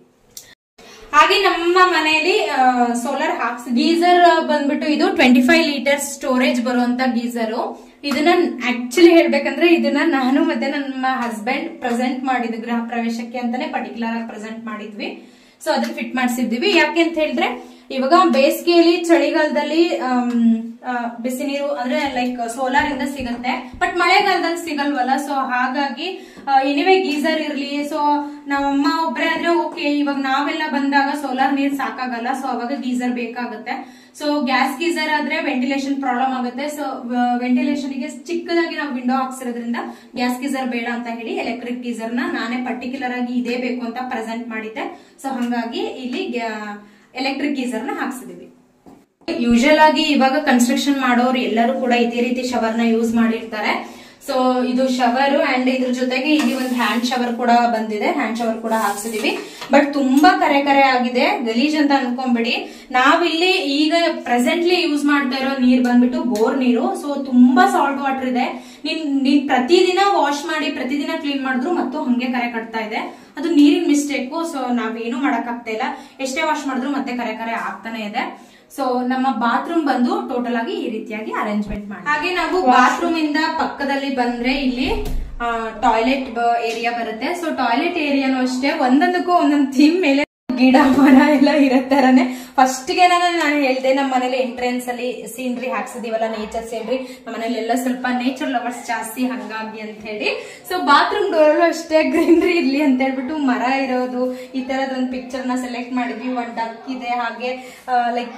ಹಾಗೆ ನಮ್ಮ ಮನೆಯಲ್ಲಿ ಸೋಲಾರ್ ಹಾಕ್ಸ್ ಗೀಸರ್ ಬಂದ್ಬಿಟ್ಟು ಇದು ಟ್ವೆಂಟಿ ಫೈವ್ ಲೀಟರ್ಸ್ ಸ್ಟೋರೇಜ್ ಬರುವಂತ ಗೀಸರ್ ಇದನ್ನ ಆಕ್ಚುಲಿ ಹೇಳ್ಬೇಕಂದ್ರೆ ಇದನ್ನ ನಾನು ಮತ್ತೆ ನಮ್ಮ ಹಸ್ಬೆಂಡ್ ಪ್ರೆಸೆಂಟ್ ಮಾಡಿದ್ವಿ ಗೃಹ ಪ್ರವೇಶಕ್ಕೆ ಅಂತಾನೆ ಪರ್ಟಿಕ್ಯುಲರ್ ಆಗಿ ಪ್ರೆಸೆಂಟ್ ಮಾಡಿದ್ವಿ ಸೊ ಅದನ್ನ ಫಿಟ್ ಮಾಡಿಸಿದ್ವಿ ಯಾಕೆ ಅಂತ ಹೇಳಿದ್ರೆ ಇವಾಗ ಬೇಸಿಗೆಯಲ್ಲಿ ಚಳಿಗಾಲದಲ್ಲಿ ಆಮ್, ಆ, ಬಿಸಿ ನೀರು ಅಂದ್ರೆ ಲೈಕ್ ಸೋಲಾರ್ ಇಂದ ಸಿಗುತ್ತೆ ಬಟ್ ಮಳೆಗಾಲದಲ್ಲಿ ಸಿಗಲ್ವಲ್ಲ ಸೊ ಹಾಗಾಗಿ ಎನಿವೆ ಗೀಸರ್ ಇರ್ಲಿ ಸೊ ನಮ್ಮಮ್ಮ ಒಬ್ರೇ ಆದ್ರೆ ಓಕೆ ಇವಾಗ ನಾವೆಲ್ಲ ಬಂದಾಗ ಸೋಲಾರ್ ನೀರ್ ಸಾಕಾಗಲ್ಲ ಸೊ ಅವಾಗ ಗೀಸರ್ ಬೇಕಾಗುತ್ತೆ ಸೊ ಗ್ಯಾಸ್ ಗೀಸರ್ ಆದ್ರೆ ವೆಂಟಿಲೇಷನ್ ಪ್ರಾಬ್ಲಮ್ ಆಗುತ್ತೆ ಸೊ ವೆಂಟಿಲೇಷನ್ ಗೆ ಚಿಕ್ಕದಾಗಿ ನಾವು ವಿಂಡೋ ಹಾಕ್ಸಿರೋದ್ರಿಂದ ಗ್ಯಾಸ್ ಗೀಸರ್ ಬೇಡ ಅಂತ ಹೇಳಿ ಎಲೆಕ್ಟ್ರಿಕ್ ಗೀಸರ್ ನ ನಾನೇ ಪರ್ಟಿಕ್ಯುಲರ್ ಆಗಿ ಇದೇ ಬೇಕು ಅಂತ ಪ್ರೆಸೆಂಟ್ ಮಾಡಿದ್ದೆ ಸೊ ಹಂಗಾಗಿ ಇಲ್ಲಿ ಎಲೆಕ್ಟ್ರಿಕ್ ಗೀಸರ್ ನ ಹಾಕ್ಸಿದೀವಿ ಯೂಶಲ್ ಆಗಿ ಇವಾಗ ಕನ್ಸ್ಟ್ರಕ್ಷನ್ ಮಾಡೋರು ಎಲ್ಲರೂ ಕೂಡ ಇದೇ ರೀತಿ ಶವರ್ ನ ಯೂಸ್ ಮಾಡಿರ್ತಾರೆ ಸೊ ಇದು ಶವರ್ ಅಂಡ್ ಇದ್ರ ಜೊತೆಗೆ ಇಲ್ಲಿ ಒಂದು ಹ್ಯಾಂಡ್ ಶವರ್ ಕೂಡ ಬಂದಿದೆ ಹ್ಯಾಂಡ್ ಶವರ್ ಕೂಡ ಹಾಕ್ಸಿದೀವಿ ಬಟ್ ತುಂಬಾ ಕರೆ ಕರೆ ಆಗಿದೆ ಗಲೀಜ್ ಅಂತ ಅನ್ಕೊಂಬಿಡಿ ನಾವಿಲ್ಲಿ ಈಗ ಪ್ರೆಸೆಂಟ್ಲಿ ಯೂಸ್ ಮಾಡ್ತಾ ಇರೋ ನೀರ್ ಬಂದ್ಬಿಟ್ಟು ಬೋರ್ ನೀರು ಸೊ ತುಂಬಾ ಸಾಲ್ಟ್ ವಾಟರ್ ಇದೆ ನೀನ್ ನೀನ್ ಪ್ರತಿದಿನ ವಾಶ್ ಮಾಡಿ ಪ್ರತಿದಿನ ಕ್ಲೀನ್ ಮಾಡಿದ್ರು ಮತ್ತು ಹಂಗೆ ಕರೆ ಕಟ್ತಾ ಇದೆ ಅದು ನೀರಿನ ಮಿಸ್ಟೇಕು ಸೊ ನಾವೇನು ಮಾಡಕ್ ಆಗ್ತಾ ಇಲ್ಲ ಎಷ್ಟೇ ವಾಶ್ ಮಾಡಿದ್ರು ಮತ್ತೆ ಕರೆ ಕರೆ ಆಗ್ತಾನೆ ಇದೆ ಸೊ ನಮ್ಮ ಬಾತ್ರೂಮ್ ಬಂದು ಟೋಟಲ್ ಆಗಿ ಈ ರೀತಿಯಾಗಿ ಅರೇಂಜ್ಮೆಂಟ್ ಮಾಡಿ ಹಾಗೆ ನಾವು ಬಾತ್ರೂಮ್ ಇಂದ ಪಕ್ಕದಲ್ಲಿ ಬಂದ್ರೆ ಇಲ್ಲಿ ಟಾಯ್ಲೆಟ್ ಏರಿಯಾ ಬರುತ್ತೆ ಸೊ ಟಾಯ್ಲೆಟ್ ಏರಿಯಾನು ಅಷ್ಟೇ ಒಂದೊಂದಕ್ಕೂ ಒಂದೊಂದು ಥೀಮ್ ಮೇಲೆ ಗಿಡ ಮರ ಎಲ್ಲ ಇರೋ ತರನೇ ಫಸ್ಟ್ ಗೆ ನಾನು ನಾನು ಹೇಳ್ದೆ ನಮ್ಮ ಮನೇಲಿ ಎಂಟ್ರೆನ್ಸ್ ಅಲ್ಲಿ ಸೀನ್ರಿ ಹಾಕ್ಸಿದೀವಲ್ಲ ನೇಚರ್ ಸೀನ್ರಿ ನಮ್ಮ ಮನೇಲಿ ಎಲ್ಲ ಸ್ವಲ್ಪ ನೇಚರ್ ಲವರ್ಸ್ ಜಾಸ್ತಿ ಹಂಗಾಗಿ ಅಂತ ಹೇಳಿ ಸೊ ಬಾತ್ರೂಮ್ ಡೋರಲ್ಲೂ ಅಷ್ಟೇ ಗ್ರೀನರಿ ಇರ್ಲಿ ಅಂತ ಹೇಳ್ಬಿಟ್ಟು ಮರ ಇರೋದು ಈ ತರದೊಂದು ಪಿಕ್ಚರ್ ನ ಸೆಲೆಕ್ಟ್ ಮಾಡಿದ್ವಿ ಒಂದ್ ಡಕ್ ಇದೆ ಹಾಗೆ ಲೈಕ್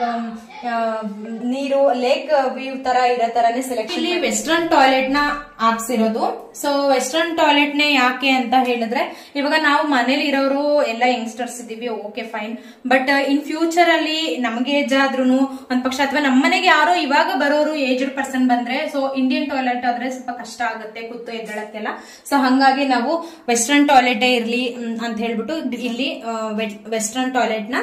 ನೀರು ಲೇಕ್ ವ್ಯೂ ತರ ಇರೋ ತರನೇ ಸೆಲೆಕ್ಟ್ ಇಲ್ಲಿ ವೆಸ್ಟರ್ನ್ ಟಾಯ್ಲೆಟ್ ನ ಹಾಕ್ಸಿರೋದು ಸೊ ವೆಸ್ಟರ್ನ್ ಟಾಯ್ಲೆಟ್ ನೇ ಯಾಕೆ ಅಂತ ಹೇಳಿದ್ರೆ ಇವಾಗ ನಾವು ಮನೇಲಿ ಇರೋರು ಎಲ್ಲ ಯಂಗ್ಸ್ಟರ್ಸ್ ಇದೀವಿ okay fine but in future ಅಲ್ಲಿ ನಮಗೆ ಏಜ್ ಆದ್ರೂ ಒಂದ್ ಪಕ್ಷ ಅಥವಾ ನಮ್ಮ ಮನೆಗೆ ಯಾರೋ ಇವಾಗ ಬರೋರು ಏಜ್ಡ್ ಪರ್ಸನ್ ಬಂದ್ರೆ ಸೊ ಇಂಡಿಯನ್ ಟಾಯ್ಲೆಟ್ ಆದ್ರೆ ಸ್ವಲ್ಪ ಕಷ್ಟ ಆಗುತ್ತೆ ಕೂತು ಎದ್ದಳಕ್ಕೆಲ್ಲ ಸೊ ಹಂಗಾಗಿ ನಾವು ವೆಸ್ಟರ್ನ್ ಟಾಯ್ಲೆಟ್ ಇರ್ಲಿ ಮ್, ಅಂತ ಹೇಳ್ಬಿಟ್ಟು ಇಲ್ಲಿ ವೆಸ್ಟರ್ನ್ ಟಾಯ್ಲೆಟ್ ನ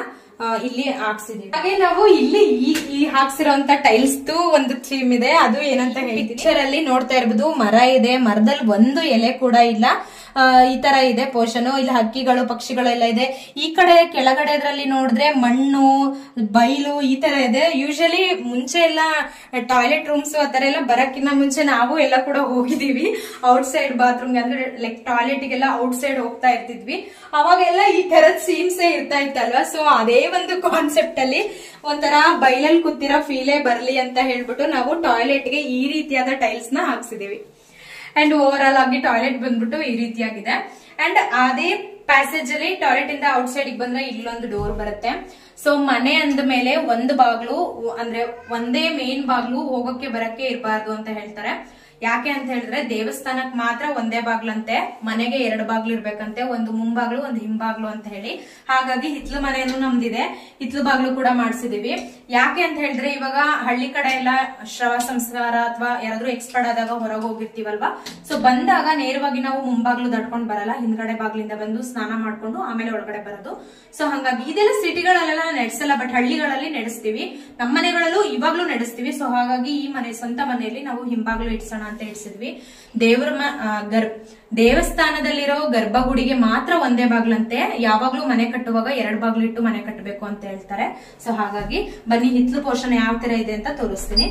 ಆ, ಇಲ್ಲಿ ಹಾಕ್ಸಿದೀವಿ ಹಾಗೆ ನಾವು ಇಲ್ಲಿ ಈ ಈ ಹಾಕ್ಸಿರೋಂತ ಟೈಲ್ಸ್ ಒಂದು ಥೀಮ್ ಇದೆ ಅದು ಏನಂತ ಹೇಳ್ತೀನಿ Picture ಅಲ್ಲಿ ನೋಡ್ತಾ ಇರ್ಬೋದು ಮರ ಇದೆ ಮರದಲ್ಲಿ ಒಂದು ಎಲೆ ಕೂಡ ಇಲ್ಲ ಆ, ಈ ತರ ಇದೆ ಪೋರ್ಷನ್ ಇಲ್ಲಿ ಹಕ್ಕಿಗಳು ಪಕ್ಷಿಗಳು ಎಲ್ಲ ಇದೆ ಈ ಕಡೆ ಕೆಳಗಡೆ ಅದ್ರಲ್ಲಿ ನೋಡಿದ್ರೆ ಮಣ್ಣು ಬೈಲು ಈ ತರ ಇದೆ ಯೂಶಲಿ ಮುಂಚೆ ಎಲ್ಲ ಟಾಯ್ಲೆಟ್ ರೂಮ್ಸ್ ಆ ತರ ಎಲ್ಲ ಬರಕ್ಕಿಂತ ಮುಂಚೆ ನಾವು ಎಲ್ಲ ಕೂಡ ಹೋಗಿದೀವಿ ಔಟ್ ಸೈಡ್ ಬಾತ್ರೂಮ್ ಅಂದ್ರೆ ಲೈಕ್ ಟಾಯ್ಲೆಟ್ ಗೆಲ್ಲ ಔಟ್ ಸೈಡ್ ಹೋಗ್ತಾ ಇರ್ತಿದ್ವಿ ಅವಾಗೆಲ್ಲ ಈ ತರದ್ ಸೀನ್ಸ್ ಇರ್ತಾ ಇತ್ತಲ್ವಾ ಸೊ ಅದೇ ಒಂದು ಕಾನ್ಸೆಪ್ಟ್ ಅಲ್ಲಿ ಒಂಥರ ಬೈಲಲ್ಲಿ ಕೂತಿರೋ ಫೀಲೇ ಬರ್ಲಿ ಅಂತ ಹೇಳ್ಬಿಟ್ಟು ನಾವು ಟಾಯ್ಲೆಟ್ ಗೆ ಈ ರೀತಿಯಾದ ಟೈಲ್ಸ್ ನ ಹಾಕ್ಸಿದೀವಿ ಅಂಡ್ ಓವರ್ ಆಲ್ ಆಗಿ ಟಾಯ್ಲೆಟ್ ಬಂದ್ಬಿಟ್ಟು ಈ ರೀತಿಯಾಗಿದೆ ಅಂಡ್ ಅದೇ ಪ್ಯಾಸೇಜ್ ಅಲ್ಲಿ ಟಾಯ್ಲೆಟ್ ಇಂದ ಔಟ್ ಸೈಡ್ ಬಂದ್ರೆ ಇಲ್ಲೊಂದು ಡೋರ್ ಬರುತ್ತೆ ಸೊ ಮನೆ ಅಂದ ಮೇಲೆ ಒಂದು ಬಾಗ್ಲು ಅಂದ್ರೆ ಒಂದೇ ಮೇನ್ ಬಾಗ್ಲು ಹೋಗಕ್ಕೆ ಬರಕ್ಕೆ ಇರಬಾರ್ದು ಅಂತ ಹೇಳ್ತಾರೆ ಯಾಕೆ ಅಂತ ಹೇಳಿದ್ರೆ ದೇವಸ್ಥಾನಕ್ ಮಾತ್ರ ಒಂದೇ ಬಾಗ್ಲಂತೆ ಮನೆಗೆ ಎರಡು ಬಾಗ್ಲು ಇರ್ಬೇಕಂತೆ ಒಂದು ಮುಂಬಾಗ್ಲು ಒಂದು ಹಿಂಬಾಗ್ಲು ಅಂತ ಹೇಳಿ ಹಾಗಾಗಿ ಹಿತ್ಲು ಮನೆಯನ್ನು ನಮ್ದಿದೆ ಹಿತ್ಲು ಬಾಗ್ಲು ಕೂಡ ಮಾಡಿಸಿದೀವಿ ಯಾಕೆ ಅಂತ ಹೇಳಿದ್ರೆ ಇವಾಗ ಹಳ್ಳಿ ಕಡೆ ಎಲ್ಲ ಶ್ರವ ಸಂಸ್ಕಾರ ಅಥವಾ ಯಾರಾದ್ರೂ ಎಕ್ಸ್ಪರ್ಟ್ ಆದಾಗ ಹೊರಗೆ ಹೋಗಿರ್ತೀವಲ್ವಾ ಸೊ ಬಂದಾಗ ನೇರವಾಗಿ ನಾವು ಮುಂಬಾಗ್ಲು ದಟ್ಕೊಂಡ್ ಬರಲ್ಲ ಹಿಂದ್ಗಡೆ ಬಾಗ್ಲಿಂದ ಬಂದು ಸ್ನಾನ ಮಾಡ್ಕೊಂಡು ಆಮೇಲೆ ಒಳಗಡೆ ಬರೋದು ಸೊ ಹಂಗಾಗಿ ಇದೆಲ್ಲ ಸಿಟಿಗಳಲ್ಲೆಲ್ಲ ನಡೆಸಲ್ಲ ಬಟ್ ಹಳ್ಳಿಗಳಲ್ಲಿ ನಡೆಸ್ತೀವಿ ನಮ್ಮ ಮನೆಗಳಲ್ಲೂ ಇವಾಗ್ಲೂ ನಡೆಸ್ತೀವಿ ಸೊ ಹಾಗಾಗಿ ಈ ಮನೆ ಸ್ವಂತ ಮನೆಯಲ್ಲಿ ನಾವು ಹಿಂಬಾಗ್ಲು ಇಡ್ಸೋಣ ಅಂತ ಇಡ್ಸಿದ್ವಿ ದೇವ್ರ ಮ- ಆ, ಗರ್ ದೇವಸ್ಥಾನದಲ್ಲಿರೋ ಗರ್ಭಗುಡಿಗೆ ಮಾತ್ರ ಒಂದೇ ಬಾಗ್ಲಂತೆ ಯಾವಾಗ್ಲೂ ಮನೆ ಕಟ್ಟುವಾಗ ಎರಡ್ ಬಾಗ್ಲು ಇಟ್ಟು ಮನೆ ಕಟ್ಟಬೇಕು ಅಂತ ಹೇಳ್ತಾರೆ ಸೊ ಹಾಗಾಗಿ ಬನ್ನಿ ಹಿತ್ಲು ಪೋಷಣೆ ಯಾವ ತರ ಇದೆ ಅಂತ ತೋರಿಸ್ತೀನಿ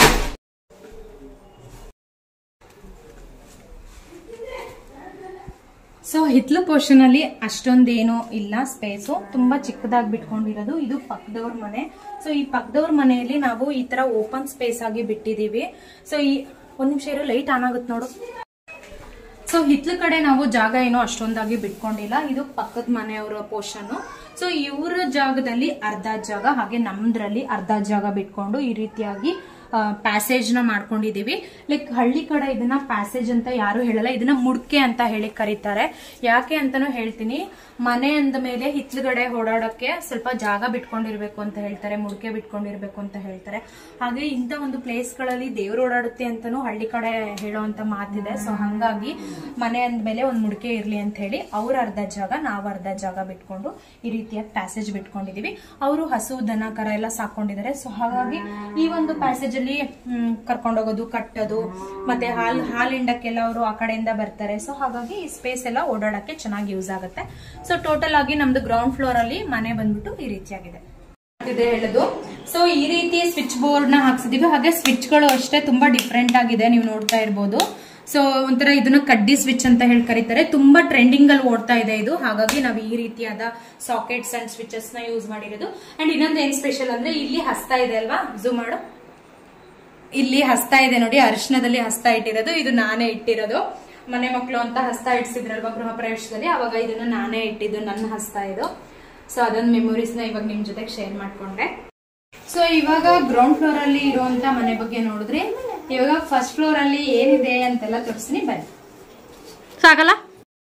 ಸೊ ಹಿತ್ಲು ಪೋರ್ಷನ್ ಅಲ್ಲಿ ಅಷ್ಟೊಂದೇನು ಇಲ್ಲ ಸ್ಪೇಸು ತುಂಬಾ ಚಿಕ್ಕದಾಗಿ ಬಿಟ್ಕೊಂಡಿರೋದು ಇದು ಪಕ್ಕದವ್ರ ಮನೆ ಸೊ ಈ ಪಕ್ಕದವ್ರ ಮನೆಯಲ್ಲಿ ನಾವು ಈ ತರ ಓಪನ್ ಸ್ಪೇಸ್ ಆಗಿ ಬಿಟ್ಟಿದೀವಿ ಸೊ ಈ ಒಂದ್ ನಿಮಿಷ ಇರೋ ಲೈಟ್ ಆನ್ ಆಗುತ್ತೆ ನೋಡು ಸೊ ಹಿತ್ಲ ಕಡೆ ನಾವು ಜಾಗ ಏನೋ ಅಷ್ಟೊಂದಾಗಿ ಬಿಟ್ಕೊಂಡಿಲ್ಲ ಇದು ಪಕ್ಕದ ಮನೆಯವರ ಪೋರ್ಷನ್ ಸೊ ಇವರ ಜಾಗದಲ್ಲಿ ಅರ್ಧ ಜಾಗ ಹಾಗೆ ನಮ್ದ್ರಲ್ಲಿ ಅರ್ಧ ಜಾಗ ಬಿಟ್ಕೊಂಡು ಈ ರೀತಿಯಾಗಿ ಪ್ಯಾಸೇಜ್ ನ ಮಾಡ್ಕೊಂಡಿದೀವಿ ಲೈಕ್ ಹಳ್ಳಿ ಕಡೆ ಇದನ್ನ ಪ್ಯಾಸೇಜ್ ಅಂತ ಯಾರು ಹೇಳಲ್ಲ ಇದನ್ನ ಮುಡ್ಕೆ ಅಂತ ಹೇಳಿ ಕರೀತಾರೆ ಯಾಕೆ ಅಂತಾನು ಹೇಳ್ತೀನಿ ಮನೆ ಅಂದ ಮೇಲೆ ಹಿತ್ಲುಗಡೆ ಓಡಾಡಕ್ಕೆ ಸ್ವಲ್ಪ ಜಾಗ ಬಿಟ್ಕೊಂಡಿರ್ಬೇಕು ಅಂತ ಹೇಳ್ತಾರೆ ಮುಡ್ಕೆ ಬಿಟ್ಕೊಂಡಿರ್ಬೇಕು ಅಂತ ಹೇಳ್ತಾರೆ ಹಾಗೆ ಇಂಥ ಒಂದು ಪ್ಲೇಸ್ ಗಳಲ್ಲಿ ದೇವ್ರು ಓಡಾಡುತ್ತೆ ಅಂತಾನು ಹಳ್ಳಿ ಕಡೆ ಹೇಳೋಂತ ಮಾತಿದೆ ಸೊ ಹಂಗಾಗಿ ಮನೆ ಅಂದ್ಮೇಲೆ ಒಂದ್ ಮುಡ್ಕೆ ಇರ್ಲಿ ಅಂತ ಹೇಳಿ ಅವ್ರ ಅರ್ಧ ಜಾಗ ನಾವ್ ಅರ್ಧ ಜಾಗ ಬಿಟ್ಕೊಂಡು ಈ ರೀತಿಯ ಪ್ಯಾಸೇಜ್ ಬಿಟ್ಕೊಂಡಿದೀವಿ ಅವರು ಹಸು ದನ ಕರ ಎಲ್ಲ ಸಾಕೊಂಡಿದ್ದಾರೆ ಸೊ ಹಾಗಾಗಿ ಈ ಒಂದು ಪ್ಯಾಸೇಜ್ ಅಲ್ಲಿ ಹ್ಮ್, ಕರ್ಕೊಂಡೋಗೋದು ಕಟ್ಟೋದು ಮತ್ತೆ ಹಾಲ್ ಹಾಲ್ ಹಿಂಡಕ್ಕೆಲ್ಲ ಅವರು ಆ ಕಡೆಯಿಂದ ಬರ್ತಾರೆ ಸೊ ಹಾಗಾಗಿ ಈ ಸ್ಪೇಸ್ ಎಲ್ಲ ಓಡಾಡಕ್ಕೆ ಚೆನ್ನಾಗಿ ಯೂಸ್ ಆಗುತ್ತೆ ಸೊ ಟೋಟಲ್ ಆಗಿ ನಮ್ದು ಗ್ರೌಂಡ್ ಫ್ಲೋರ್ ಅಲ್ಲಿ ಮನೆ ಬಂದ್ಬಿಟ್ಟು ಈ ರೀತಿಯಾಗಿದೆ ಇದೆ ಹೇಳೋದು ಸೊ ಈ ರೀತಿ ಸ್ವಿಚ್ ಬೋರ್ಡ್ ನ ಹಾಕ್ಸಿದೀವಿ ಹಾಗೆ ಸ್ವಿಚ್ ಗಳು ಅಷ್ಟೇ ತುಂಬಾ ಡಿಫ್ರೆಂಟ್ ಆಗಿದೆ ನೀವು ನೋಡ್ತಾ ಇರ್ಬೋದು ಸೊ ಒಂಥರ ಇದನ್ನ ಕಡ್ಡಿ ಸ್ವಿಚ್ ಅಂತ ಹೇಳಿ ಕರೀತಾರೆ ತುಂಬಾ ಟ್ರೆಂಡಿಂಗ್ ಅಲ್ಲಿ ಓಡ್ತಾ ಇದೆ ಇದು ಹಾಗಾಗಿ ನಾವು ಈ ರೀತಿಯಾದ ಸಾಕೆಟ್ಸ್ ಅಂಡ್ ಸ್ವಿಚಸ್ ನ ಯೂಸ್ ಮಾಡಿರೋದು ಅಂಡ್ ಇನ್ನೊಂದು ಏನ್ ಸ್ಪೆಷಲ್ ಅಂದ್ರೆ ಇಲ್ಲಿ ಹಸ್ತಾ ಇದೆ ಅಲ್ವಾ ಝೂಮ್ ಮಾಡು ಇಲ್ಲಿ ಹಸ್ತಾ ಇದೆ ನೋಡಿ ಅರಿಶಿನದಲ್ಲಿ ಹಸ್ತಾ ಇಟ್ಟಿರೋದು ಇದು ನಾನೇ ಇಟ್ಟಿರೋದು ಮನೆ ಮಕ್ಕಳು ಅಂತ ಹಸ್ತ ಇಡ್ಸಿದ್ರಲ್ವಾ ಗೃಹ ಪ್ರವೇಶದಲ್ಲಿ ಅವಾಗ ಇದನ್ನ ನಾನೇ ಇಟ್ಟಿದ್ದು ನನ್ನ ಹಸ್ತ ಇದು ಸೊ ಅದೊಂದು ಮೆಮೊರೀಸ್ ನ ಇವಾಗ ನಿಮ್ ಜೊತೆಗೆ ಶೇರ್ ಮಾಡ್ಕೊಂಡೆ ಸೊ ಇವಾಗ ಗ್ರೌಂಡ್ ಫ್ಲೋರ್ ಅಲ್ಲಿ ಇರುವಂತ ಮನೆ ಬಗ್ಗೆ ನೋಡಿದ್ರಿ ಇವಾಗ ಫಸ್ಟ್ ಫ್ಲೋರ್ ಅಲ್ಲಿ ಏನಿದೆ ಅಂತೆಲ್ಲ ತೋರಿಸ್ತೀನಿ ಬನ್ನಿ ಸಾಕಲ್ಲ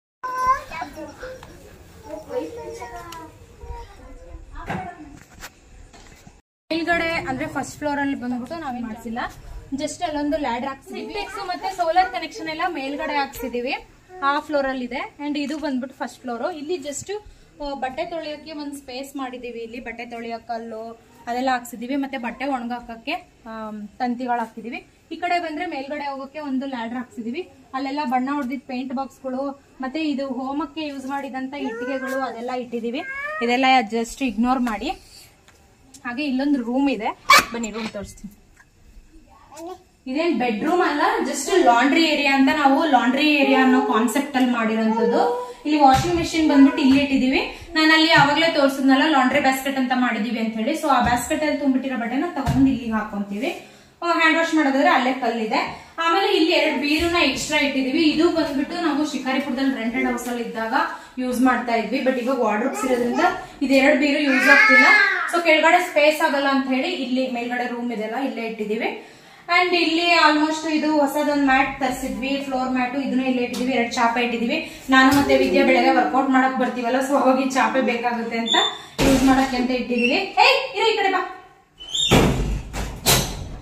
ಮೇಲ್ಗಡೆ ಅಂದ್ರೆ ಫಸ್ಟ್ ಫ್ಲೋರ್ ಅಲ್ಲಿ ಬಂದ್ಬಿಟ್ಟು ನಾವೇನ್ ಮಾಡ್ಸಿಲ್ಲ ಜಸ್ಟ್ ಅಲ್ಲೊಂದು ಲ್ಯಾಡರ್ ಹಾಕ್ಸಿದೀವಿ ಮತ್ತೆ ಸೋಲಾರ್ ಕನೆಕ್ಷನ್ ಎಲ್ಲ ಮೇಲ್ಗಡೆ ಹಾಕ್ಸಿದೀವಿ ಆ ಫ್ಲೋರ್ ಅಲ್ಲಿ ಇದೆ ಅಂಡ್ ಇದು ಬಂದ್ಬಿಟ್ಟು ಫಸ್ಟ್ ಫ್ಲೋರ್ ಇಲ್ಲಿ ಜಸ್ಟ್ ಬಟ್ಟೆ ತೊಳೆಯೋಕೆ ಒಂದು ಸ್ಪೇಸ್ ಮಾಡಿದೀವಿ ಇಲ್ಲಿ ಬಟ್ಟೆ ತೊಳೆಯೋ ಕಲ್ಲು ಅದೆಲ್ಲ ಹಾಕ್ಸಿದೀವಿ ಮತ್ತೆ ಬಟ್ಟೆ ಒಣಗಾಕಕ್ಕೆ ತಂತಿಗಳು ಹಾಕಿದೀವಿ ಈ ಕಡೆ ಬಂದ್ರೆ ಮೇಲ್ಗಡೆ ಹೋಗೋಕೆ ಒಂದು ಲ್ಯಾಡರ್ ಹಾಕ್ಸಿದೀವಿ ಅಲ್ಲೆಲ್ಲ ಬಣ್ಣ ಹೊಡೆದಿದ್ ಪೇಂಟ್ ಬಾಕ್ಸ್ಗಳು ಮತ್ತೆ ಇದು ಹೋಮಕ್ಕೆ ಯೂಸ್ ಮಾಡಿದಂತ ಇಟ್ಟಿಗೆಗಳು ಅದೆಲ್ಲ ಇಟ್ಟಿದೀವಿ ಇದೆಲ್ಲ ಜಸ್ಟ್ ಇಗ್ನೋರ್ ಮಾಡಿ ಹಾಗೆ ಇಲ್ಲೊಂದು ರೂಮ್ ಇದೆ ಬನ್ನಿ ರೂಮ್ ತೋರಿಸ್ತೀನಿ ಇದೇನ್ ಬೆಡ್ರೂಮ್ ಅಲ್ಲ ಜಸ್ಟ್ ಲಾಂಡ್ರಿ ಏರಿಯಾ ಅಂತ ನಾವು ಲಾಂಡ್ರಿ ಏರಿಯಾ ಅನ್ನೋ ಕಾನ್ಸೆಪ್ಟ್ ಅಲ್ಲಿ ಮಾಡಿರೋಂಥದ್ದು ಇಲ್ಲಿ ವಾಷಿಂಗ್ ಮಿಷಿನ್ ಬಂದ್ಬಿಟ್ಟು ಇಲ್ಲಿ ಇಟ್ಟಿದೀವಿ ನಾನು ಅಲ್ಲಿ ಅವಾಗಲೇ ತೋರಿಸಿದ್ನಲ್ಲ ಲಾಂಡ್ರಿ ಬ್ಯಾಸ್ಕೆಟ್ ಅಂತ ಮಾಡಿದೀವಿ ಅಂತ ಹೇಳಿ ಸೊ ಆ ಬ್ಯಾಸ್ಕೆಟ್ ಅಲ್ಲಿ ತುಂಬಿಟ್ಟಿರೋ ಬಟ್ಟೆನ ತಗೊಂಡು ಇಲ್ಲಿಗೆ ಹಾಕೊಂತೀವಿ ಹ್ಯಾಂಡ್ ವಾಶ್ ಮಾಡೋದಾದ್ರೆ ಅಲ್ಲೇ ಕಲ್ಲಿದೆ ಆಮೇಲೆ ಇಲ್ಲಿ ಎರಡು ಬೀರುನ ಎಕ್ಸ್ಟ್ರಾ ಇಟ್ಟಿದೀವಿ ಇದು ಬಂದ್ಬಿಟ್ಟು ನಾವು ಶಿಕಾರಿಪುರದಲ್ಲಿ ರೆಂಟೆಡ್ ಹೌಸ್ ಅಲ್ಲಿ ಇದ್ದಾಗ ಯೂಸ್ ಮಾಡ್ತಾ ಇದ್ವಿ ಬಟ್ ಇವಾಗ ವಾರ್ಡ್ರೋಬ್ಸ್ ಇರೋದ್ರಿಂದ ಇದೆರಡು ಬೀರು ಯೂಸ್ ಆಗ್ತಿಲ್ಲ ಸೊ ಕೆಳಗಡೆ ಸ್ಪೇಸ್ ಆಗಲ್ಲ ಅಂತ ಹೇಳಿ ಇಲ್ಲಿ ಮೇಲ್ಗಡೆ ರೂಮ್ ಇದೆಲ್ಲ ಇಲ್ಲೇ ಇಟ್ಟಿದೀವಿ ಅಂಡ್ ಇಲ್ಲಿ ಆಲ್ಮೋಸ್ಟ್ ಇದು ಹೊಸದೊಂದು ಮ್ಯಾಟ್ ತರಿಸಿದ್ವಿ ಫ್ಲೋರ್ ಮ್ಯಾಟ್ ಇದನ್ನ ಇಲ್ಲೇ ಇಟ್ಟಿದೀವಿ ಎರಡು ಚಾಪೆ ಇಟ್ಟಿದೀವಿ ನಾನು ಮತ್ತೆ ವಿದ್ಯಾ ಬೆಳಗ್ಗೆ ವರ್ಕೌಟ್ ಮಾಡಕ್ ಬರ್ತೀವಲ್ಲ ಸೊ ಅವಾಗ ಈ ಚಾಪೆ ಬೇಕಾಗುತ್ತೆ ಅಂತ ಯೂಸ್ ಮಾಡಕ್ಕೆ ಅಂತ ಇಟ್ಟಿದೀವಿ ಏಯ್ ಇರೋ ಈ ಕಡೆ ಬಾ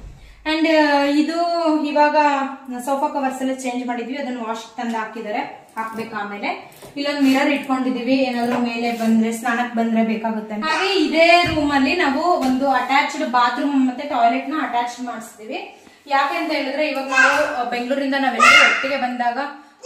ಅಂಡ್ ಇದು ಇವಾಗ ಸೋಫಾ ಕವರ್ಸ್ ಎಲ್ಲ ಚೇಂಜ್ ಮಾಡಿದ್ವಿ ಅದನ್ನ ವಾಶ್ ತಂದು ಹಾಕಿದ್ದಾರೆ ಹಾಕ್ಬೇಕು ಆಮೇಲೆ ಇಲ್ಲೊಂದು ಮಿರರ್ ಇಟ್ಕೊಂಡಿದೀವಿ ಏನಾದ್ರು ಮೇಲೆ ಬಂದ್ರೆ ಸ್ನಾನಕ್ ಬಂದ್ರೆ ಬೇಕಾಗುತ್ತೆ ಅಂತ. ಹಾಗೆ ಇದೇ ರೂಮ್ ಅಲ್ಲಿ ನಾವು ಒಂದು ಅಟ್ಯಾಚ್ಡ್ ಬಾತ್ರೂಮ್ ಮತ್ತೆ ಟಾಯ್ಲೆಟ್ ನ ಅಟ್ಯಾಚ್ ಮಾಡಿಸ್ತೀವಿ ಯಾಕೆ ಅಂತ ಹೇಳಿದ್ರೆ ಇವಾಗ ನಾವು ಅಹ್, ಬೆಂಗಳೂರಿಂದ ನಾವೆಲ್ಲರೂ ಒಟ್ಟಿಗೆ ಬಂದಾಗ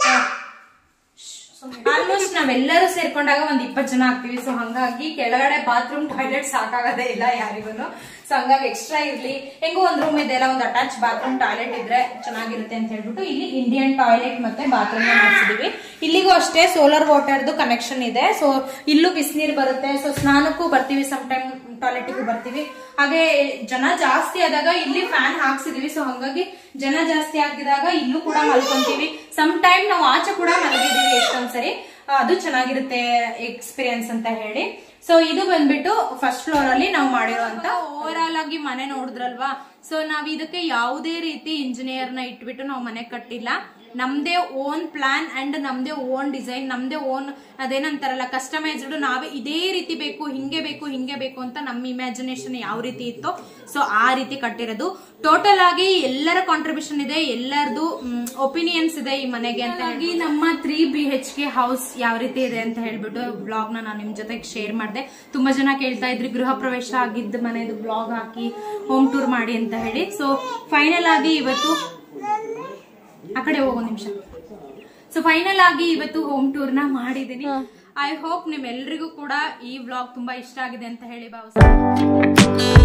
ಆಲ್ಮೋಸ್ಟ್ ನಾವೆಲ್ಲರೂ ಸೇರ್ಕೊಂಡಾಗ ಒಂದ್ ಇಪ್ಪತ್ತು ಜನ ಆಗ್ತೀವಿ ಸೊ ಹಂಗಾಗಿ ಕೆಳಗಡೆ ಬಾತ್ರೂಮ್ ಟಾಯ್ಲೆಟ್ ಸಾಕಾಗದೇ ಇಲ್ಲ ಯಾರಿಗೂ ಸೊ ಹಂಗಾಗಿ ಎಕ್ಸ್ಟ್ರಾ ಇರ್ಲಿ ಹೆಂಗೋ ಒಂದ್ ರೂಮ್ ಇದೆ ಅಲ್ಲ ಒಂದು ಅಟ್ಯಾಚ್ ಬಾತ್ರೂಮ್ ಟಾಯ್ಲೆಟ್ ಇದ್ರೆ ಚೆನ್ನಾಗಿರುತ್ತೆ ಅಂತ ಹೇಳ್ಬಿಟ್ಟು ಇಲ್ಲಿ ಇಂಡಿಯನ್ ಟಾಯ್ಲೆಟ್ ಮತ್ತೆ ಬಾತ್ರೂಮ್ ಮಾಡಿಸಿದೀವಿ ಇಲ್ಲಿಗೂ ಅಷ್ಟೇ ಸೋಲಾರ್ ವಾಟರ್ದು ಕನೆಕ್ಷನ್ ಇದೆ ಸೊ ಇಲ್ಲೂ ಬಿಸಿನೀರು ಬರುತ್ತೆ ಸೊ ಸ್ನಾನಕ್ಕೂ ಬರ್ತೀವಿ ಸಮ್ ಟೈಮ್ ಟಾಯ್ಲೆಟ್ಗೂ ಬರ್ತೀವಿ ಹಾಗೆ ಜನ ಜಾಸ್ತಿ ಆದಾಗ ಇಲ್ಲಿ ಫ್ಯಾನ್ ಹಾಕ್ಸಿದೀವಿ ಸೊ ಹಂಗಾಗಿ ಜನ ಜಾಸ್ತಿ ಆಗಿದಾಗ ಇಲ್ಲೂ ಕೂಡ ಮಲ್ಕೊಂತೀವಿ ಸಮ್ ಟೈಮ್ ನಾವು ಆಚೆ ಕೂಡ ಮಲಗಿದೀವಿ ಎಷ್ಟೊಂದ್ಸರಿ ಆ, ಅದು ಚೆನ್ನಾಗಿರುತ್ತೆ ಎಕ್ಸ್ಪೀರಿಯನ್ಸ್ ಅಂತ ಹೇಳಿ ಸೊ ಇದು ಬಂದ್ಬಿಟ್ಟು ಫಸ್ಟ್ ಫ್ಲೋರ್ ಅಲ್ಲಿ ನಾವು ಮಾಡಿರುವಂತ ಓವರ್ ಆಲ್ ಆಗಿ ಮನೆ ನೋಡಿದ್ರಲ್ವಾ ಸೊ ನಾವ್ ಇದಕ್ಕೆ ಯಾವುದೇ ರೀತಿ ಇಂಜಿನಿಯರ್ ನ ಇಟ್ಬಿಟ್ಟು ನಾವು ಮನೆ ಕಟ್ಟಿಲ್ಲ ನಮ್ದೇ ಓನ್ ಪ್ಲಾನ್ ಅಂಡ್ ನಮ್ದೇ ಓನ್ ಡಿಸೈನ್ ನಮ್ದೇ ಓನ್ ಅದೇನಂತಾರಲ್ಲ ಕಸ್ಟಮೈಸ್ಡ್ ನಾವೇ ಇದೇ ರೀತಿ ಬೇಕು ಹಿಂಗೆ ಬೇಕು ಹಿಂಗೆ ಬೇಕು ಅಂತ ನಮ್ಮ ಇಮ್ಯಾಜಿನೇಷನ್ ಯಾವ ರೀತಿ ಇತ್ತೋ ಸೊ ಆ ರೀತಿ ಕಟ್ಟಿರೋದು ಟೋಟಲ್ ಆಗಿ ಎಲ್ಲರ ಕಾಂಟ್ರಿಬ್ಯೂಷನ್ ಇದೆ ಎಲ್ಲರದು ಒಪಿನಿಯನ್ಸ್ ಇದೆ ಈ ಮನೆಗೆ ಅಂತ ಹೇಳಿ ನಮ್ಮ three B H K house ಯಾವ ರೀತಿ ಇದೆ ಅಂತ ಹೇಳ್ಬಿಟ್ಟು ಬ್ಲಾಗ್ ನ ನಾನು ನಿಮ್ ಜೊತೆಗೆ ಶೇರ್ ಮಾಡಿದೆ ತುಂಬಾ ಜನ ಕೇಳ್ತಾ ಇದ್ರಿ ಗೃಹ ಪ್ರವೇಶ ಆಗಿದ್ದ ಮನೆದು ಬ್ಲಾಗ್ ಹಾಕಿ ಹೋಮ್ ಟೂರ್ ಮಾಡಿ ಅಂತ ಹೇಳಿ ಸೊ ಫೈನಲ್ ಆಗಿ ಇವತ್ತು ಆ ಕಡೆ ಹೋಗೋ ನಿಮಿಷ ಸೊ ಫೈನಲ್ ಆಗಿ ಇವತ್ತು ಹೋಮ್ ಟೂರ್ ನ ಮಾಡಿದೀನಿ ಐ ಹೋಪ್ ನಿಮ್ಮೆಲ್ರಿಗೂ ಕೂಡ ಈ ವ್ಲಾಗ್ ತುಂಬಾ ಇಷ್ಟ ಆಗಿದೆ ಅಂತ ಹೇಳಿ ಭಾವಿಸ್ತೀನಿ